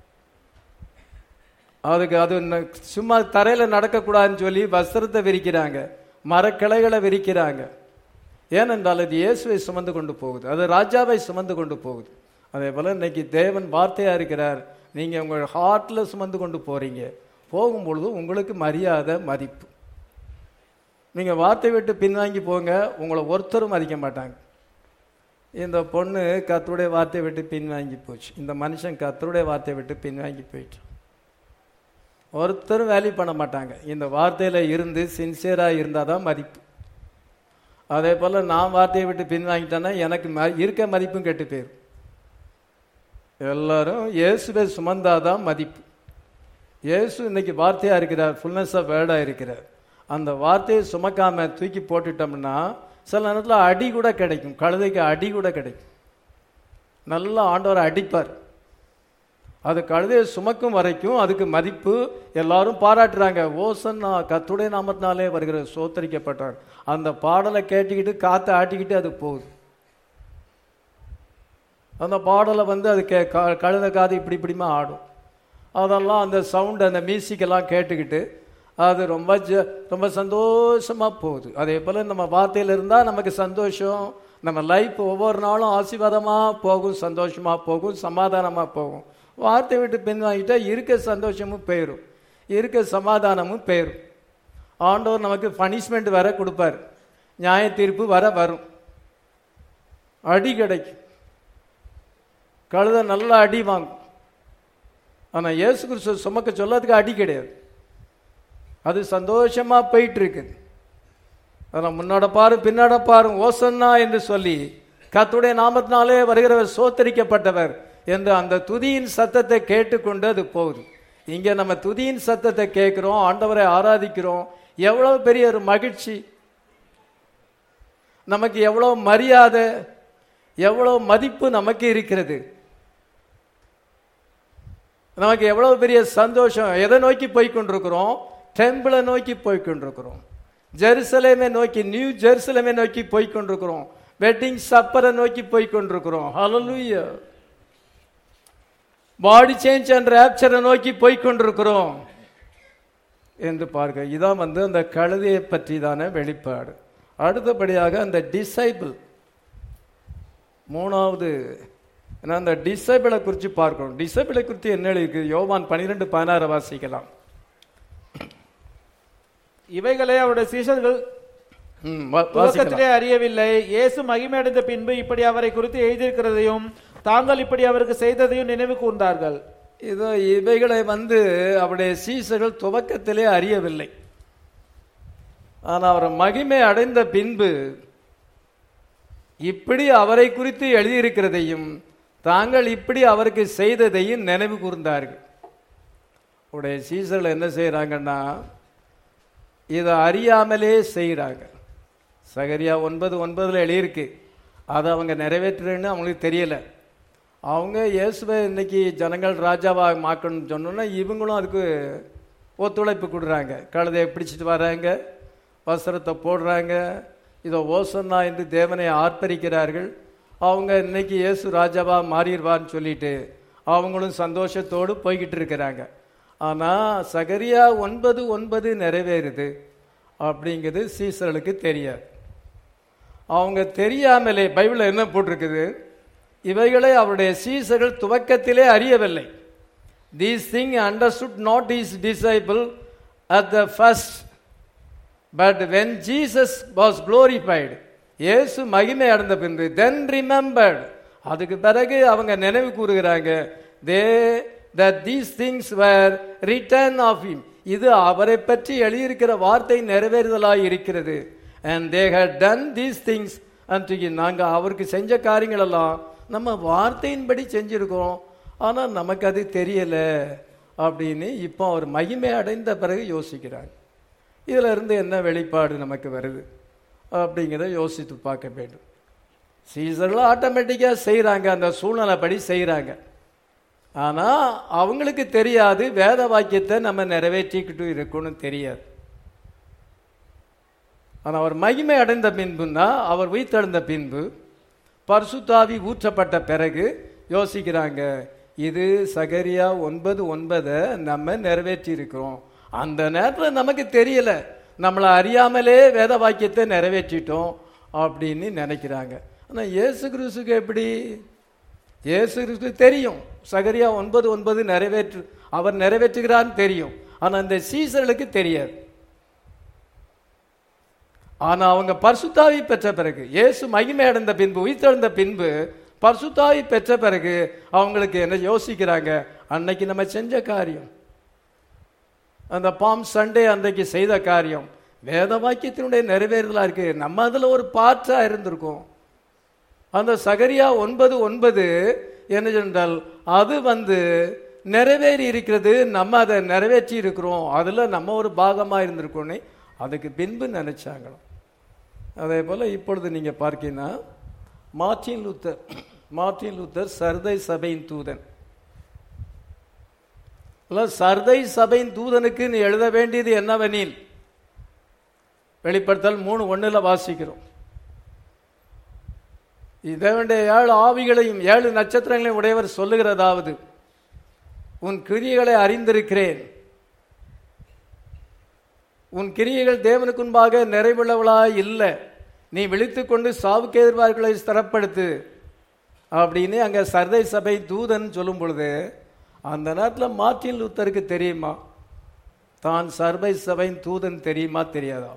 அதுக்கு அது ந- சும்மா தரையில நடக்கக்கூடாதுன்னு சொல்லி வஸ்திரத்தை விரிக்கிறாங்க மரக்கிளைகளை விரிக்கிறாங்க ஏனென்றால் அது இயேசுவை சுமந்து கொண்டு போகுது அது ராஜாவை சுமந்து கொண்டு போகுது அதே போல இன்னைக்கு தேவன் வார்த்தையா இருக்கிறார் நீங்க உங்கள் ஹார்ட்ல சுமந்து கொண்டு போறீங்க போகும்பொழுது உங்களுக்கு மரியாதை மதிப்பு நீங்க வார்த்தை விட்டு பின்வாங்கி போங்க உங்களை ஒருத்தரும் மதிக்க மாட்டாங்க இந்த பொண்ணு கத்தருடைய வார்த்தையை விட்டு பின்வாங்கி போச்சு இந்த மனுஷன் கத்தருடைய வார்த்தையை விட்டு பின்வாங்கி போயிட்டு ஒருத்தரும் வேல்யூ பண்ண மாட்டாங்க இந்த வார்த்தையில இருந்து சின்சியரா இருந்தாதான் மதிப்பு அதே போல நான் வார்த்தையை விட்டு பின்வாங்கிட்டேன்னா எனக்கு ம- இருக்க மதிப்பும் கெட்டு போயிரும் எல்லாரும் இயேசுவை சுமந்தாதான் மதிப்பு இயேசு இன்னைக்கு வார்த்தையா இருக்கிறார் ஃபுல்னஸ் ஆஃப் வேர்டா இருக்கிறார் அந்த வார்த்தையை சுமக்காம தூக்கி போட்டுட்டோம்னா சில நேரத்தில் அடி கூட கிடைக்கும் கழுதைக்கு அடி கூட கிடைக்கும் நல்லா ஆண்டவர் அடிப்பார் அது கழுதையை சுமக்கும் வரைக்கும் அதுக்கு மதிப்பு எல்லாரும் பாராட்டுறாங்க ஓசன்னா கத்துடைய நாமத்தினாலே வருகிற சோத்தரிக்கப்பட்டார் அந்த பாடலை கேட்டுக்கிட்டு காற்றை ஆட்டிக்கிட்டு அது போகுது அந்த பாடலை வந்து அது கே க- கழுத காது இப்படி இப்படிமா ஆடும் அதெல்லாம் அந்த சவுண்ட் அந்த மியூசிக் எல்லாம் கேட்டுக்கிட்டு அது ரொம்ப ஜ ரொம்ப சந்தோஷமாக போகுது அதே போல் நம்ம வார்த்தையில் இருந்தால் நமக்கு சந்தோஷம் நம்ம லைஃப் ஒவ்வொரு நாளும் ஆசீர்வாதமாக போகும் சந்தோஷமாக போகும் சமாதானமாக போகும் வார்த்தை விட்டு பின்வாங்கிட்டா இருக்க சந்தோஷமும் போயிடும் இருக்க சமாதானமும் போயிடும் ஆண்டவர் நமக்கு பனிஷ்மெண்ட் வர கொடுப்பார் நியாய தீர்ப்பு வர வரும் அடி கிடைக்கும் கழுத நல்லா அடி வாங்கும் ஆனா இயேசு கிறிஸ்து சுமக்க சொல்லாததுக்கு அடி கிடையாது அது சந்தோஷமா போயிட்டு இருக்குது அதெல்லாம் முன்னாட பாரு பின்னாட பாரு ஓசன்னா என்று சொல்லி கர்த்தருடைய நாமத்தினாலே வருகிறவர் சோத்தரிக்கப்பட்டவர் என்று அந்த துதியின் சத்தத்தை கேட்டுக்கொண்டு அது போகுது இங்க நம்ம துதியின் சத்தத்தை கேட்கிறோம் ஆண்டவரை ஆராதிக்கிறோம் எவ்வளவு பெரிய ஒரு மகிழ்ச்சி நமக்கு எவ்வளவு மரியாதை எவ்வளவு மதிப்பு நமக்கு இருக்கிறது நமக்கு எவ்வளவு பெரிய சந்தோஷம் எதை நோக்கி போய் கொண்டிருக்கிறோம் டெம்பிளை நோக்கி போய் கொண்டிருக்கிறோம் ஜெருசலேமை நோக்கி நியூ ஜெருசலேமை நோக்கி போய் கொண்டிருக்கிறோம் வெட்டிங் சப்பரை நோக்கி போய் கொண்டிருக்கிறோம் ஹalleluya பாடி சேஞ்ச் அண்ட் ரேப்சரை நோக்கி போய் கொண்டிருக்கிறோம் என்று பார்க்க இதான் வந்து அந்த கழுதையை பற்றி தானே வெளிப்பாடு அடுத்தபடியாக அந்த டிசைபிள் மூணாவது ஏன்னா அந்த டிசைபிளை குறித்து பார்க்கணும் டிசைபிளை குறித்து என்ன இருக்கு யோவான் பன்னிரெண்டு பதினாறு வாசிக்கலாம் இவைகளை அவருடைய சீஷர்கள் ம், வா- துவக்கத்திலே வாசிக்கலாம் அறியவில்லை இயேசு மகிமையடைந்த பின்பு இப்படி அவரை குறித்து எழுதியிருக்கிறதையும் தாங்கள் இப்படி அவருக்கு செய்ததையும் நினைவு கூர்ந்தார்கள் இதோ இவைகளை வந்து அவருடைய சீசர்கள் துவக்கத்திலே அறியவில்லை ஆனால் அவர் மகிமை அடைந்த பின்பு இப்படி அவரை குறித்து எழுதியிருக்கிறதையும் தாங்கள் இப்படி அவருக்கு செய்ததையும் நினைவு கூர்ந்தார்கள் உடைய சீசர்கள் என்ன செய்கிறாங்கன்னா இதை அறியாமலே செய்கிறாங்க சகரியா ஒன்பது ஒன்பதுல எழுதியிருக்கு அதை அவங்க நிறைவேற்றுறேன்னு அவங்களுக்கு தெரியல அவங்க இயேசுவை இன்னைக்கு ஜனங்கள் ராஜாவாக மாக்கணும்னு சொன்னோன்னா இவங்களும் அதுக்கு ஒத்துழைப்பு கொடுக்குறாங்க கழுதையை பிடிச்சிட்டு வராங்க வஸ்திரத்தை போடுறாங்க இதோ ஓசன்னா என்று தேவனை ஆர்ப்பரிக்கிறார்கள் அவங்க இன்னைக்கு இயேசு ராஜாவா மாறிடுவான்னு சொல்லிட்டு அவங்களும் சந்தோஷத்தோடு போய்கிட்டு இருக்கிறாங்க ஆனால் சகரியா ஒன்பது ஒன்பது நிறைவேறுது அப்படிங்கிறது சீசர்களுக்கு தெரியாது அவங்க தெரியாமலே பைபிளில் என்ன போட்டிருக்குது இவைகளை அவருடைய சீசர்கள் துவக்கத்திலே அறியவில்லை these thing understood not is disciple at the first but when Jesus was glorified இயேசு மகிமை அடைந்த பின்பு தென் ரிமெம்பர்ட் அதுக்கு பிறகு அவங்க நினைவு கூறுகிறாங்க they that these things were written of him இது அவரை பற்றி எழுதியிருக்கிற வார்த்தை நிறைவேறுதலாய் இருக்கிறது and they had done these things அன்றைக்கு நாங்கள் அவருக்கு செஞ்ச காரியங்கள் எல்லாம் நம்ம வார்த்தையின்படி செஞ்சிருக்கோம் ஆனால் நமக்கு அது தெரியல அப்படின்னு இப்போ அவர் மகிமை அடைந்த பிறகு யோசிக்கிறாங்க இதுல இருந்து என்ன வெளிப்பாடு நமக்கு வருது அப்படிங்கிறத யோசித்து பார்க்க வேண்டும் சீசர்கள் ஆட்டோமேட்டிக்காக செய்கிறாங்க அந்த சூழ்நிலைப்படி செய்கிறாங்க ஆனால் அவங்களுக்கு தெரியாது வேத வாக்கியத்தை நம்ம நிறைவேற்றிக்கிட்டு இருக்கணும்னு தெரியாது ஆனால் அவர் மகிமை அடைந்த பின்புன்னா அவர் உயிர்த்தெழுந்த பின்பு பரிசுத்தாவி ஊற்றப்பட்ட பிறகு யோசிக்கிறாங்க இது சகரியா ஒன்பது ஒன்பதை நம்ம நிறைவேற்றி இருக்கிறோம் அந்த நேரத்தில் நமக்கு தெரியல நம்மளை அறியாமலே வேத வாக்கியத்தை நிறைவேற்றிட்டோம் அப்படின்னு நினைக்கிறாங்க ஆனால் இயேசு கிறிஸ்துக்கு எப்படி இயேசு கிறிஸ்து தெரியும் சகரியா ஒன்பது ஒன்பது நிறைவேற்று அவர் நிறைவேற்றுகிறான்னு தெரியும் ஆனால் இந்த சீசர்களுக்கு தெரியாது ஆனா அவங்க பரிசுத்தாவி பெற்ற பிறகு இயேசு மகிமை அடைந்த பின்பு உயிர்த்தெழுந்த பின்பு பரிசுத்தாவி பெற்ற பிறகு அவங்களுக்கு என்ன யோசிக்கிறாங்க அன்னைக்கு நம்ம செஞ்ச காரியம் அந்த பாம் சண்டே அன்றைக்கு செய்த காரியம் வேத வாக்கியத்தினுடைய நிறைவேறுதலா இருக்கு நம்ம அதுல ஒரு பாற்றா இருந்திருக்கோம் அந்த சகரியா ஒன்பது ஒன்பது என்ன சொன்னால் அது வந்து நிறைவேறி இருக்கிறது நம்ம அதை நிறைவேற்றி இருக்கிறோம் அதுல நம்ம ஒரு பாகமா இருந்திருக்கோன்னு அதுக்கு பின்பு நினைச்சாங்களாம் அதே போல இப்பொழுது நீங்க பார்க்கீங்கன்னா மார்ட்டின் லூத்தர் மார்ட்டின் லூத்தர் சர்தை சபையின் தூதன் இல்ல சர்தை சபையின் தூதனுக்கு நீ எழுத வேண்டியது என்னவெனில் வெளிப்படுத்தல் மூணு ஒண்ணுல வாசிக்கிறோம் இதனுடைய ஏழு ஆவிகளையும் ஏழு நட்சத்திரங்களையும் உடையவர் சொல்லுகிறதாவது உன் கிரியைகளை அறிந்திருக்கிறேன் உன் கிரியைகள் தேவனுக்கு முன்பாக நிறைவுள்ளவளாய் இல்லை நீ விழித்துக் கொண்டு சாவுக்கு எதிர்பார்ப்புகளை ஸ்திரப்படுத்து அப்படின்னு அங்க சர்தை சபை தூதன் சொல்லும் பொழுது அந்த நேரத்தில் மார்ட்டின் லூத்தருக்கு தெரியுமா தான் சர்வை சபையின் தூதன் தெரியுமா தெரியாதா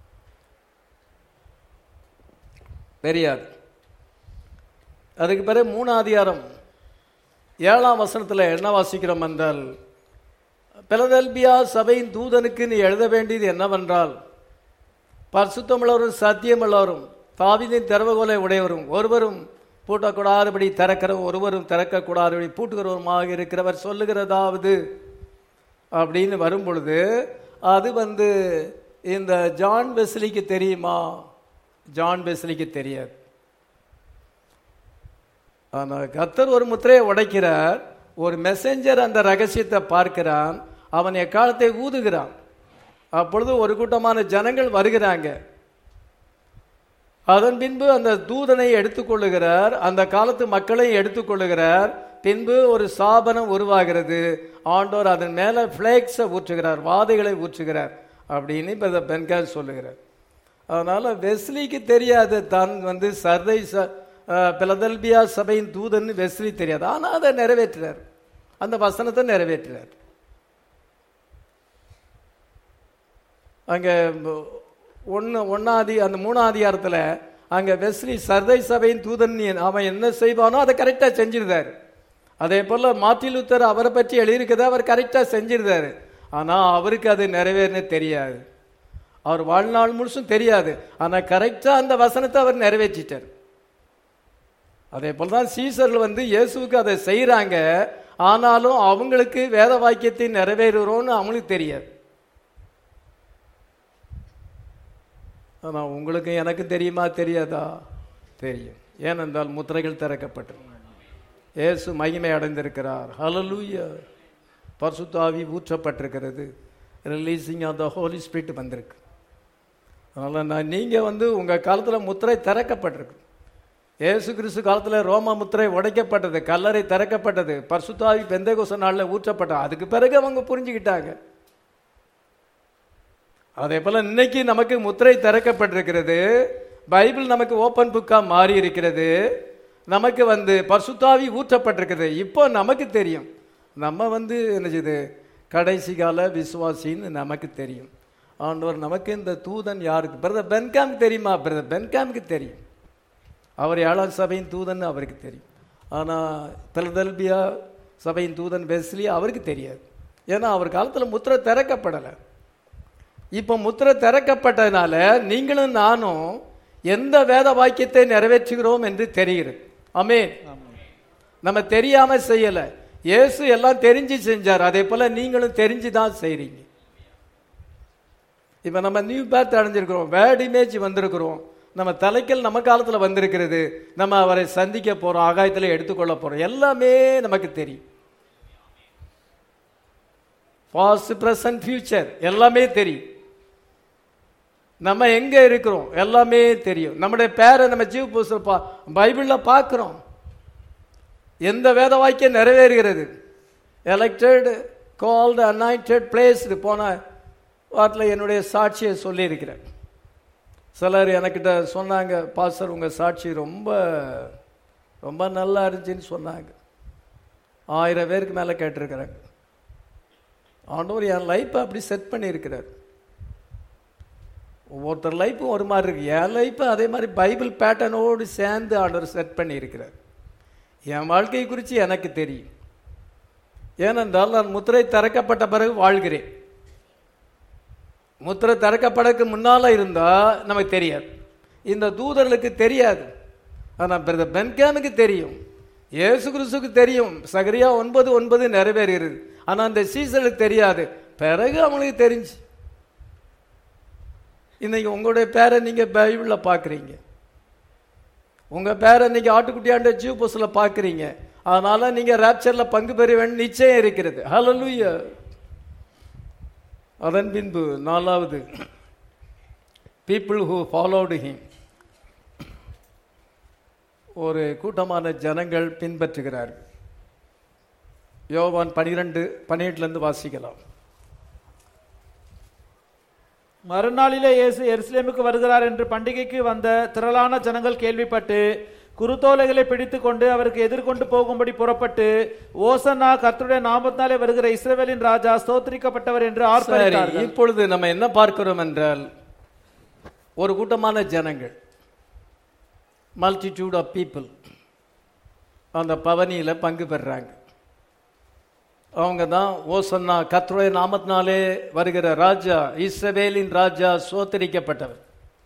தெரியாது அதுக்கு பிறகு மூணு அதிகாரம் ஏழாம் வசனத்தில் என்ன வாசிக்கிறோம் என்றால் பிலதெல்பியா சபையின் தூதனுக்கு நீ எழுத வேண்டியது என்னவென்றால் பரிசுத்தமுள்ளவரும் சத்தியமுள்ளவரும் தாவிதின் திறவுகோலை உடையவரும் ஒருவரும் பூட்டக்கூடாதபடி திறக்கிற ஒருவரும் திறக்கக்கூடாதபடி பூட்டுகிறவருமாக இருக்கிறவர் சொல்லுகிறதாவது அப்படின்னு வரும் பொழுது அது வந்து இந்த ஜான் வெஸ்லிக்கு தெரியுமா ஜான் வெஸ்லிக்கு தெரியாது ஆனால் கத்தர் ஒரு முத்திரையை உடைக்கிறார் ஒரு மெசஞ்சர் அந்த ரகசியத்தை பார்க்கிறான் அவன் எக்காலத்தை ஊதுகிறான் அப்பொழுது ஒரு கூட்டமான ஜனங்கள் வருகிறாங்க அதன் பின்பு அந்த தூதனை எடுத்துக்கொள்ளுகிறார் அந்த காலத்து மக்களையும் எடுத்துக்கொள்ளுகிறார் பின்பு ஒரு சாபனம் உருவாகிறது ஆண்டோர் அதன் மேல பிளேக்ஸை ஊற்றுகிறார் வாதைகளை ஊற்றுகிறார் அப்படின்னு இப்போ பென்காஸ் சொல்லுகிறார் அதனால வெஸ்லிக்கு தெரியாது தான் வந்து சர்தை பிலதல்பியா சபையின் தூதன் வெஸ்லி தெரியாது ஆனால் அதை நிறைவேற்றுறார் அந்த வசனத்தை நிறைவேற்றுறார் அங்கே ஒன்று ஒன்னாதி அந்த மூணாம் அதிகாரத்தில் அங்கே வெஸ்லி சர்தை சபையின் தூதன் அவன் என்ன செய்வானோ அதை கரெக்டாக செஞ்சிருந்தார் அதே போல் மார்ட்டின் லூத்தர் அவரை பற்றி எழுதியிருக்கதை அவர் கரெக்டாக செஞ்சிருந்தார் ஆனால் அவருக்கு அது நிறைவேறனே தெரியாது அவர் வாழ்நாள் முழுசும் தெரியாது ஆனால் கரெக்டாக அந்த வசனத்தை அவர் நிறைவேற்றிட்டார் அதே போல தான் சீசர்கள் வந்து இயேசுவுக்கு அதை செய்கிறாங்க ஆனாலும் அவங்களுக்கு வேத வாக்கியத்தை நிறைவேறுறோன்னு அவங்களுக்கு தெரியாது ஆனால் உங்களுக்கு எனக்கு தெரியுமா தெரியாதா தெரியும் ஏனென்றால் முத்திரைகள் திறக்கப்பட்டது இயேசு மகிமை அடைந்திருக்கிறார் ஹலலூயா பர்சுத்தாவி ஊற்றப்பட்டிருக்கிறது releasing of the Holy Spirit வந்திருக்கு அதனால் நான் நீங்கள் வந்து உங்கள் காலத்தில் முத்திரை திறக்கப்பட்டிருக்கு ஏசு கிறிஸ்து காலத்தில் ரோமா முத்திரை உடைக்கப்பட்டது கல்லறை திறக்கப்பட்டது பர்சுத்தாவி பெந்தகோச நாளில் ஊற்றப்பட்டது அதுக்கு பிறகு அவங்க புரிஞ்சுக்கிட்டாங்க அதே போல இன்னைக்கு நமக்கு முத்திரை திறக்கப்பட்டிருக்கிறது பைபிள் நமக்கு ஓப்பன் புக்கா மாறி இருக்கிறது நமக்கு வந்து பர்சுத்தாவி ஊற்றப்பட்டிருக்கிறது இப்போ நமக்கு தெரியும் நம்ம வந்து என்ன செய்யுது கடைசி கால விசுவாசின்னு நமக்கு தெரியும் ஆண்டவர் நமக்கு இந்த தூதன் யாருக்கு பிரதர் பென்காம் தெரியுமா பிரதர் பென்காமுக்கு தெரியும் அவர் ஏழாம் சபையின் தூதன் அவருக்கு தெரியும் ஆனால் பிலதெல்பியா சபையின் தூதன் வெஸ்லி அவருக்கு தெரியாது ஏன்னா அவர் காலத்தில் முத்திரை திறக்கப்படலை இப்போ முத்திரை திறக்கப்பட்டதுனால நீங்களும் நானும் எந்த வேத வாக்கியத்தை நிறைவேற்றுகிறோம் என்று தெரிகிறது அமேன் நம்ம தெரியாம செய்யல இயேசு எல்லாம் தெரிஞ்சு செஞ்சார் அதே போல நீங்களும் தெரிஞ்சு தான் செய்றீங்க இப்ப நம்ம நியூ பேர்த் அடைஞ்சிருக்கிறோம் வேர்ட் இமேஜ் வந்திருக்கிறோம் நம்ம தலைக்கல் நம்ம காலத்துல வந்திருக்கிறது நம்ம அவரை சந்திக்க போறோம் ஆகாயத்தில் எடுத்துக்கொள்ள போறோம் எல்லாமே நமக்கு தெரியும் பாஸ்ட் பிரசன்ட் ஃபியூச்சர் எல்லாமே தெரியும் நம்ம எங்க இருக்கிறோம் எல்லாமே தெரியும் நம்முடைய பேரை நம்ம ஜீவ புஸ்தகம் பா பைபிள்ல பார்க்கிறோம் எந்த வேத வாக்கியம் நிறைவேறுகிறது எலெக்டட் கால்டு அனாயிண்டட் பிளேஸ்டு போன வாட்டில் என்னுடைய சாட்சியை சொல்லியிருக்கிறேன் சிலர் எனக்கிட்ட சொன்னாங்க பாஸ்டர் உங்கள் சாட்சி ரொம்ப ரொம்ப நல்லா இருந்துச்சுன்னு சொன்னாங்க ஆயிரம் பேருக்கு மேலே கேட்டிருக்கிறாங்க ஆண்டவர் என் லைஃப்பை அப்படி செட் பண்ணியிருக்கிறார் ஒவ்வொருத்தர் லைஃப்பும் ஒரு மாதிரி இருக்கு என் லைஃப்பை அதே மாதிரி பைபிள் பேட்டர்னோடு சேர்ந்து ஆண்டவர் செட் பண்ணியிருக்கிறார் என் வாழ்க்கை குறித்து எனக்கு தெரியும் ஏனென்றால் நான் முத்திரை திறக்கப்பட்ட பிறகு வாழ்கிறேன் முத்திரை திறக்கப்படக்கு முன்னால இருந்தா நமக்கு தெரியாது இந்த தூதர்களுக்கு தெரியாது ஆனால் பிரதர் பென்காமுக்கு தெரியும் இயேசு கிறிஸ்துக்கு தெரியும் சகரியா ஒன்பது ஒன்பது நிறைவேறுகிறது ஆனால் அந்த சீசனுக்கு தெரியாது பிறகு அவங்களுக்கு தெரிஞ்சு இன்னைக்கு உங்களுடைய பேரை நீங்க பைபிளில் பார்க்குறீங்க உங்க பேரை இன்னைக்கு ஆட்டுக்குட்டியாண்ட ஜீவ புஸ்தில் பார்க்குறீங்க அதனால நீங்க ராப்சர்ல பங்கு பெற வேண்டும் நிச்சயம் இருக்கிறது ஹalleluya அதன் பின்பு நாலாவது பீப்புள் ஹூ ஃபாலோடு ஹிம் ஒரு கூட்டமான ஜனங்கள் பின்பற்றுகிறார்கள் யோவான் பனிரெண்டு பன்னிரெண்டுலேருந்து வாசிக்கலாம் மறுநாளிலே இயேசு எருசலேமுக்கு வருகிறார் என்று பண்டிகைக்கு வந்த திரளான ஜனங்கள் கேள்விப்பட்டு குருத்தோலைகளை பிடித்துக் கொண்டு அவருக்கு எதிர்கொண்டு போகும்படி புறப்பட்டு ஓசன்னா கர்த்தருடைய நாமத்தினாலே வருகிற இஸ்ரவேலின் ராஜா ஸ்தோத்திரிக்கப்பட்டவர் என்று சரி ஆர்ப்பரித்தார்கள் இப்பொழுது நம்ம என்ன பார்க்கிறோம் என்றால் ஒரு கூட்டமான ஜனங்கள் மல்டிடியூட் ஆஃப் பீப்புள் அந்த பவனியில பங்கு பெறுறாங்க அவங்க தான் ஓசன்னா கர்த்தருடைய நாமத்தினாலே வருகிற ராஜா இஸ்ரவேலின் ராஜா சோத்தரிக்கப்பட்டவர்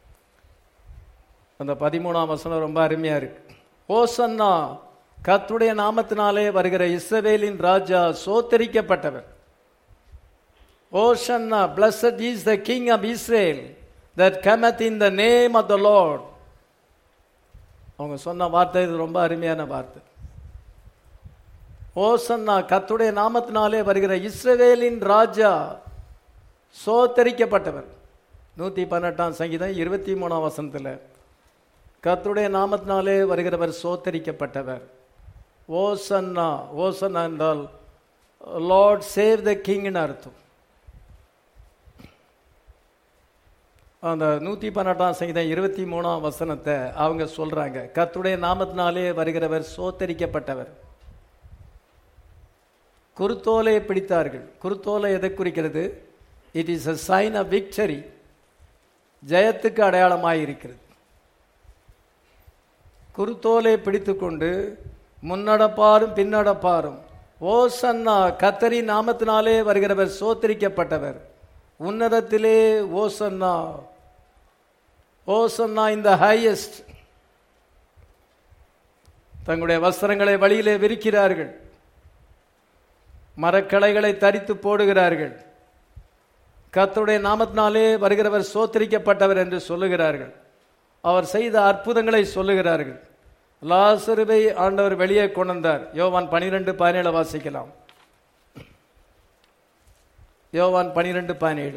அந்த பதிமூணாம் வசனம் ரொம்ப அருமையா இருக்கு ஓசன்னா கர்த்தருடைய நாமத்தினாலே வருகிற இஸ்ரவேலின் ராஜா சோத்தரிக்கப்பட்டவர் Hosanna, blessed is the King of Israel that cometh in the name of the Lord. அவங்க சொன்ன வார்த்தை இது ரொம்ப அருமையான வார்த்தை ஓசன்னா கத்துடைய நாமத்தினாலே வருகிற இஸ்ரவேலின் ராஜா சோத்தரிக்கப்பட்டவர் நூத்தி பன்னெண்டாம் சங்கீதம் இருபத்தி மூணாம் வசனத்துல கர்த்தருடைய நாமத்தினாலே வருகிறவர் சோத்தரிக்கப்பட்டவர் ஓசன்னா ஓசன்னா என்றால் லார்ட் சேவ் த கிங்னு அர்த்தம் அந்த நூத்தி பன்னெண்டாம் சங்கீதம் இருபத்தி மூணாம் வசனத்தை அவங்க சொல்றாங்க கர்த்தருடைய நாமத்தினாலே வருகிறவர் சோத்தரிக்கப்பட்டவர் குருத்தோலை பிடித்தார்கள் குருத்தோலை எதை குறிக்கிறது it is a sign of victory ஜெயத்துக்கு அடையாளமாய் இருக்கிறது குருத்தோலை பிடித்துக்கொண்டு முன்னடப்பாரும் பின்னடப்பாரும் ஓசன்னா கத்தரி நாமத்தினாலே வருகிறவர் சோத்தரிக்கப்பட்டவர் உன்னதத்திலே ஓசன்னா ஓசன்னா இந்த ஹையஸ்ட் தங்களுடைய வஸ்திரங்களை வழியிலே விரிக்கிறார்கள் மரக்களைகளை தரித்து போடுகிறார்கள் கர்த்தருடைய நாமத்தினாலே வருகிறவர் சோத்தரிக்கப்பட்டவர் என்று சொல்லுகிறார்கள் அவர் செய்த அற்புதங்களை சொல்லுகிறார்கள் லாசருவை ஆண்டவர் வெளியே கொண்டு வந்தார் யோவான் பனிரெண்டு பதினேழு வாசிக்கலாம் யோவான் பனிரெண்டு பதினேழு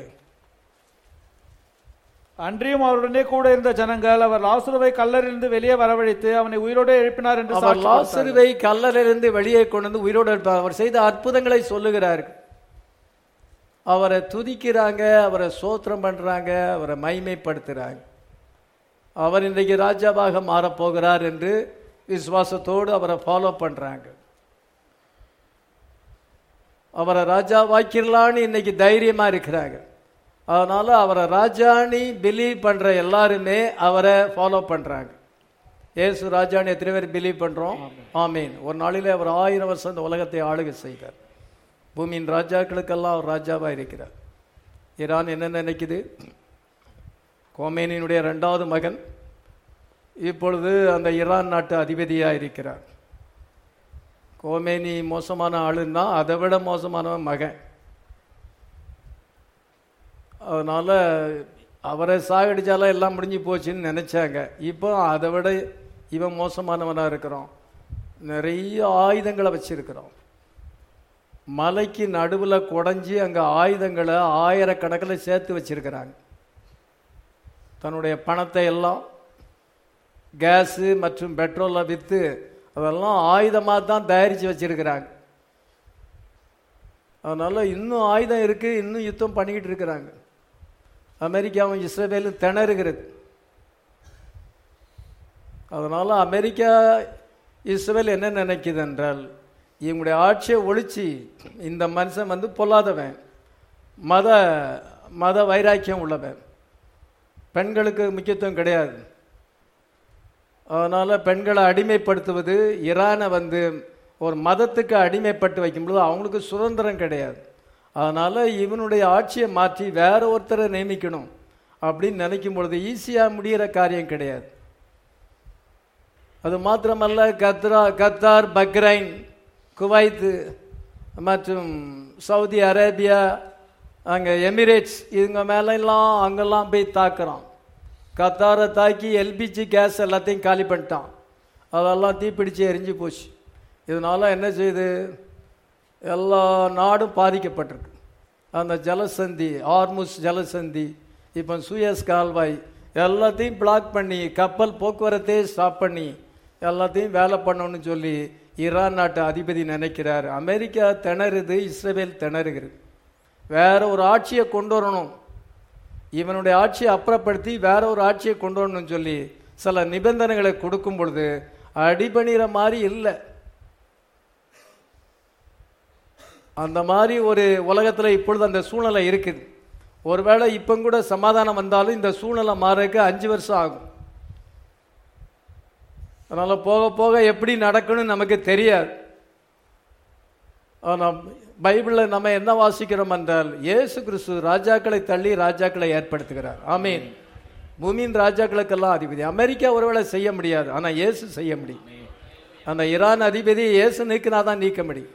அன்றியும் அவருடனே கூட இருந்த ஜனங்கள் அவர் லாசுருவை கல்லறிலிருந்து வெளியே வரவழைத்து அவனை உயிரோடு எழுப்பினார் என்று அவர் சாட்சி கொடுத்தார்கள். லாசருவை கல்லறையிலிருந்து வெளியே கொண்டு வந்து உயிரோடு இருப்பார் அவர் செய்த அற்புதங்களை சொல்லுகிறார்கள் அவரை துதிக்கிறாங்க அவரை சோத்திரம் பண்றாங்க அவரை மைமைப்படுத்துறாங்க அவர் இன்றைக்கு ராஜாவாக மாறப்போகிறார் என்று விசுவாசத்தோடு அவரை ஃபாலோ பண்றாங்க அவரை ராஜாவாக்கிடலான்னு இன்னைக்கு தைரியமா இருக்கிறாங்க அதனால அவரை ராஜாணி பிலீவ் பண்ற எல்லாருமே அவரை ஃபாலோ பண்றாங்க ஏசு ராஜான்னு எத்தனை பேர் பிலீவ் பண்றோம் ஆமீன் ஒரு நாளிலே அவர் ஆயிரம் வருஷம் இந்த உலகத்தை ஆளுகை செய்தார் பூமியின் ராஜாக்களுக்கெல்லாம் அவர் ராஜாவா இருக்கிறார் ஈரான் என்ன நினைக்குது கோமேனியினுடைய இரண்டாவது மகன் இப்பொழுது அந்த ஈரான் நாட்டு அதிபதியா இருக்கிறார் கோமேனி மோசமான ஆளுன்னா அதை விட மோசமானவன் மகன் அதனால அவரை சாகடிச்சாலும் எல்லாம் முடிஞ்சு போச்சுன்னு நினைச்சாங்க இப்போ அதை விட இவன் மோசமானவனா இருக்கிறான் நிறைய ஆயுதங்களை வச்சிருக்கிறோம் மலைக்கு நடுவில் குடஞ்சி அங்கே ஆயுதங்களை ஆயிரக்கணக்கில் சேர்த்து வச்சிருக்கிறாங்க தன்னுடைய பணத்தை எல்லாம் கேஸு மற்றும் பெட்ரோலை விற்று அதெல்லாம் ஆயுதமாக தான் தயாரித்து வச்சிருக்கிறாங்க அதனால இன்னும் ஆயுதம் இருக்கு இன்னும் யுத்தம் பண்ணிக்கிட்டு இருக்கிறாங்க அமெரிக்காவும் இஸ்ரேலும் திணறுகிறது அதனால அமெரிக்கா இஸ்ரேல் என்ன நினைக்குது என்றால் இவங்களுடைய ஆட்சியை ஒழிச்சு இந்த மனுஷன் வந்து பொல்லாதவன் மத மத வைராக்கியம் உள்ளவன் பெண்களுக்கு முக்கியத்துவம் கிடையாது அதனால பெண்களை அடிமைப்படுத்துவது ஈரானை வந்து ஒரு மதத்துக்கு அடிமைப்பட்டு வைக்கும்போது அவங்களுக்கு சுதந்திரம் கிடையாது அதனால இவனுடைய ஆட்சியை மாற்றி வேற ஒருத்தரை நியமிக்கணும் அப்படின்னு நினைக்கும் பொழுது ஈஸியாக முடிகிற காரியம் கிடையாது அது மாத்திரமல்ல கத்ரா கத்தார் பக்ரைன் குவைத்து மற்றும் சவுதி அரேபியா அங்கே எமிரேட்ஸ் இவங்க மேலெல்லாம் அங்கெல்லாம் போய் தாக்குறான் கத்தாரை தாக்கி எல்பிஜி கேஸ் எல்லாத்தையும் காலி பண்ணிட்டான் அதெல்லாம் தீப்பிடிச்சு எரிஞ்சு போச்சு இதனால என்ன செய்யுது எல்லா நாடும் பாதிக்கப்பட்டிருக்கு அந்த ஜலசந்தி ஆர்முஸ் ஜலசந்தி இப்போ சூயஸ் கால்வாய் எல்லாத்தையும் பிளாக் பண்ணி கப்பல் போக்குவரத்தே ஸ்டாப் பண்ணி எல்லாத்தையும் வேலை பண்ணணும்னு சொல்லி ஈரான் நாட்டு அதிபதி நினைக்கிறார் அமெரிக்கா திணறுது இஸ்ரேல் திணறுகிறது வேற ஒரு ஆட்சியை கொண்டு வரணும் இவனுடைய ஆட்சியை அப்புறப்படுத்தி வேற ஒரு ஆட்சியை கொண்டு வரணும்னு சொல்லி சில நிபந்தனைகளை கொடுக்கும் பொழுது அடிபணிகிற மாதிரி இல்லை அந்த மாதிரி ஒரு உலகத்தில் இப்பொழுது அந்த சூழ்நிலை இருக்குது ஒருவேளை இப்போ கூட சமாதானம் வந்தாலும் இந்த சூழ்நிலை மாறதுக்கு அஞ்சு வருஷம் ஆகும் அதனால போக போக எப்படி நடக்கும்னு நமக்கு தெரியாது ஆனால் பைபிளில் நம்ம என்ன வாசிக்கிறோம் என்றால் இயேசு கிறிஸ்து ராஜாக்களை தள்ளி ராஜாக்களை ஏற்படுத்துகிறார் ஆமீன் பூமியின் ராஜாக்களுக்கெல்லாம் அதிபதி அமெரிக்கா ஒருவேளை செய்ய முடியாது ஆனால் இயேசு செய்ய முடியும் அந்த ஈரான் அதிபதி இயேசு நீக்கினா தான் நீக்க முடியும்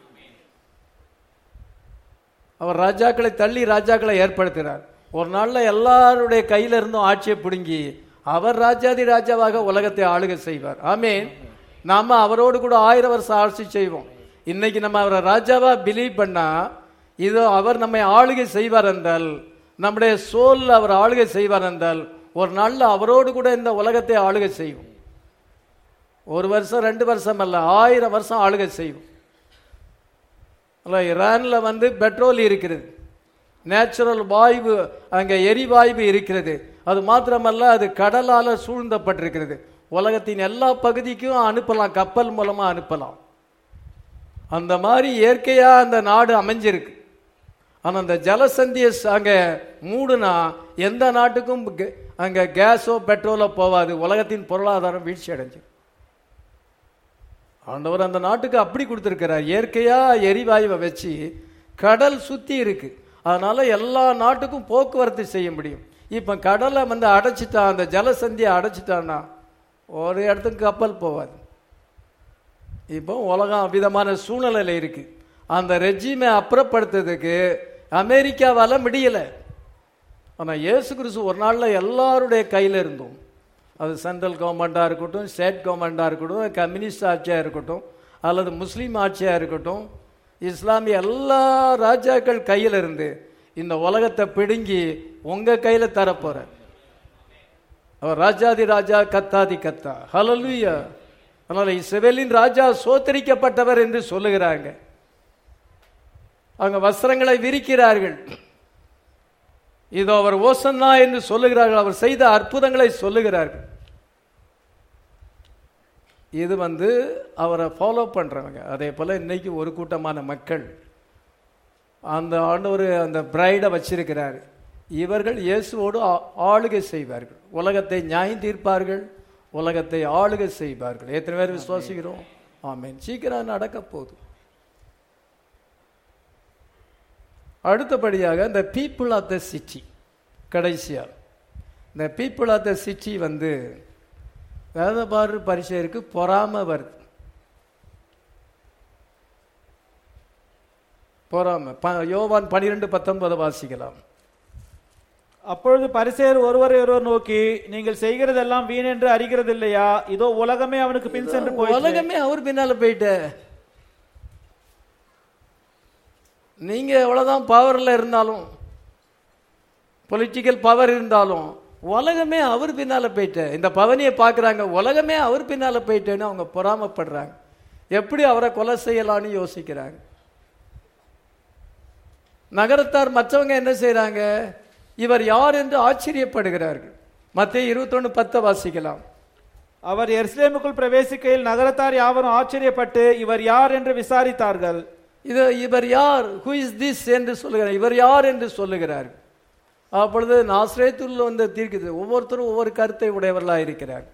அவர் ராஜாக்களை தள்ளி ராஜாக்களை ஏற்படுத்துகிறார் ஒரு நாள்ல எல்லாருடைய கையில இருந்தும் ஆட்சியை பிடுங்கி அவர் ராஜாதி ராஜாவாக உலகத்தை ஆளுகை செய்வார் ஆமீன் நாம அவரோடு கூட ஆயிரம் வருஷம் ஆட்சி செய்வோம் இன்னைக்கு நம்ம அவரை ராஜாவா பிலீவ் பண்ணா இது அவர் நம்மை ஆளுகை செய்வார் என்றால் நம்முடைய சோல் அவர் ஆளுகை செய்வார் என்றால் ஒரு நாள்ல அவரோடு கூட இந்த உலகத்தை ஆளுகை செய்வோம் ஒரு வருஷம் ரெண்டு வருஷம் அல்ல ஆயிரம் வருஷம் ஆளுகை செய்வோம் அல்ல ஈரான்ல வந்து பெட்ரோல் இருக்கிறது நேச்சுரல் வாயு அங்கே எரிவாயு இருக்கிறது அது மாத்திரமல்ல அது கடலால சூழ்ந்தப்பட்டிருக்கிறது உலகத்தின் எல்லா பகுதிக்கும் அனுப்பலாம் கப்பல் மூலமா அனுப்பலாம் அந்த மாதிரி இயற்கையா அந்த நாடு அமைஞ்சிருக்கு ஆனா அந்த ஜலசந்தியை அங்க மூடுனா எந்த நாட்டுக்கும் கே- அங்க கேஸோ பெட்ரோலோ போவாது உலகத்தின் பொருளாதாரம் வீழ்ச்சி அடைஞ்சு ஆண்டவர் அந்த நாட்டுக்கு அப்படி கொடுத்துருக்கிறார் இயற்கையா எரிவாயுவை வச்சு கடல் சுத்தி இருக்கு அதனால எல்லா நாட்டுக்கும் போக்குவரத்து செய்ய முடியும் இப்ப கடலை வந்து அடைச்சிட்டா அந்த ஜலசந்தியை அடைச்சிட்டான்னா ஒரு இடத்துக்கு கப்பல் போவாது இப்போ உலகம் விதமான சூழ்நிலையில இருக்கு அந்த ரெஜிமை அப்புறப்படுத்துறதுக்கு அமெரிக்காவால முடியல ஆனா இயேசு கிறிஸ்து ஒரு நாள்ல எல்லாருடைய கையில இருந்தோம் அது சென்ட்ரல் கவர்மெண்ட்டாக இருக்கட்டும் ஸ்டேட் கவர்மெண்ட்டாக இருக்கட்டும் கம்யூனிஸ்ட் ஆட்சியாக இருக்கட்டும் அல்லது முஸ்லீம் ஆட்சியாக இருக்கட்டும் இஸ்லாமிய எல்லா ராஜாக்கள் கையில் இருந்து இந்த உலகத்தை பிடுங்கி உங்க கையில தரப்போறார் அவர் ராஜாதி ராஜா கத்தாதி கத்தா ஹalleluya அதனால இஸ்ரவேலின் ராஜா சோத்தரிக்கப்பட்டவர் என்று சொல்லுகிறாங்க அவங்க வஸ்திரங்களை விரிக்கிறார்கள் இதோ அவர் ஓசன்னா என்று சொல்லுகிறார்கள் அவர் செய்த அற்புதங்களை சொல்லுகிறார்கள் இது வந்து அவரை ஃபாலோ பண்றவங்க அதே போல இன்னைக்கு ஒரு கூட்டமான மக்கள் அந்த ஆண்டவர் அந்த பிரைடை வச்சிருக்கிறார் இவர்கள் இயேசுவோடு ஆ- ஆளுகை செய்வார்கள் உலகத்தை நியாயம் தீர்ப்பார்கள் உலகத்தை ஆளுகை செய்வார்கள் எத்தனை பேர் விசுவாசிக்கிறோம் ஆமென் சீக்கிரம் நடக்க போகுது அடுத்தபடியாக இந்த பீப்புள் ஆஃப் த சிட்டி கடைசியா இந்த பீப்புள் ஆஃப் த சிட்டி வந்து வேதபாரு பரிசெயருக்கு பொறாம வருது பொறாம ப- யோவான் பனிரெண்டு பத்தொன்பது வாசிக்கலாம் அப்பொழுது பரிசேர் ஒருவரை ஒருவர் நோக்கி நீங்கள் செய்கிறதெல்லாம் வீண் என்று அறிகிறது இல்லையா இதோ உலகமே அவனுக்கு பின் சென்று போய் உலகமே அவர் பின்னால போயிட்ட நீங்க எவ்வளவுதான் பவர்ல இருந்தாலும் பொலிட்டிக்கல் பவர் இருந்தாலும் உலகமே அவர் பின்னால போயிட்ட இந்த பவனியை பார்க்கறாங்க உலகமே அவர் பின்னால போயிட்டேன்னு அவங்க பொறாமப்படுறாங்க எப்படி அவரை கொலை செய்யலாம்னு யோசிக்கிறாங்க நகரத்தார் மற்றவங்க என்ன செய்றாங்க இவர் யார் என்று ஆச்சரியப்படுகிறார்கள் மத்திய இருபத்தொன்னு பத்தை வாசிக்கலாம் அவர் எருசலேமுக்குள் பிரவேசிக்கையில் நகரத்தார் யாவரும் ஆச்சரியப்பட்டு இவர் யார் என்று விசாரித்தார்கள் இது இவர் யார் ஹூ இஸ் திஸ் என்று சொல்லுகிறார் இவர் யார் என்று சொல்லுகிறார் அப்பொழுது நாசிரேத்துள்ள வந்து தீர்க்குது ஒவ்வொருத்தரும் ஒவ்வொரு கருத்தை உடையவர்களாக இருக்கிறார்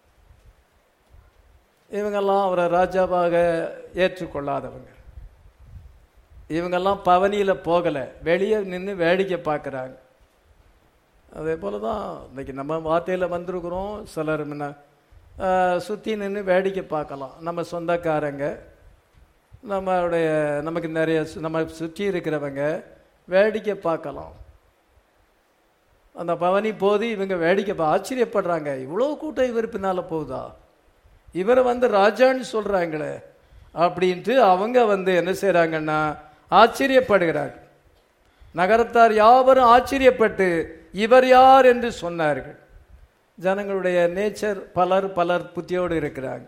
இவங்கெல்லாம் அவரை ராஜாவாக ஏற்றுக்கொள்ளாதவங்க இவங்கெல்லாம் பவனியில போகல வெளியே நின்று வேடிக்கை பார்க்கறாங்க அதே போல தான் இன்னைக்கு நம்ம வார்த்தையில வந்திருக்கிறோம் சிலர் முன்ன ஆஹ், சுத்தி நின்று வேடிக்கை பார்க்கலாம் நம்ம சொந்தக்காரங்க நம்மளுடைய நமக்கு நிறைய சு- நம்ம சுற்றி இருக்கிறவங்க வேடிக்கை பார்க்கலாம் அந்த பவனி போது இவங்க வேடிக்கை பா- ஆச்சரியப்படுறாங்க இவ்வளோ கூட்டம் இவர் பின்னால போகுதா இவரை வந்து ராஜான்னு சொல்றாங்களே அப்படின்ட்டு அவங்க வந்து என்ன செய்றாங்கன்னா ஆச்சரியப்படுகிறார்கள் நகரத்தார் யாவரும் ஆச்சரியப்பட்டு இவர் யார் என்று சொன்னார்கள் ஜனங்களுடைய நேச்சர் பலர் பலர் புத்தியோடு இருக்கிறாங்க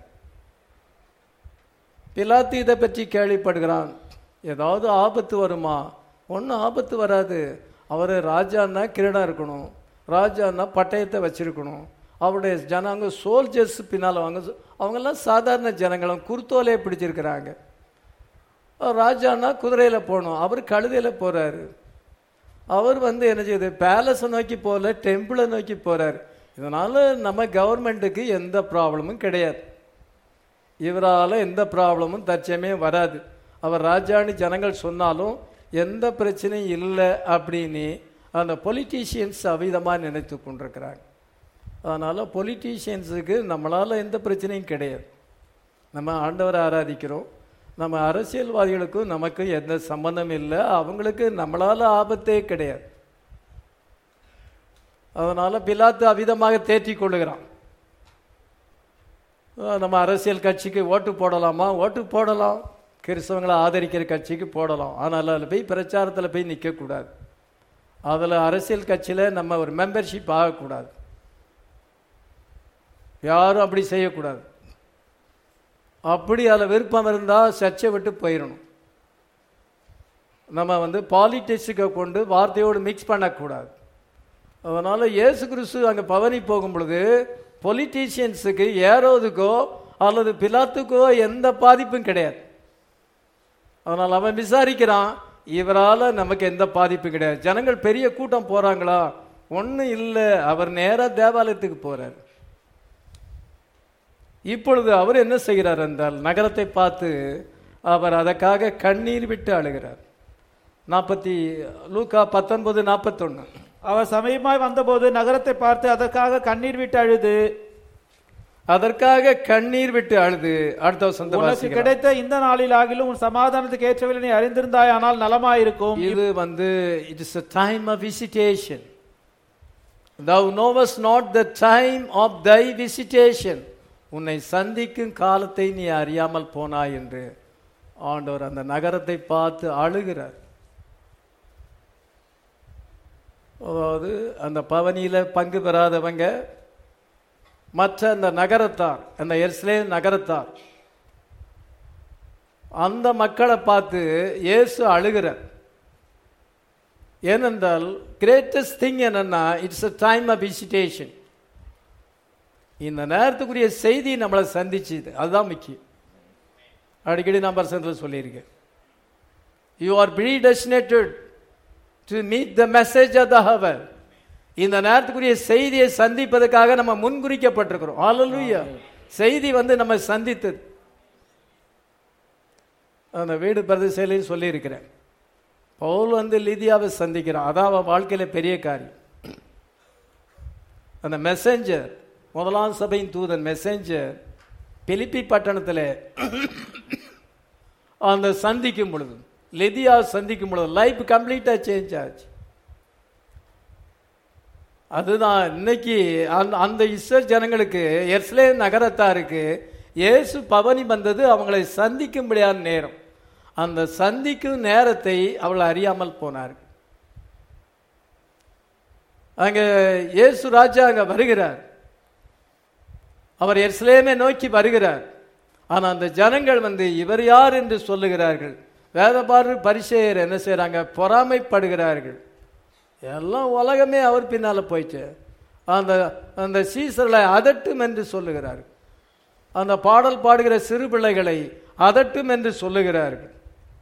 பிலாத்து இதை பற்றி கேள்விப்படுகிறான் ஏதாவது ஆபத்து வருமா ஒன்றும் ஆபத்து வராது அவர் ராஜான்னா கிரீடம் இருக்கணும் ராஜான்னா பட்டயத்தை வச்சிருக்கணும் அவருடைய ஜனங்க சோல்ஜர்ஸ் பின்னால் அவங்க அவங்கெல்லாம் சாதாரண ஜனங்களும் குருத்தோலையை பிடிச்சிருக்கிறாங்க ராஜான்னா குதிரையில் போகணும் அவர் கழுதையில் போகிறாரு அவர் வந்து என்ன செய்யுது பேலஸை நோக்கி போகல டெம்பிளை நோக்கி போகிறார் இதனால் நம்ம கவர்மெண்ட்டுக்கு எந்த ப்ராப்ளமும் கிடையாது இவரால் எந்த ப்ராப்ளமும் தற்சயமே வராது அவர் ராஜான்னு ஜனங்கள் சொன்னாலும் எந்த பிரச்சனையும் இல்லை அப்படின்னு அந்த பொலிட்டீஷியன்ஸ் அவிதமாக நினைத்து கொண்டிருக்கிறாங்க அதனால் பொலிட்டீஷியன்ஸுக்கு நம்மளால் எந்த பிரச்சனையும் கிடையாது நம்ம ஆண்டவரை ஆராதிக்கிறோம் நம்ம அரசியல்வாதிகளுக்கும் நமக்கு எந்த சம்பந்தம் இல்லை அவங்களுக்கு நம்மளால் ஆபத்தே கிடையாது அதனால் பிலாத்து அவிதமாக தேற்றி கொள்ளுகிறான் அஹ் நம்ம அரசியல் கட்சிக்கு ஓட்டு போடலாமா ஓட்டு போடலாம் கிறிஸ்தவங்களை ஆதரிக்கிற கட்சிக்கு போடலாம் ஆனால் அதில் போய் பிரச்சாரத்தில் போய் நிற்கக்கூடாது அதில் அரசியல் கட்சியில் நம்ம ஒரு மெம்பர்ஷிப் ஆகக்கூடாது யாரும் அப்படி செய்யக்கூடாது அப்படி அதில் விருப்பம் இருந்தால் சர்ச்சை விட்டு போயிடணும் நம்ம வந்து பாலிடிக்ஸுக்கு கொண்டு வார்த்தையோடு மிக்ஸ் பண்ணக்கூடாது அதனால் இயேசு கிறிஸ்து அங்கே பவனி போகும் பொழுது பொலிட்டீஷியன்ஸுக்கு ஏரோதுக்கோ அல்லது பிலாத்துக்கோ எந்த பாதிப்பும் கிடையாது அதனால் அவன் விசாரிக்கிறான் இவரால் நமக்கு எந்த பாதிப்பும் கிடையாது ஜனங்கள் பெரிய கூட்டம் போகிறாங்களா ஒன்றும் இல்லை அவர் நேராக தேவாலயத்துக்கு போகிறார் இப்பொழுது அவர் என்ன செய்கிறார் என்றால் நகரத்தை பார்த்து அவர் அதற்காக கண்ணீர் விட்டு அழுகிறார் நாற்பத்தி லூக்கா பத்தொன்பது நாற்பத்தொன்று அவர் சமயமாய் வந்தபோது நகரத்தை பார்த்து அதற்காக கண்ணீர் விட்டு அழுது அதற்காக கண்ணீர் விட்டு அழுது அடுத்த வசந்த உனக்கு வாசிக்கலாம். கிடைத்த இந்த நாளில் ஆகிலும் உன் சமாதானத்துக்கு ஏற்றவில்லை நீ அறிந்திருந்தாய் ஆனால் நலமாயிருக்கும் இது வந்து it is a time of visitation thou knowest not the time of thy visitation உன்னை சந்திக்கும் காலத்தை நீ அறியாமல் போனாய் என்று ஆண்டவர் அந்த நகரத்தை பார்த்து அழுகிறார் அதாவது அந்த பவனியில பங்கு பெறாதவங்க மற்ற அந்த நகரத்தார் அந்த எருசலேம் நகரத்தார் அந்த மக்களை பார்த்து இயேசு அழுகிறார் ஏனென்றால் கிரேட்டஸ்ட் திங் என்னன்னா it's a time of visitation இந்த நேரத்துக்குரிய செய்தி நம்மளை சந்திச்சுது அதுதான் முக்கியம் அடிக்கடி நான் பர்சனத்தில் சொல்லியிருக்கேன் you are predestinated to meet the message of the hour இந்த நேரத்துக்குரிய செய்தியை சந்திப்பதற்காக நம்ம முன்குறிக்கப்பட்டிருக்கிறோம் ஹalleluya செய்தி வந்து நம்ம சந்தித்தது அந்த வீடு பிரதிசையிலையும் சொல்லியிருக்கிறேன் பவுல் வந்து லிதியாவை சந்திக்கிறான் அதான் அவன் வாழ்க்கையில பெரிய காரியம் அந்த மெசேஞ்சர் முதலாம் சபையின் தூதன் மெசேஞ்சர் பிலிப்பி பட்டணத்தில் அந்த சந்திக்கும் பொழுது லிதியா சந்திக்கும் பொழுது லைஃப் கம்ப்ளீட்டா சேஞ்ச் ஆச்சு அதுதான் இன்னைக்கு அந்த அந்த இஸ்ரேல் ஜனங்களுக்கு எர்ஸ்லே நகரத்தாருக்கு இயேசு பவனி வந்தது அவங்களை சந்திக்கும்படியான நேரம் அந்த சந்திக்கும் நேரத்தை அவள் அறியாமல் போனார் அங்க இயேசு ராஜா அங்க வருகிறார் அவர் எருசலேமை நோக்கி வருகிறார் ஆனா அந்த ஜனங்கள் வந்து இவர் யார் என்று சொல்லுகிறார்கள் வேதபாரு பரிசெயர் என்ன செய்றாங்க பொறாமைப்படுகிறார்கள் எல்லாம் உலகமே அவர் பின்னால போயிடுச்சு அந்த அந்த சீசர்களை அதட்டும் என்று சொல்லுகிறார்கள் அந்த பாடல் பாடுகிற சிறு பிள்ளைகளை அதட்டும் என்று சொல்லுகிறார்கள்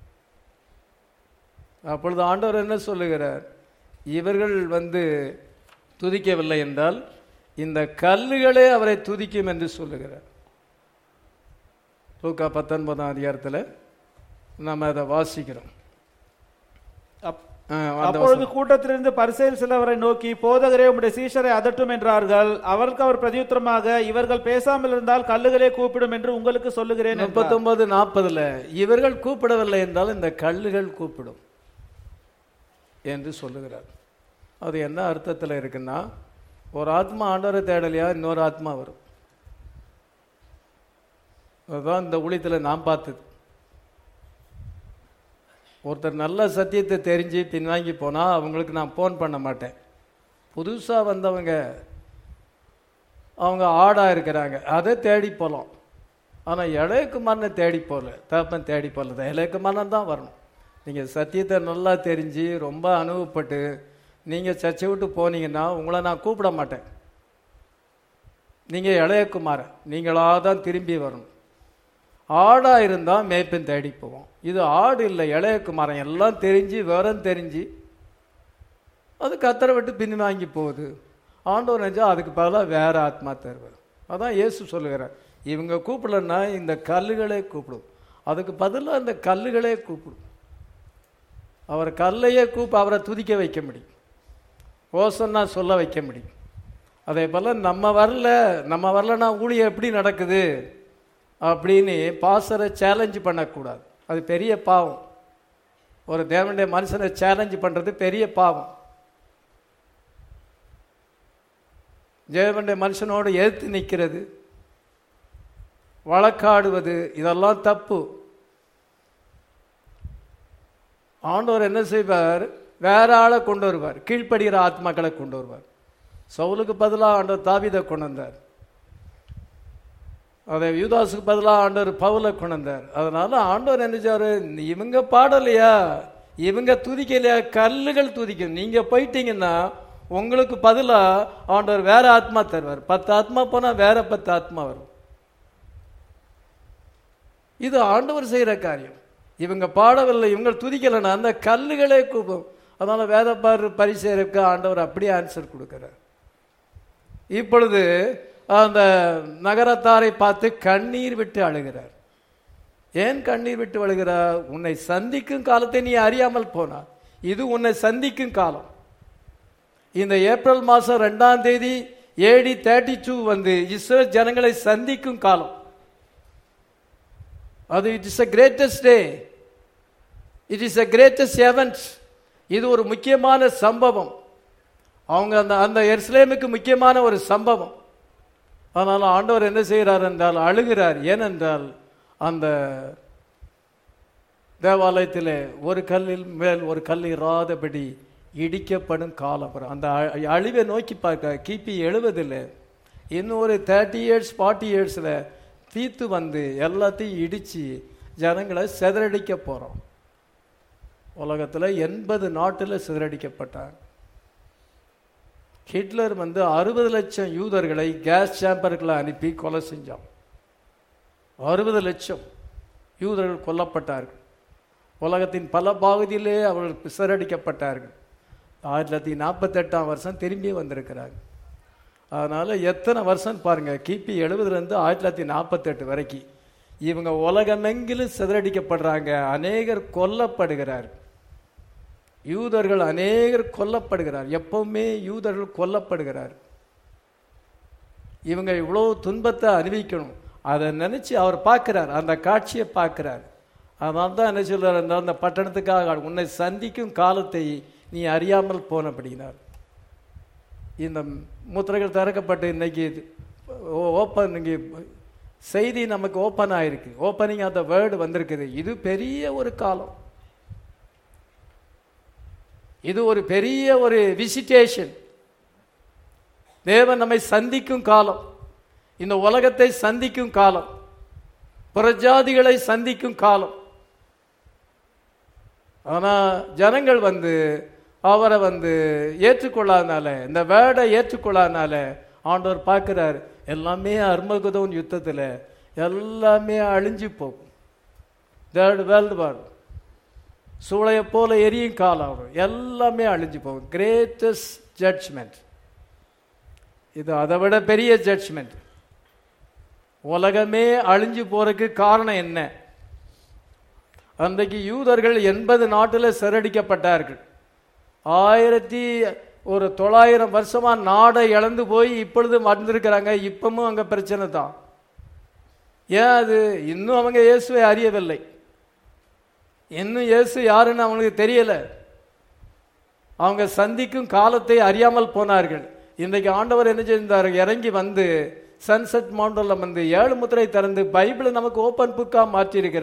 அப்பொழுது ஆண்டவர் என்ன சொல்லுகிறார் இவர்கள் வந்து துதிக்கவில்லை என்றால் இந்த கல்லுகளே அவரை துதிக்கும் என்று சொல்லுகிறார் லூக்கா பத்தொன்பதாம் அதிகாரத்தில் நம்ம அதை வாசிக்கிறோம் அப்- ஆ, அந்த அப்பொழுது கூட்டத்திலிருந்து பரிசேல் சிலவரை நோக்கி போதகரே உம்முடைய சீஷரை அதட்டும் என்றார்கள் அவருக்கு அவர் பிரதியுத்தரமாக இவர்கள் பேசாமல் இருந்தால் கல்லுகளே கூப்பிடும் என்று உங்களுக்கு சொல்லுகிறேன் என்றார். முப்பத்தொன்பது நாற்பதுல இவர்கள் கூப்பிடவில்லை என்றால் இந்த கல்லுகள் கூப்பிடும் என்று சொல்லுகிறார் அது என்ன அர்த்தத்தில் இருக்குன்னா ஒரு ஆத்மா ஆண்டவரை தேடலையா இன்னொரு ஆத்மா வரும் அதுதான் இந்த ஊழியத்தில் நான் பார்த்தது ஒருத்தர் நல்ல சத்தியத்தை தெரிஞ்சு பின்வாங்கி போனால் அவங்களுக்கு நான் ஃபோன் பண்ண மாட்டேன் புதுசாக வந்தவங்க அவங்க ஆடாக இருக்கிறாங்க அதை தேடி போகலாம் ஆனால் இளையகுமாரனை தேடி போகல தப்பன் தேடி போகல இளையகுமாரன் தான் வரணும் நீங்கள் சத்தியத்தை நல்லா தெரிஞ்சு ரொம்ப அனுபவப்பட்டு நீங்கள் சர்ச்சை விட்டு போனீங்கன்னா உங்களை நான் கூப்பிட மாட்டேன் நீங்கள் இளையகுமாரன் நீங்களாக தான் திரும்பி வரணும் ஆடாக இருந்தால் மேய்ப்பன் தேடி போவோம் இது ஆடு இல்லை இளையகுமாரன் எல்லாம் தெரிஞ்சு விவரம் தெரிஞ்சு அது கத்தரை விட்டு பின்வாங்கி போகுது ஆண்டவர் நினைச்சா அதுக்கு பதிலாக வேற ஆத்மா தருவார் அதான் இயேசு சொல்லுகிறார் இவங்க கூப்பிடலன்னா இந்த கல்லுகளே கூப்பிடும் அதுக்கு பதிலாக இந்த கல்லுகளே கூப்பிடும் அவர் கல்லையே கூப்ப அவரை துதிக்க வைக்க முடியும் ஓசன்னா சொல்ல வைக்க முடியும் அதே போல் நம்ம வரல நம்ம வரலன்னா ஊழியம் எப்படி நடக்குது அப்படின்னு பாசரை சேலஞ்சு பண்ணக்கூடாது அது பெரிய பாவம் ஒரு தேவனுடைய மனுஷனை சேலஞ்சு பண்ணுறது பெரிய பாவம் தேவனுடைய மனுஷனோடு எதிர்த்து நிற்கிறது வழக்காடுவது இதெல்லாம் தப்பு ஆண்டவர் என்ன செய்வார் வேற ஆளை கொண்டு வருவார் கீழ்ப்படுகிற ஆத்மாக்களை கொண்டு வருவார் சவுலுக்கு பதிலாக ஆண்டவர் தாவிதை கொண்டு வந்தார் அதை யூதாஸுக்கு பதிலாக ஆண்டவர் பவுலை கொண்டு வந்தார் அதனால ஆண்டவர் என்ன செய்வாரு இவங்க பாடலையா இவங்க துதிக்கலையா கல்லுகள் துதிக்கும் நீங்க போயிட்டீங்கன்னா உங்களுக்கு பதிலாக ஆண்டவர் வேற ஆத்மா தருவார் பத்து ஆத்மா போனா வேற பத்து ஆத்மா வரும் இது ஆண்டவர் செய்யற காரியம் இவங்க பாடவில்லை இவங்க துதிக்கலைன்னா அந்த கல்லுகளே கூப்பிடும் அதனால வேத பாரு பரிசேருக்கு ஆண்டவர் அப்படியே ஆன்சர் கொடுக்கிறார் இப்பொழுது அந்த நகரத்தாரை பார்த்து கண்ணீர் விட்டு அழுகிறார் ஏன் கண்ணீர் விட்டு அழுகிறார் உன்னை சந்திக்கும் காலத்தை நீ அறியாமல் போனா இது உன்னை சந்திக்கும் காலம் இந்த ஏப்ரல் மாசம் ரெண்டாம் தேதி ஏடி தேர்ட்டி டூ வந்து இஸ்ரேல் ஜனங்களை சந்திக்கும் காலம் அது it is a greatest day it is a greatest event இது ஒரு முக்கியமான சம்பவம் அவங்க அந்த அந்த எருசலேமுக்கு முக்கியமான ஒரு சம்பவம் அதனால ஆண்டவர் என்ன செய்கிறார் என்றால் அழுகிறார் ஏனென்றால் அந்த தேவாலயத்தில் ஒரு கல்லில் மேல் ஒரு கல் இராதபடி இடிக்கப்படும் காலம் வரும் அந்த அ- அழிவை நோக்கி பார்க்க கிபி எழுபதில் இன்னும் ஒரு தேர்ட்டி இயர்ஸ் ஃபார்ட்டி இயர்ஸில் தீத்து வந்து எல்லாத்தையும் இடித்து ஜனங்களை சிதறடிக்க போகிறோம் உலகத்தில் எண்பது நாட்டில் சிதறடிக்கப்பட்டாங்க ஹிட்லர் வந்து அறுபது லட்சம் யூதர்களை கேஸ் சேம்பர்களை அனுப்பி கொலை செஞ்சான் அறுபது லட்சம் யூதர்கள் கொல்லப்பட்டார்கள் உலகத்தின் பல பகுதியிலே அவர்கள் சிதறடிக்கப்பட்டார்கள் ஆயிரத்தி தொள்ளாயிரத்தி நாற்பத்தெட்டாம் வருஷம் திரும்பி வந்திருக்கிறாங்க அதனால எத்தனை வருஷம் பாருங்க கிபி எழுபதுலேருந்து ஆயிரத்தி தொள்ளாயிரத்தி நாற்பத்தெட்டு வரைக்கும் இவங்க உலகமெங்கிலும் சிதறடிக்கப்படுறாங்க அநேகர் கொல்லப்படுகிறார் யூதர்கள் அநேகர் கொல்லப்படுகிறார் எப்பவுமே யூதர்கள் கொல்லப்படுகிறார் இவங்க இவ்வளோ துன்பத்தை அனுபவிக்கணும் அதை நினைச்சு அவர் பார்க்கிறார் அந்த காட்சியை பார்க்கிறார் அதனால தான் என்ன சொல்றார் என்றால் அந்த பட்டணத்துக்காக உன்னை சந்திக்கும் காலத்தை நீ அறியாமல் போனபடினார் இந்த முத்திரைகள் திறக்கப்பட்டு இன்னைக்கு ஓப்பன் இங்கே செய்தி நமக்கு ஓப்பன் ஆயிருக்கு ஓப்பனிங் ஆஃப் த வேர்டு வந்திருக்குது இது பெரிய ஒரு காலம் இது ஒரு பெரிய ஒரு விசிட்டேஷன் தேவன் நம்மை சந்திக்கும் காலம் இந்த உலகத்தை சந்திக்கும் காலம் புறஜாதிகளை சந்திக்கும் காலம் ஆனா ஜனங்கள் வந்து அவரை வந்து ஏற்றுக்கொள்ளாதனால இந்த வேர்டை ஏற்றுக்கொள்ளாதனால ஆண்டவர் பார்க்கிறார் எல்லாமே அர்மகுதவன் யுத்தத்துல எல்லாமே அழிஞ்சு போகும் தேர்ட் வேர்ல்டு வார் சூளையை போல எரியும் காலம் வரும் எல்லாமே அழிஞ்சு போகும் கிரேட்டஸ்ட் ஜட்ஜ்மெண்ட் இது அதை விட பெரிய ஜட்ஜ்மெண்ட் உலகமே அழிஞ்சு போறதுக்கு காரணம் என்ன அன்றைக்கு யூதர்கள் எண்பது நாட்டில் சிறடிக்கப்பட்டார்கள் ஆயிரத்தி ஒரு தொள்ளாயிரம் வருஷமா நாடை இழந்து போய் இப்பொழுது வந்திருக்கிறாங்க இப்பவும் அங்க பிரச்சனை தான் ஏன் அது இன்னும் அவங்க இயேசுவை அறியவில்லை இன்னும் இயேசு யாருன்னு அவங்களுக்கு தெரியல அவங்க சந்திக்கும் காலத்தை அறியாமல் போனார்கள் இன்றைக்கு ஆண்டவர் என்ன செய்தார் இறங்கி வந்து சன்செட் மவுண்டன்ல வந்து ஏழு முத்திரை திறந்து பைபிளை நமக்கு ஓப்பன் புக்கா மாற்றியிருக்கிறார்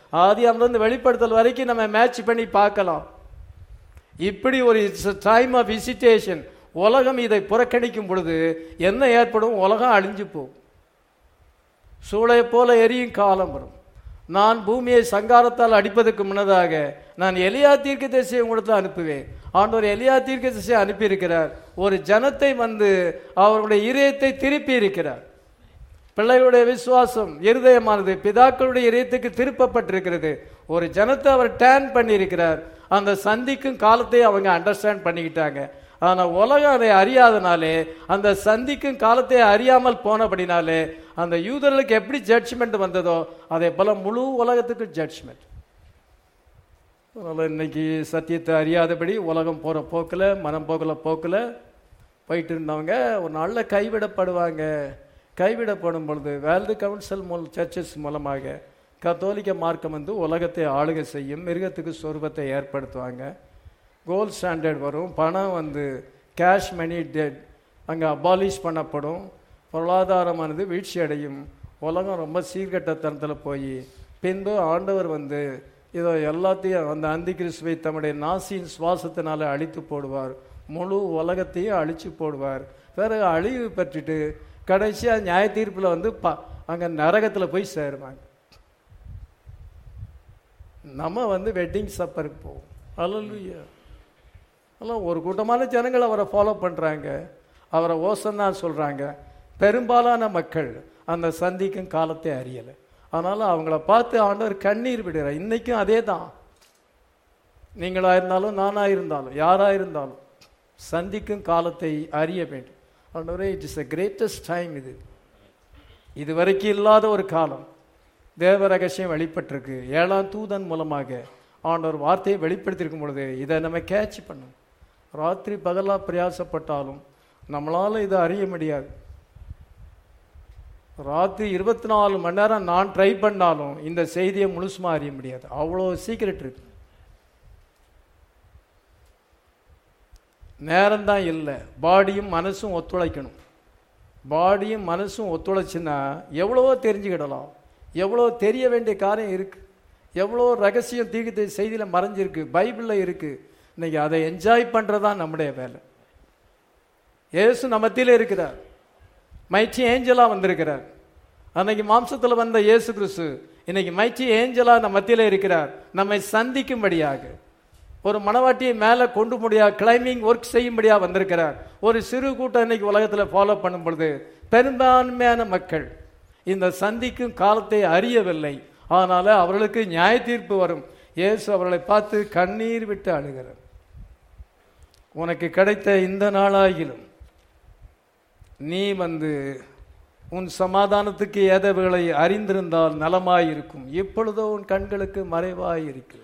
ஆதி அமர்ந்து வெளிப்படுத்தல் வரைக்கும் நம்ம மேட்ச் பண்ணி பார்க்கலாம் இப்படி ஒரு டைம் ஆஃப் விசிட்டேஷன் உலகம் இதை புறக்கணிக்கும் பொழுது என்ன ஏற்படும் உலகம் அழிஞ்சு போகும் சூளை போல எரியும் காலம் வரும் நான் பூமியை சங்காரத்தால் அடிப்பதற்கு முன்னதாக நான் எலியா தீர்க்க தரிசியை உங்களுக்கு அனுப்புவேன் ஆண்டவர் எலியா தீர்க்க தரிசியை அனுப்பியிருக்கிறார் ஒரு ஜனத்தை வந்து அவருடைய இதயத்தை திருப்பி இருக்கிறார் பிள்ளைகளுடைய விசுவாசம் இருதயமானது பிதாக்களுடைய இதயத்துக்கு திருப்பப்பட்டிருக்கிறது ஒரு ஜனத்தை அவர் டேன் பண்ணியிருக்கிறார் அந்த சந்திக்கும் காலத்தை அவங்க அண்டர்ஸ்டாண்ட் பண்ணிக்கிட்டாங்க ஆனா உலகம் அதை அறியாதனாலே அந்த சந்திக்கும் காலத்தை அறியாமல் போனபடினாலே அந்த யூதர்களுக்கு எப்படி ஜட்ஜ்மெண்ட் வந்ததோ அதே போல முழு உலகத்துக்கு ஜட்ஜ்மெண்ட் அதனால இன்னைக்கு சத்தியத்தை அறியாதபடி உலகம் போற போக்குல மனம் போகல போக்குல போயிட்டு இருந்தவங்க ஒரு நாளில் கைவிடப்படுவாங்க கைவிடப்படும் பொழுது வேர்ல்டு கவுன்சில் மூலம் சர்ச்சஸ் மூலமாக கத்தோலிக்க மார்க்கம் வந்து உலகத்தை ஆளுகை செய்யும் மிருகத்துக்கு சொருபத்தை ஏற்படுத்துவாங்க கோல்ட் ஸ்டாண்டர்ட் வரும் பணம் வந்து கேஷ் மணி டெட் அங்கே அபாலிஷ் பண்ணப்படும் பொருளாதாரமானது வீழ்ச்சி அடையும் உலகம் ரொம்ப சீர்கட்டத்தனத்தில் போய் பின்பு ஆண்டவர் வந்து இதோ எல்லாத்தையும் அந்த அந்தி கிறிஸ்துவை தம்முடைய நாசியின் சுவாசத்தினால அழித்து போடுவார் முழு உலகத்தையும் அழிச்சு போடுவார் பிறகு அழிவு பெற்றுட்டு கடைசியாக நியாய தீர்ப்பில் வந்து ப அங்கே நரகத்தில் போய் சேருவாங்க நம்ம வந்து வெட்டிங் சப்பருக்கு போவோம் அல்லல்லுயா அதெல்லாம் ஒரு கூட்டமான ஜனங்கள் அவரை ஃபாலோ பண்ணுறாங்க அவரை ஓசன்னா சொல்கிறாங்க பெரும்பாலான மக்கள் அந்த சந்திக்கும் காலத்தை அறியலை அதனால் அவங்கள பார்த்து ஆண்டவர் கண்ணீர் விடுறார் இன்னைக்கும் அதே தான் நீங்களா இருந்தாலும் நானா இருந்தாலும் யாரா இருந்தாலும் சந்திக்கும் காலத்தை அறிய வேண்டும் ஆண்டவரே it is the greatest time இது இது வரைக்கும் இல்லாத ஒரு காலம் தேவ ரகசியம் வெளிப்பட்டிருக்கு ஏழாம் தூதன் மூலமாக ஆண்டவர் வார்த்தையை வெளிப்படுத்தியிருக்கும் பொழுது இதை நம்ம கேட்ச் பண்ணணும் ராத்திரி பகலா பிரயாசப்பட்டாலும் நம்மளால இதை அறிய முடியாது ராத்திரி இருபத்தி நாலு மணி நேரம் நான் ட்ரை பண்ணாலும் இந்த செய்தியை முழுசுமா அறிய முடியாது அவ்வளோ சீக்கிரட் இருக்கு நேரம்தான் இல்லை பாடியும் மனசும் ஒத்துழைக்கணும் பாடியும் மனசும் ஒத்துழைச்சுன்னா எவ்வளவோ தெரிஞ்சுக்கிடலாம் எவ்வளோ தெரிய வேண்டிய காரியம் இருக்கு எவ்வளோ ரகசியம் தீர்க்கத்தை செய்தியில் மறைஞ்சிருக்கு பைபிளில் இருக்கு இன்னைக்கு அதை என்ஜாய் பண்ணுறதான் நம்முடைய வேலை இயேசு நம்ம மத்தியில இருக்கிறார் மைச்சி ஏஞ்சலா வந்திருக்கிறார் அன்னைக்கு மாம்சத்தில் வந்த இயேசு கிறிஸ்து இன்னைக்கு மைச்சி ஏஞ்சலா நம்ம மத்தியில இருக்கிறார் நம்மை சந்திக்கும்படியாக ஒரு மனவாட்டியை மேலே கொண்டு முடியா கிளைம்பிங் ஒர்க் செய்யும்படியா வந்திருக்கிறார் ஒரு சிறு கூட்டம் இன்னைக்கு உலகத்தில் ஃபாலோ பண்ணும் பொழுது பெரும்பான்மையான மக்கள் இந்த சந்திக்கும் காலத்தை அறியவில்லை அதனால அவர்களுக்கு நியாய தீர்ப்பு வரும் இயேசு அவர்களை பார்த்து கண்ணீர் விட்டு அழுகிறார் உனக்கு கிடைத்த இந்த நாளாகிலும் நீ வந்து உன் சமாதானத்துக்கு ஏதவுகளை அறிந்திருந்தால் நலமாயிருக்கும் இப்பொழுதோ உன் கண்களுக்கு மறைவாயிருக்கிறது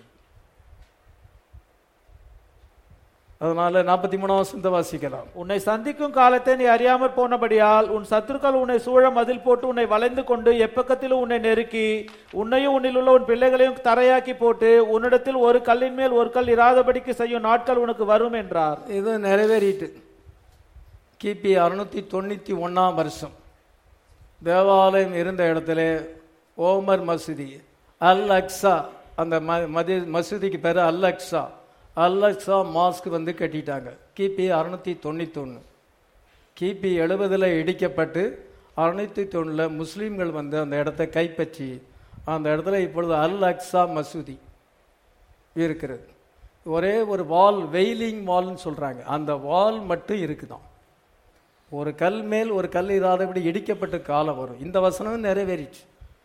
அதனால நாற்பத்தி மூணாம் வசந்த வாசிக்கலாம் உன்னை சந்திக்கும் காலத்தை நீ அறியாமற் போனபடியால் உன் சத்துருக்கள் உன்னை சூழ மதில் போட்டு உன்னை வளைந்து கொண்டு எப்பக்கத்திலும் உன்னை நெருக்கி உன்னையும் உன்னில் உள்ள உன் பிள்ளைகளையும் தரையாக்கி போட்டு உன்னிடத்தில் ஒரு கல்லின் மேல் ஒரு கல் இராதபடிக்கு செய்யும் நாட்கள் உனக்கு வரும் என்றார் இது நிறைவேறிட்டு கிபி அறுநூத்தி தொண்ணூத்தி ஒண்ணாம் வருஷம் தேவாலயம் இருந்த இடத்துல ஓமர் மசூதி அல் அக்ஸா அந்த ம- மதி மசூதிக்கு பேர் Al Aqsa Al Aqsa mosque வந்து கட்டிட்டாங்க கிபி அறுநூத்தி தொண்ணூத்தொன்று கிபி எழுபதில் இடிக்கப்பட்டு அறுநூத்தி தொண்ணில் முஸ்லீம்கள் வந்து அந்த இடத்தை கைப்பற்றி அந்த இடத்துல இப்பொழுது அல் அக்ஸா மசூதி இருக்கிறது ஒரே ஒரு வால் வெயிலிங் வால்னு சொல்றாங்க அந்த வால் மட்டும் இருக்குதாம் ஒரு கல் மேல் ஒரு கல் இராதபடி இடிக்கப்பட்ட காலம் வரும் இந்த வசனம் நிறைவேறிச்சு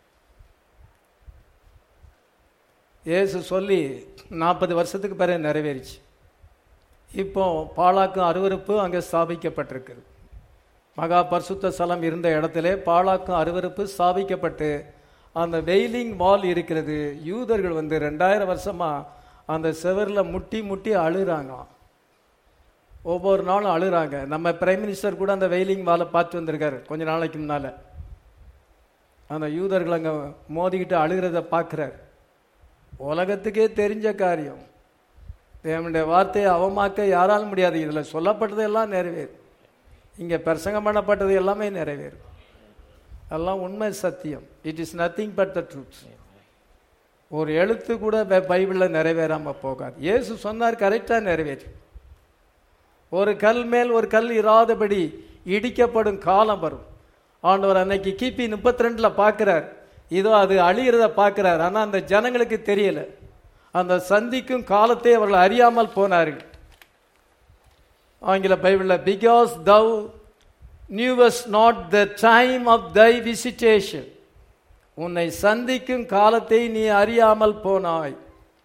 இயேசு சொல்லி நாற்பது வருஷத்துக்கு பிறகு நிறைவேறிச்சு இப்போ பாலாக்கும் அருவருப்பு அங்கே ஸ்தாபிக்கப்பட்டிருக்குது மகா பரிசுத்த ஸ்தலம் இருந்த இடத்திலே பாலாக்கும் அருவருப்பு ஸ்தாபிக்கப்பட்டு அந்த வெயிலிங் வால் இருக்கிறது யூதர்கள் வந்து ரெண்டாயிரம் வருஷமா அந்த செவரில் முட்டி முட்டி அழுறாங்களாம் ஒவ்வொரு நாளும் அழுறாங்க நம்ம பிரைம் மினிஸ்டர் கூட அந்த வெயிலிங் வாலை பார்த்து வந்திருக்காரு கொஞ்ச நாளைக்கு முன்னால அந்த யூதர்கள் அங்கே மோதிக்கிட்டு அழுகிறத பார்க்குறாரு உலகத்துக்கே தெரிஞ்ச காரியம் தேவனுடைய வார்த்தையை அவமாக்க யாராலும் முடியாது இதில் சொல்லப்பட்டது எல்லாம் நிறைவேறும் இங்கே பிரசங்கம் பண்ணப்பட்டது எல்லாமே நிறைவேறும் எல்லாம் உண்மை சத்தியம் it is nothing but the truth ஒரு எழுத்து கூட பை- பைபிள்ல நிறைவேறாம போகாது இயேசு சொன்னார் கரெக்டா நிறைவேறு ஒரு கல் மேல் ஒரு கல் இராதபடி இடிக்கப்படும் காலம் வரும் ஆண்டவர் அன்னைக்கு கிபி முப்பத்தி ரெண்டுல பார்க்கிறார் இதோ அது அழிகிறத பார்க்கிறார் ஆனா அந்த ஜனங்களுக்கு தெரியல அந்த சந்திக்கும் காலத்தை அவர்கள் அறியாமல் போனார்கள் ஆங்கில பைபிளில் because thou knewest not the time of thy visitation உன்னை சந்திக்கும் காலத்தை நீ அறியாமல் போனாய்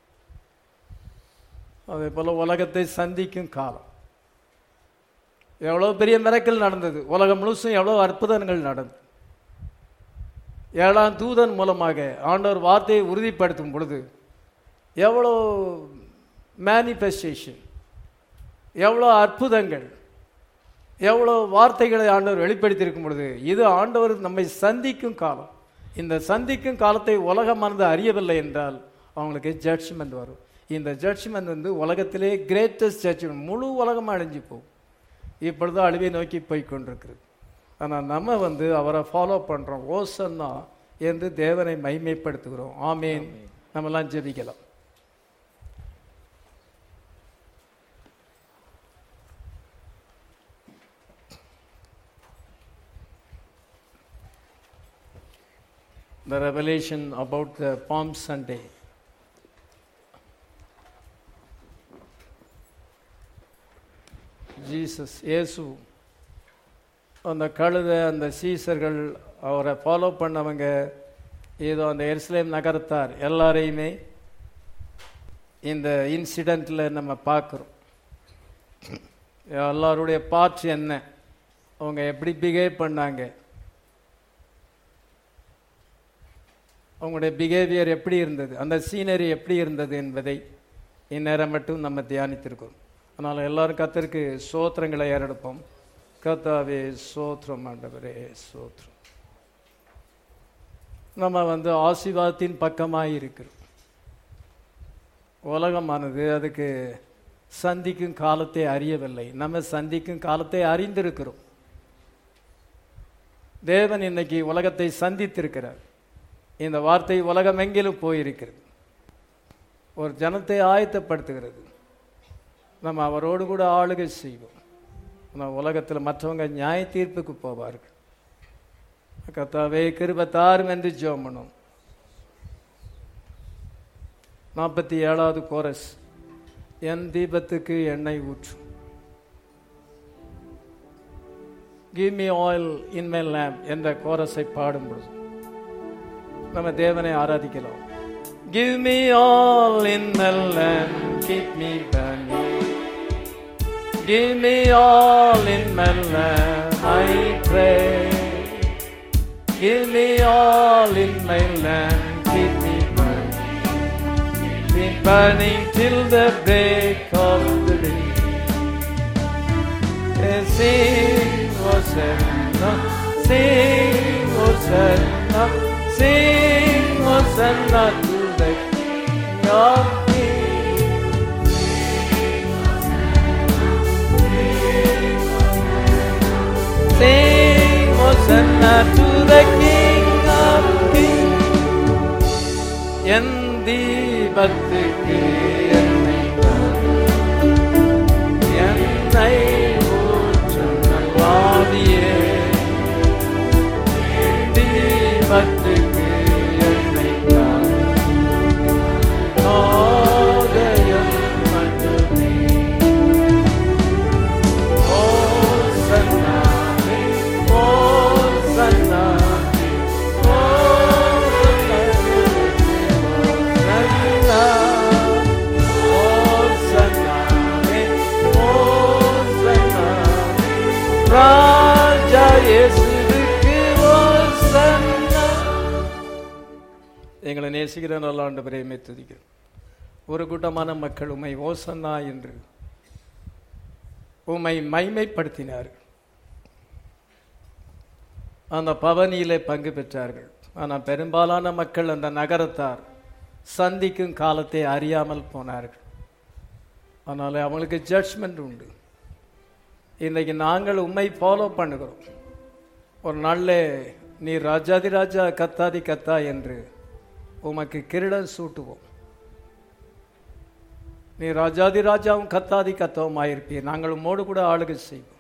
அதே போல உலகத்தை சந்திக்கும் காலம் எவ்வளோ பெரிய மிரக்கல் நடந்தது உலகம் முழுசும் எவ்வளோ அற்புதங்கள் நடந்தது ஏழாம் தூதன் மூலமாக ஆண்டவர் வார்த்தையை உறுதிப்படுத்தும் பொழுது எவ்வளோ மேனிஃபெஸ்டேஷன் எவ்வளோ அற்புதங்கள் எவ்வளோ வார்த்தைகளை ஆண்டவர் வெளிப்படுத்தியிருக்கும் பொழுது இது ஆண்டவர் நம்மை சந்திக்கும் காலம் இந்த சந்திக்கும் காலத்தை உலகமானது அறியவில்லை என்றால் அவங்களுக்கு ஜட்ஜ்மெண்ட் வரும் இந்த ஜட்ஜ்மெண்ட் வந்து உலகத்திலே கிரேட்டஸ்ட் ஜட்ஜ்மெண்ட் முழு உலகமாக அழிஞ்சு போகும் இப்பொழுது அழிவை நோக்கி போய் கொண்டிருக்கிறது ஆனால் நம்ம வந்து அவரை ஃபாலோ பண்ணுறோம் ஓசன்னா என்று தேவனை மைமைப்படுத்துகிறோம் ஆமேன் நம்மலாம் ஜெபிக்கலாம் the revelation about the Palm Sunday. Jesus இயேசு அந்த கழுதை அந்த சீசர்கள் அவரை ஃபாலோ பண்ணவங்க ஏதோ அந்த எருசலேம் நகரத்தார் எல்லாரையுமே இந்த இன்சிடெண்ட்டில் நம்ம பார்க்குறோம் எல்லாருடைய பார்ட் என்ன அவங்க எப்படி பிஹேவ் பண்ணாங்க அவங்களுடைய பிஹேவியர் எப்படி இருந்தது அந்த சீனரி எப்படி இருந்தது என்பதை இந்நேரம் மட்டும் நம்ம தியானித்திருக்கோம் அதனால் எல்லாரும் கத்தருக்கு சோத்திரங்களை ஏறெடுப்போம் கத்தாவே சோத்திரம் ஆண்டவரே சோத்திரம் நம்ம வந்து ஆசீர்வாதத்தின் பக்கமாக இருக்கிறோம் உலகமானது அதுக்கு சந்திக்கும் காலத்தை அறியவில்லை நம்ம சந்திக்கும் காலத்தை அறிந்திருக்கிறோம் தேவன் இன்னைக்கு உலகத்தை சந்தித்திருக்கிறார் இந்த வார்த்தை உலகம் எங்கிலும் போயிருக்கிறது ஒரு ஜனத்தை ஆயத்தப்படுத்துகிறது நம்ம அவரோடு கூட ஆளுகை செய்வோம் ஆனால் உலகத்தில் மற்றவங்க நியாய தீர்ப்புக்கு போவார்கள் கத்தாவே கிருபத்தாரும் என்று ஜெபம் பண்ணும் நாற்பத்தி ஏழாவது கோரஸ் என் தீபத்துக்கு எண்ணெய் ஊற்றும் give me oil in my lamp என்ற கோரஸை பாடும் பொழுது நம்ம தேவனை ஆராதிக்கலாம் give me all in my lamp keep me burning Give me all in my lamp, I pray. Give me all in my lamp, keep me burning. Be burning till the break of the day. And sing, Hosanna, sing, Hosanna, sing, Hosanna to the King of Kings. Sing Hosanna to the King of Kings. என் தீபத்துக்கு என்னை என்னை ஊற்றும் நல்வாதியே என் தீபத்துக்கு என்னை நோதயம் மட்டுமே Hosanna, Hosanna, Hosanna, Hosanna, Hosanna, ராஜா இயேசுவுக்கு Hosanna. எங்களை நேசிக்கிற நல்ல ஆண்டு பிரேமை துதிக்கிறோம் ஒரு கூட்டமான மக்கள் உமை ஓசன்னா என்று உம்மை மைமைப்படுத்தினார்கள் அந்த பவனியிலே பங்கு பெற்றார்கள் ஆனால் பெரும்பாலான மக்கள் அந்த நகரத்தார் சந்திக்கும் காலத்தை அறியாமல் போனார்கள் அதனால் அவங்களுக்கு ஜட்ஜ்மெண்ட் உண்டு இன்னைக்கு நாங்கள் உண்மை ஃபாலோ பண்ணுகிறோம் ஒரு நாளில் நீ ராஜாதி ராஜா கத்தாதி கத்தா என்று உமக்கு கிரீடம் சூட்டுவோம் நீ ராஜாதி ராஜாவும் கத்தாதி கத்தவும் ஆயிருப்பீர் நாங்கள் உம்மோடு கூட ஆளுகை செய்வோம்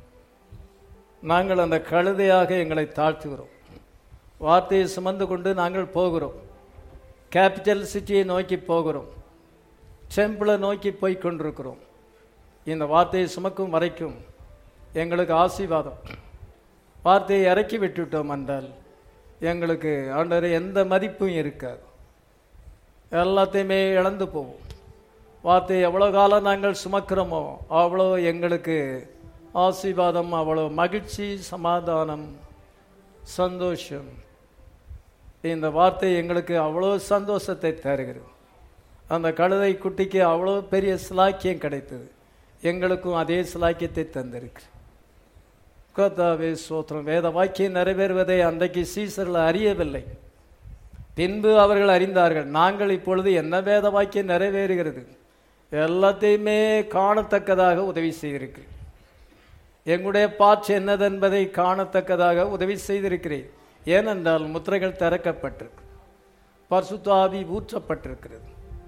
நாங்கள் அந்த கழுதையாக எங்களை தாழ்த்துகிறோம் வார்த்தையை சுமந்து கொண்டு நாங்கள் போகிறோம் கேபிட்டல் சிட்டியை நோக்கி போகிறோம் டெம்பிளை நோக்கி போய் கொண்டிருக்கிறோம் இந்த வார்த்தையை சுமக்கும் வரைக்கும் எங்களுக்கு ஆசீர்வாதம் வார்த்தையை இறக்கி விட்டுட்டோம் என்றால் எங்களுக்கு ஆண்டவரே எந்த மதிப்பும் இருக்காது எல்லாத்தையுமே இழந்து போவோம் வார்த்தையை எவ்வளோ காலம் நாங்கள் சுமக்கிறோமோ அவ்வளோ எங்களுக்கு ஆசீர்வாதம் அவ்வளோ மகிழ்ச்சி சமாதானம் சந்தோஷம் இந்த வார்த்தை எங்களுக்கு அவ்வளோ சந்தோஷத்தை தருகிறது அந்த கழுதை குட்டிக்கு அவ்வளோ பெரிய சிலாக்கியம் கிடைத்தது எங்களுக்கும் அதே சிலாக்கியத்தை தந்திருக்கு கர்த்தாவே சோத்திரம் வேத வாக்கியம் நிறைவேறுவதை அன்றைக்கு சீசர்கள் அறியவில்லை பின்பு அவர்கள் அறிந்தார்கள் நாங்கள் இப்பொழுது என்ன வேத வாக்கியம் நிறைவேறுகிறது எல்லாத்தையுமே காணத்தக்கதாக உதவி செய்திருக்கு எங்களுடைய பாட்சி என்னதென்பதை காணத்தக்கதாக உதவி செய்திருக்கிறேன் ஏனென்றால் முத்திரைகள் திறக்கப்பட்டிருக்கு பரிசுத்தாவி ஊற்றப்பட்டிருக்கிறது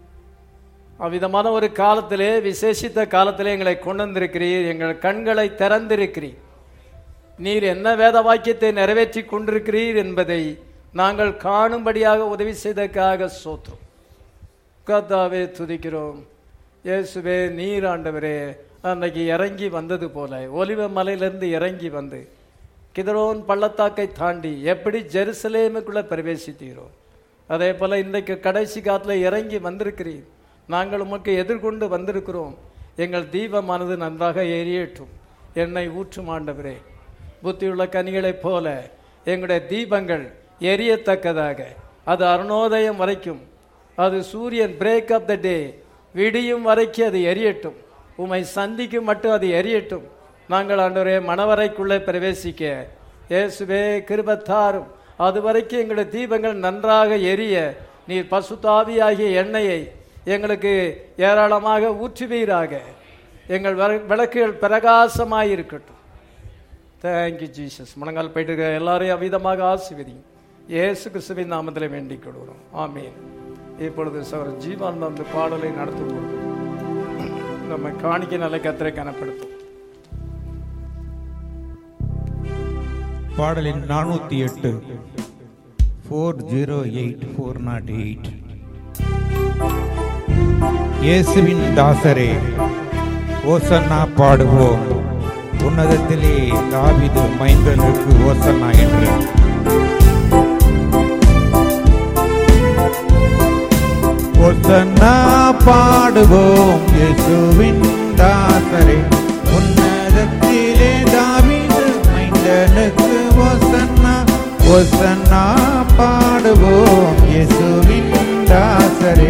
அவ்விதமான ஒரு காலத்திலே விசேஷித்த காலத்திலே எங்களை கொண்டு வந்திருக்கிறீர் எங்கள் கண்களை திறந்திருக்கிறீர் நீர் என்ன வேத வாக்கியத்தை நிறைவேற்றி கொண்டிருக்கிறீர் என்பதை நாங்கள் காணும்படியாக உதவி செய்ததற்காக சோத்திரம் கர்த்தாவே துதிக்கிறோம் இயேசுவே நீர் ஆண்டவரே அன்னைக்கு இறங்கி வந்தது போல ஒலிவ மலையிலிருந்து இறங்கி வந்து கிதரோன் பள்ளத்தாக்கை தாண்டி எப்படி ஜெருசலேமுக்குள்ள பிரவேசித்தீரோ அதே போல இன்றைக்கு கடைசி காலத்தில் இறங்கி வந்திருக்கிறீர் நாங்கள் உமக்கு எதிர்கொண்டு வந்திருக்கிறோம் எங்கள் தீபமானது நன்றாக எரியட்டும் என்னை ஊற்றும் ஆண்டவரே புத்தியுள்ள கனிகளைப் போல எங்களுடைய தீபங்கள் எரியத்தக்கதாக அது அருணோதயம் வரைக்கும் அது சூரியன் பிரேக் ஆஃப் த டே விடியும் வரைக்கும் அது எரியட்டும் உமை சந்திக்கும் மட்டும் அது எரியட்டும் நாங்கள் ஆண்டவரே மணவரைக்குள்ளே பிரவேசிக்க இயேசுவே கிருபத்தாரும் அது வரைக்கும் எங்களுடைய தீபங்கள் நன்றாக எரிய நீர் பசுத்தாவியாகிய எண்ணெயை எங்களுக்கு ஏராளமாக ஊற்றுவீராக எங்கள் விள- விளக்குகள் பிரகாசமாய் இருக்கட்டும் தேங்க்யூ ஜீசஸ் முழங்கால் போயிட்டு இருக்க எல்லாரையும் அவ்விதமாக ஆசிர்வதியும் இயேசு கிறிஸ்துவின் நாமத்தில் வேண்டிக் கொள்கிறோம் ஆமீன் இப்பொழுது சார் ஜீவானந்த அந்த பாடலை நடத்தும் பொழுது நம்ம காணிக்கை நல்ல கத்திரை கனப்படுத்தும் பாடலின் நானூத்தி எட்டு four zero eight four naught eight இயேசுவின் தாசரே ஓசன்னா பாடுவோம் உன்னதத்திலே தாவிது மைந்தனுக்கு ஓசன்னா என்று ஒசன்னா பாடுவோம் இயேசுவின் தாசரே உன்னதத்திலே தாவீது மைந்தனுக்கு ஒசன்னா ஒசன்னா பாடுவோம் இயேசுவின் தாசரே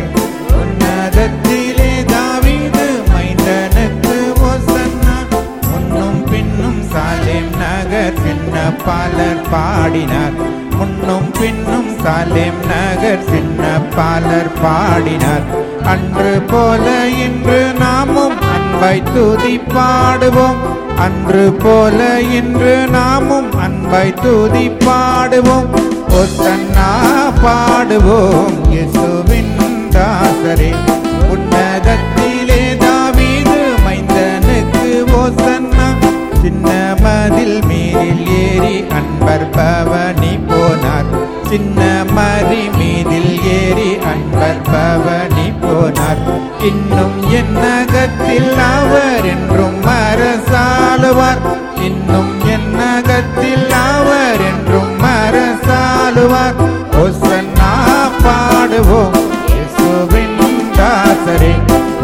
உன்னதத்திலே தாவீது மைந்தனுக்கு ஒசன்னா முன்னும் பின்னும் சாலேம் நகர் சின்ன பாலர் பாடினார் முன்னும் பின்னும் சாலேம் நகர் சின்ன பாலர் பாடினார் அன்று போல இன்று நாமும் அன்பை துதி பாடுவோம் அன்று போல இன்று நாமும் அன்பை துதி பாடுவோம் ஒத்தன்னா பாடுவோம் இயேசுவின் தாசரே உன்னதத்திலே தாவீது மைந்தனுக்கு ஓசன்னா சின்ன மதில் மீதில் ஏறி அன்பர் பவனி போனார் சின்ன மதி மீதில் ஏறி அன்பர் பவனி போனார் இன்னும் என்னகத்தில் அவர் என்றும் அரசாளுவார் இன்னும் என்னகத்தில் அவர் என்றும் அரசாளுவார் ஒசன்னா பாடுவோம் இயேசுவின் தாசரே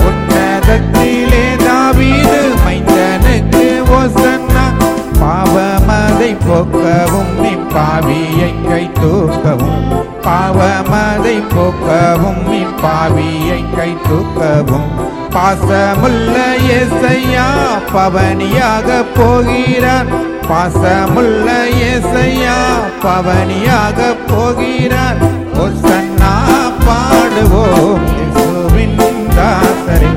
உன்னதத்திலே தாவீது மைந்தனுக்கு ஒசன்னா பாவமதை போக்கவும் இப்பாவியை கை தூக்கவும் பாவமதை போக்கவும் இப்பாவியை கை தூக்கவும் பாசமுள்ள இயேசையா பவனியாக போகிறார் பாசமுள்ள இயேசையா பவனியாக போகிறார் ஒசன்னா பாடுவோம் இயேசுவின் தாசரே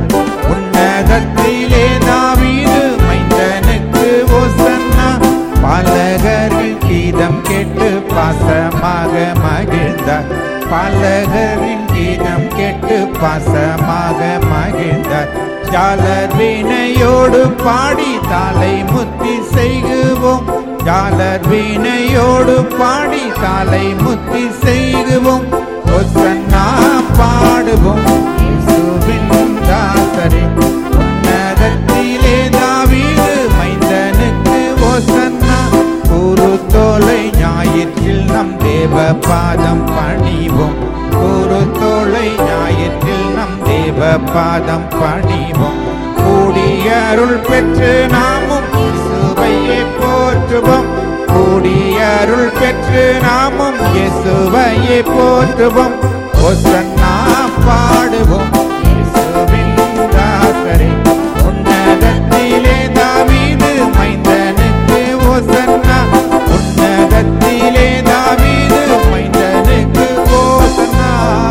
உன்னதத்திலே தாவீது மைந்தனுக்கு ஒசன்னா பாலகர்கள் கீதம் கேட்டு பாச பாசமாக மகிழ்ந்தார் பலகரின் கீதம் கேட்டு பாசமாக மகிழ்ந்தார் ஜாலர் வீணையோடு பாடி தாளை முத்தி செய்குவோம் ஜாலர் வீணையோடு பாடி தாளை முத்தி செய்குவோம் ஒசன்னா பாடுவோம் இயேசுவின் தாசரே உன்னதத்திலே தாவீது மைந்தனுக்கு ஓசன்னா குரு தோலை ஞாயிற்றில் நம் தேவ பாதம் பணிவோம் குரு தோலை ஞாயிற்றில் நம் தேவ பாதம் பணிவோம் கூடிய அருள் பெற்று நாமும் இயேசுவையே போற்றுவோம் கூடிய அருள் பெற்று நாமும் இயேசுவையே போற்றுவோம் ஒசன்னா பாடுவோம் இயேசுவின் தாசரே உன்னதத்திலே தாவீது மைந்தனுக்கு ஓசன்னா உன்னதத்திலே தாவீது மைந்தனுக்கு ஓசன்னா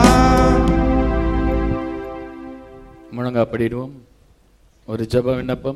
முழங்காப்படிடுவோம் ஒரு ஜெப விண்ணப்பம்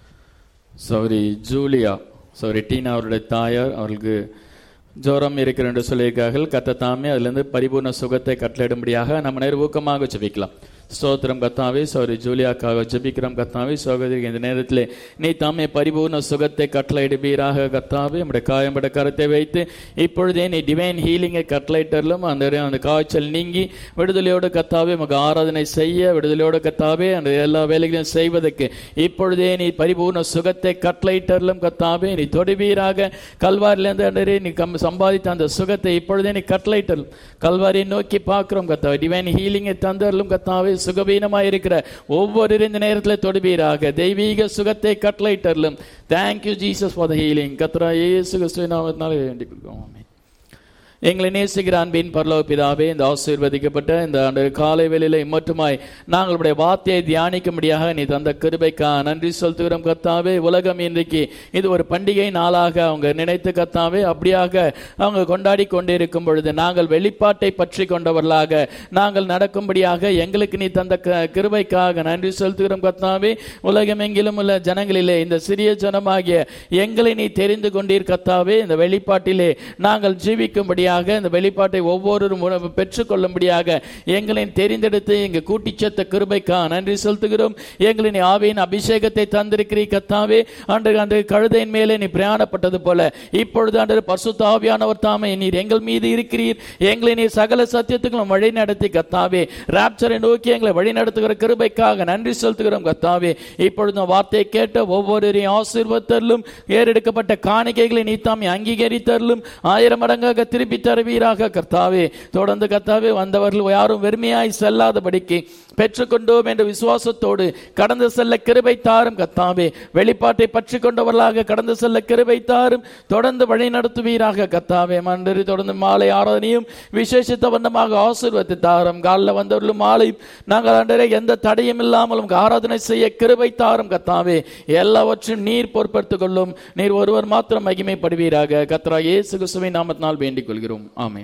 சௌரி ஜூலியா சௌரி டீனா அவருடைய தாயார் அவர்களுக்கு ஜோரம் இருக்கிற என்று சொல்லியிருக்கார்கள் கத்த தாமே அதிலிருந்து பரிபூர்ண சுகத்தை கட்டளையிடும்படியாக நம்ம நேரம் ஊக்கமாக ஜெபிக்கலாம் ஸ்தோத்திரம் கத்தாவே சௌரி ஜூலியாக்காக ஜெபிக்கிறோம் கத்தாவே சகோதரி இந்த நேரத்தில் நீ தாமே பரிபூர்ண சுகத்தை கட்டளையிடுவீராக கத்தாவே நம்முடைய காயம்பட கரத்தை வைத்து இப்பொழுதே நீ டிவைன் ஹீலிங்கை கட்டளையிட்டலும் அந்த அந்த காய்ச்சல் நீங்கி விடுதலையோடு கத்தாவே உமக்கு ஆராதனை செய்ய விடுதலையோடு கத்தாவே அந்த எல்லா வேலைகளையும் செய்வதற்கு இப்பொழுதே நீ பரிபூர்ண சுகத்தை கட்டளையிட்டலும் கத்தாவே நீ தொடுவீராக கல்வாரிலேருந்து அன்றே நீ கம் சம்பாதித்த அந்த சுகத்தை இப்பொழுதே நீ கட்டளையிட்டலும் கல்வாரியை நோக்கி பார்க்கிறோம் கத்தாவே டிவைன் ஹீலிங்கை தந்தரலும் கத்தாவே சுகவீனமாக இருக்கிற ஒவ்வொரு இந்த நேரத்தில் தொடுவீராக தெய்வீக சுகத்தை கட்டளையிட்டரலும் thank you Jesus for the healing கத்ரா இயேசு கிறிஸ்துவின் நாமத்தினாலே வேண்டிக் கொள்கிறோம் ஆமென். எங்களை நேசிக்கிற அன்பின் பரலோக பிதாவே இந்த ஆசீர்வதிக்கப்பட்ட இந்த ஆண்டு காலை வேளையில இம்மட்டுமாய் நாங்களுடைய வார்த்தையை தியானிக்கும்படியாக நீ தந்த கிருபைக்கா நன்றி செலுத்துகிறோம் கத்தாவே உலகம் இன்றைக்கு இது ஒரு பண்டிகை நாளாக அவங்க நினைத்து கத்தாவே அப்படியாக அவங்க கொண்டாடி கொண்டிருக்கும் பொழுது நாங்கள் வெளிப்பாட்டை பற்றி கொண்டவர்களாக நாங்கள் நடக்கும்படியாக எங்களுக்கு நீ தந்த க- கிருபைக்காக நன்றி செலுத்துகிறோம் கத்தாவே உலகம் எங்கிலும் உள்ள ஜனங்களிலே இந்த சிறிய ஜனமாகிய எங்களை நீ தெரிந்து கொண்டீர் கத்தாவே இந்த வெளிப்பாட்டிலே நாங்கள் ஜீவிக்கும்படியாக இந்த வெளிப்பாட்டை ஒவ்வொருவரும் உணவு பெற்றுக்கொள்ளும்படியாக எங்களை தெரிந்தெடுத்து எங்க கூட்டிச்சத்த கிருபைக்கா நன்றி செலுத்துகிறோம் எங்களை நீ ஆவியின் அபிஷேகத்தை தந்திருக்கிறீ கத்தாவே அன்று அன்று கழுதையின் மேலே நீ பிரயாணப்பட்டது போல இப்பொழுது அன்று பரிசுத்த ஆவியானவர் தாமே நீர் எங்கள் மீது இருக்கிறீர் எங்களை நீர் சகல சத்தியத்துக்கும் வழி நடத்தி கத்தாவே ராப்சரை நோக்கி எங்களை வழி நடத்துகிற கிருபைக்காக நன்றி செலுத்துகிறோம் கத்தாவே இப்பொழுது இந்த வார்த்தையை கேட்ட ஒவ்வொருவரையும் ஆசீர்வத்தரலும் ஏறெடுக்கப்பட்ட காணிக்கைகளை நீ தாமே அங்கீகரித்தரலும் ஆயிரம் மடங்காக திருப்பி தருவீராக கர்த்தாவே தொடர்ந்து கர்த்தாவே வந்தவர்கள் யாரும் வெறுமையாய் செல்லாதபடிக்கு பெற்றுக்கொண்டோம் என்ற விசுவாசத்தோடு கடந்து செல்ல கிருபை தாரும் கர்த்தாவே வெளிப்பாட்டை பற்றி கொண்டவர்களாக கடந்து செல்ல கிருபை தாரும் தொடர்ந்து வழி நடத்துவீராக கர்த்தாவே மன்றி தொடர்ந்து மாலை ஆராதனையும் விசேஷித்த வண்ணமாக ஆசீர்வத்தை தாரும் காலில் வந்தவர்களும் மாலையும் நாங்கள் அன்றே எந்த தடையும் இல்லாமல் உங்க ஆராதனை செய்ய கிருபை தாரும் கர்த்தாவே எல்லாவற்றையும் நீர் பொறுப்படுத்திக் கொள்ளும் நீர் ஒருவர் மாத்திரம் மகிமைப்படுவீராக கத்ரா இயேசு கிறிஸ்துவின் நாமத்தினால் வேண்டிக் கொள்கிறோம் ஆமென்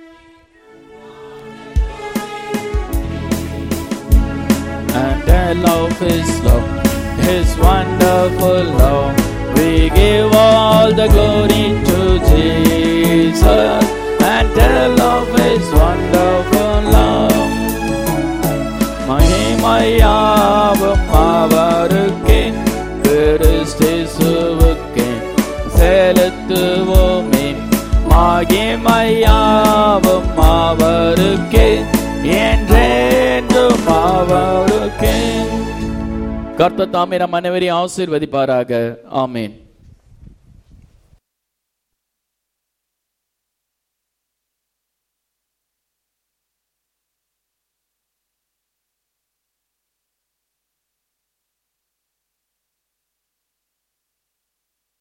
and their love is love, His wonderful love. We give all the glory to Jesus, and their love is wonderful love. மகிமையாவும் அவருக்கே கிறிஸ்துவுக்கே செலுத்துவோமே மகிமையாவும் அவருக்கே என்றென்றும் அவருக்கே கர்த்த தாமே நம் அனைவரையும் ஆசீர்வதிப்பாராக ஆமேன்